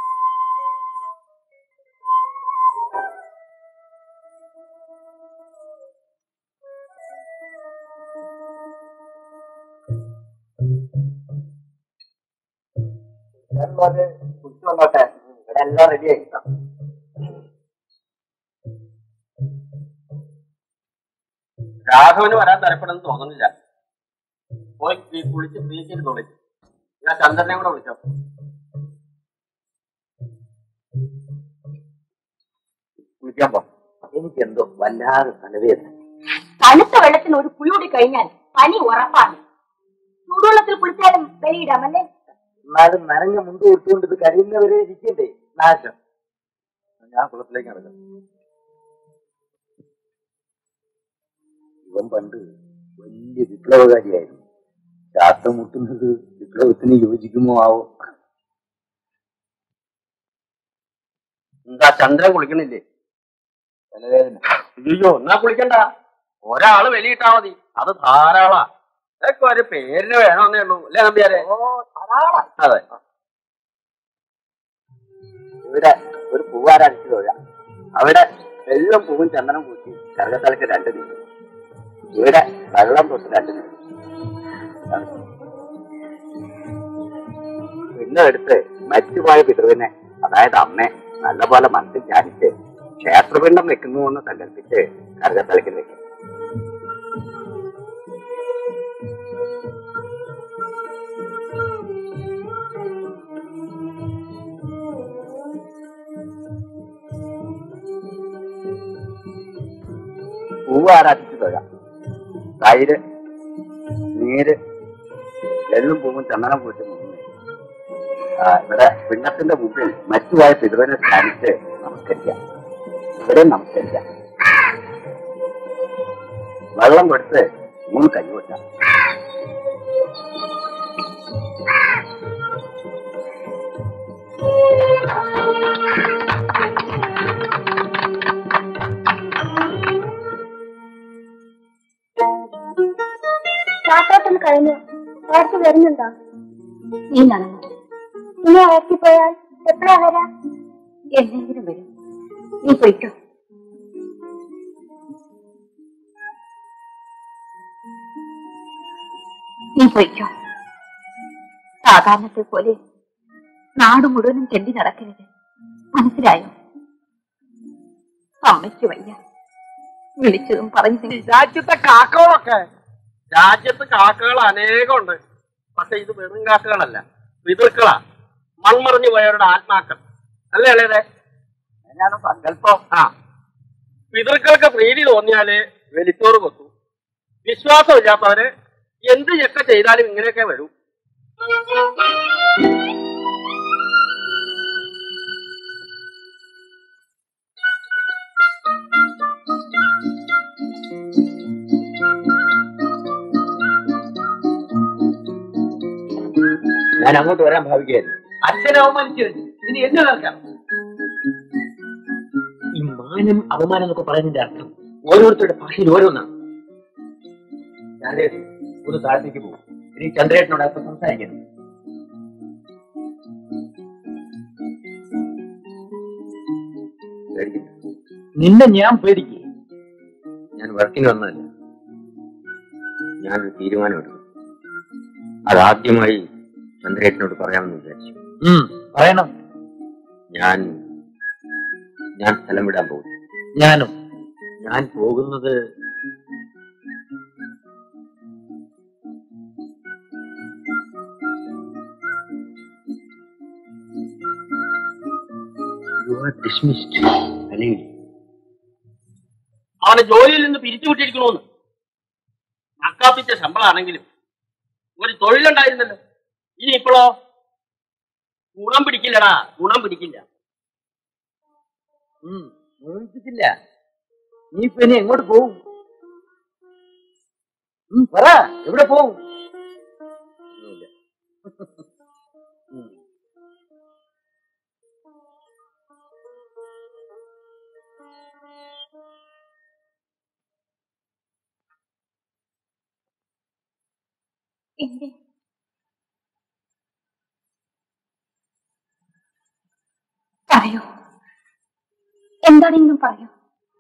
വന്നോട്ടെ ഇവിടെ എല്ലാം റെഡി ആയി രാഘവന് വരാൻ തരപ്പെടുമെന്ന് തോന്നുന്നില്ല പോയി ഈ കുളിച്ച് ഫ്രീക്കിരുന്നോളി ഞാൻ ചന്ദ്രനെ കൂടെ വിളിച്ചോ കുളിക്കാൻ പോ എനിക്കെന്തോ വല്ലാതെ തലവേദന തണുത്ത വെള്ളത്തിന് ഒരു കുളിയൂടി കഴിഞ്ഞാൽ പനി ഉറപ്പാണ് ചൂടുവെള്ളത്തിൽ കുളിച്ചാലും ബലിയിടാമല്ലേ എന്നാലും നനഞ്ഞ മുണ്ട് കൊടുത്തുകൊണ്ട് ഇത് കഴിയുന്നവരെ ഇരിക്കണ്ടേ നാശം ഞാൻ കുളത്തിലേക്ക് നടക്കാം ഇവൻ പണ്ട് വലിയ വിപ്ലവകാരിയായിരുന്നു ശാസ്ത്രം മുട്ടുന്നത് വിപ്ലവത്തിന് യോജിക്കുമോ ആവോ എന്താ ചന്ദ്രൻ കുളിക്കണില്ലേ തലവേദന അയ്യോ എന്നാ കുളിക്കണ്ട ഒരാള് വെളിയിട്ടാ മതി അത് ധാരാളാ ഇതൊക്കെ ഒരു പേരിന് വേണമെന്നേ ഉള്ളൂ അല്ലേ നമ്പ്യാരെ അതെ ഇവിടെ ഒരു പൂവാരടിച്ചു തൊഴാം അവിടെ വെള്ളം പൂവും ചന്ദനം കൂട്ടി കറുകത്തലക്ക് രണ്ട് നീര് ഇവിടെ വെള്ളം തൊട്ട് രണ്ട് നീര് പിന്നെ എടുത്ത് മറ്റുപോയ പിതൃവിനെ അതായത് അമ്മയെ നല്ലപോലെ മനസ്സിൽ ധ്യാനിച്ച് ക്ഷേത്രപിണ്ഡം വെക്കുന്നു എന്ന് സങ്കല്പിച്ച് കറുകത്തലക്കിൽ വെക്കും പൂവ് ആരാധിച്ച് തൊഴാം തൈര് നീര് എള്ളും പൂവും ചന്ദനം പൂട്ടി മുങ്ങി ആ, ഇവിടെ പിണ്ടത്തിന്റെ മുമ്പിൽ മറ്റുപോയ പിതൃവിനെ ധ്യാനിച്ച് നമസ്കരിക്കാം ഇവിടെ നമസ്കരിക്കാം വെള്ളം കൊടുത്ത് മൂന്ന് കഞ്ഞി വെക്കാം ചാത്താട്ടം കഴിഞ്ഞു അവർക്ക് വരുന്നുണ്ടോ നീ നടന്നു ഇനി അവർക്ക് പോയാൽ എപ്പോഴാ വരാ എന്തെങ്കിലും വരും നീ പോയിട്ടോ നീ പോയിക്കോ സാധാരണത്തെ പോലെ നാട് മുഴുവനും ചെണ്ടി നടക്കരുത് മനസ്സിലായോ അമ്മയ്ക്ക് വയ്യ വിളിച്ചതും പറഞ്ഞു രാജ്യത്തെ കാക്കകളൊക്കെ രാജ്യത്ത് കാക്കകൾ അനേകമുണ്ട് പക്ഷെ ഇത് വെറും കാക്കകളല്ല പിതൃക്കളാ മൺമറിഞ്ഞു പോയവരുടെ ആത്മാക്കൾ അല്ലേ അല്ലേ ഞാനാണ് സങ്കല്പം ആ പിതൃക്കൾക്ക് പ്രീതി തോന്നിയാല് വെളിച്ചോറ് കൊത്തു വിശ്വാസമില്ലാത്തവര് എന്ത് ചെക്ക ചെയ്താലും ഇങ്ങനെയൊക്കെ വരൂ ഞാൻ അങ്ങോട്ട് വരാൻ ഭാവിക്കുകയായിരുന്നു അച്ഛനെ അവമാനിച്ചു കഴിഞ്ഞു ഇനി എന്നെ കേൾക്കാം ഈ മാനം അപമാനം എന്നൊക്കെ പറയുന്നതിന്റെ അർത്ഥം ഓരോരുത്തരുടെ ഭാഷയിൽ ഓരോന്നാണ് ചന്ദ്രേട്ടൻ ഒന്ന് താഴത്തേക്ക് പോകും ഇനി ചന്ദ്രേട്ടനോട് അല്പം സംസാരിക്കണം പേടിക്കണ്ട. നിന്നെ ഞാൻ പേടിക്കേ ഞാൻ വർക്കിന് വന്നതല്ല ഞാനൊരു തീരുമാനമെടുക്കും അതാദ്യമായി ചന്ദ്രേട്ടനോട് പറയാമെന്ന് വിചാരിച്ചു ഉം, പറയണം ഞാൻ ഞാൻ സ്ഥലം വിടാൻ പോകുന്നു ഞാനും ഞാൻ പോകുന്നത് യു ആർ ഡിസ്മിസ്ഡ് അല്ലെങ്കിൽ അവനെ ജോലിയിൽ നിന്ന് പിരിച്ചുവിട്ടിരിക്കണോന്ന് അക്കാപ്പിച്ച ശമ്പളമാണെങ്കിലും ഒരു തൊഴിലുണ്ടായിരുന്നല്ലോ ഇനി ഇപ്പോഴോ ഗുണം പിടിക്കില്ലടാ ഗുണം പിടിക്കില്ല ഉം, മോഹിച്ചിട്ടില്ല നീ ഇപ്പൊ ഇനി എങ്ങോട്ട് പോവും ഉം, പറ എവിടെ പോവും ഒന്നുമില്ല. ഉം. എന്റെ പറയൂ എന്താണെങ്കിലും പറയൂ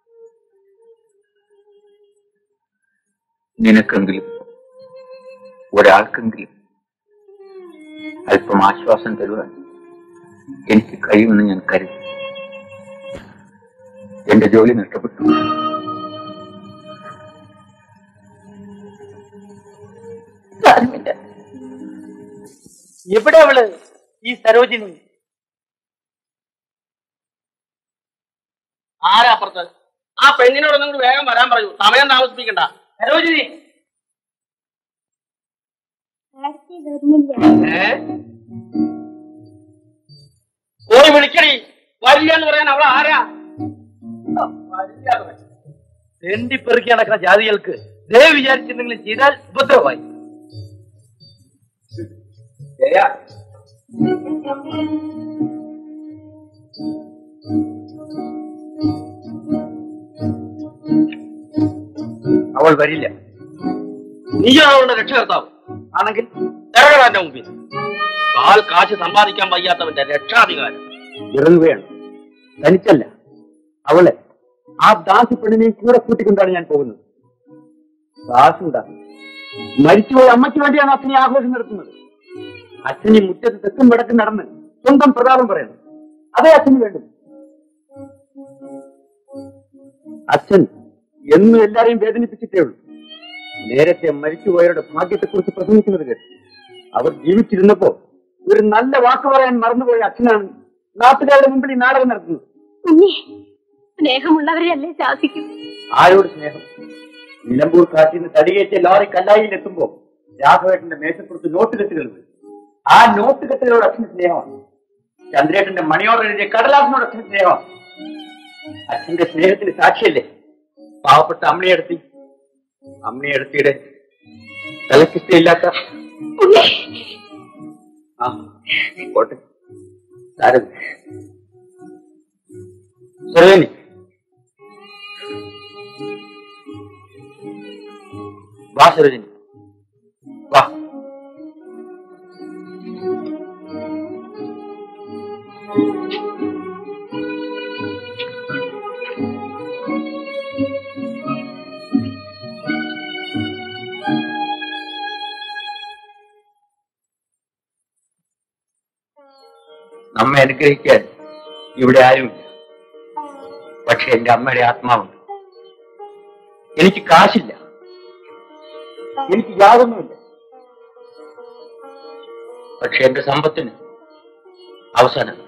നിനക്കെങ്കിലും ഒരാൾക്കെങ്കിലും അല്പം ആശ്വാസം തരുവാൻ എനിക്ക് കഴിയുമെന്ന് ഞാൻ കരുതി എന്റെ ജോലി നഷ്ടപ്പെട്ടു സാരമില്ല എവിടെ അവള് ഈ സരോജിനി ആരാ അപ്പുറത്ത് ആ പെണ്ണിനോടൊന്നും കൂടി വേഗം വരാൻ പറയൂ സമയം താമസിപ്പിക്കണ്ട സരോജിനി ആരത്തി വരുന്നില്ല ഏ പോയി വിളിക്കടി വരില്ല എന്ന് പറയാൻ അവൾ ആരാ തെണ്ടിപ്പെറുക്കി നടക്കുന്ന ജാതികൾക്ക് ദേ വിചാരിച്ചെന്തെങ്കിലും ചെയ്താൽ ഉപദ്രവമായി അവൾ വരില്ല നീയാണ് അവളുടെ രക്ഷകർത്താവ് ആണെങ്കിൽ ഇറങ്ങടാന്റെ മുമ്പിൽ കാൽ കാശ് സമ്പാദിക്കാൻ വയ്യാത്തവന്റെ രക്ഷാധികാരം ഇറങ്ങുകയാണ് തനിച്ചല്ല അവളെ ആ ദാസി പെണ്ണിനെയും കൂടെ കൂട്ടിക്കൊണ്ടാണ് ഞാൻ പോകുന്നത് ദാസുണ്ടാകും മരിച്ചുപോയ അമ്മയ്ക്ക് വേണ്ടിയാണ് അച്ഛനെ ആഘോഷം നടത്തുന്നത് അച്ഛനെ മുറ്റത്ത് തെക്കും വടക്കും നടന്ന് സ്വന്തം പ്രതാപം പറയണം അതേ അച്ഛന് വേണ്ടു അച്ഛൻ എന്നും എല്ലാരെയും വേദനിപ്പിച്ചിട്ടേ ഉള്ളൂ നേരത്തെ മരിച്ചുപോയവരുടെ ഭാഗ്യത്തെക്കുറിച്ച് പ്രസംഗിക്കുന്നത് കേട്ടു അവർ ജീവിച്ചിരുന്നപ്പോ ഒരു നല്ല വാക്ക് പറയാൻ മറന്നുപോയ അച്ഛനാണ് നാട്ടുകാരുടെ മുമ്പിൽ ഈ നാടകം നടത്തുന്നത് കുഞ്ഞെ സ്നേഹമുള്ളവരെ അല്ലേ ശാസിക്കും ആരോട് സ്നേഹം നിലമ്പൂർ കാട്ടിൽ നിന്ന് തടിയേറ്റ ലോറി കല്ലായിൽ എത്തുമ്പോ രാഘവേട്ടന്റെ മേശപ്പുറത്ത് നോട്ട് കെട്ടുകൾ വീഴും. ആ നോട്ട് കെട്ടുകളോട് അച്ഛന് സ്നേഹമാണ് ചന്ദ്രേട്ടന്റെ മണിയോട് എഴുതിയ കടലാസിനോട് അച്ഛന് സ്നേഹമാണ് അച്ഛന്റെ സ്നേഹത്തിന് സാക്ഷിയല്ലേ പാവപ്പെട്ട അമ്മയെടുത്തി അമ്മയെടുത്തിയുടെ തലക്കിഷ്ടയില്ലാത്ത ആ പോട്ടെ സാരം സർവേനി വാ സരോജിനി വാ നമ്മെ അനുഗ്രഹിക്കാൻ ഇവിടെ ആരുമില്ല പക്ഷെ എന്റെ അമ്മയുടെ ആത്മാവുണ്ട് എനിക്ക് കാശില്ല എനിക്ക് യാതൊന്നുമില്ല പക്ഷെ എന്റെ സമ്പത്തിന് അവസാനം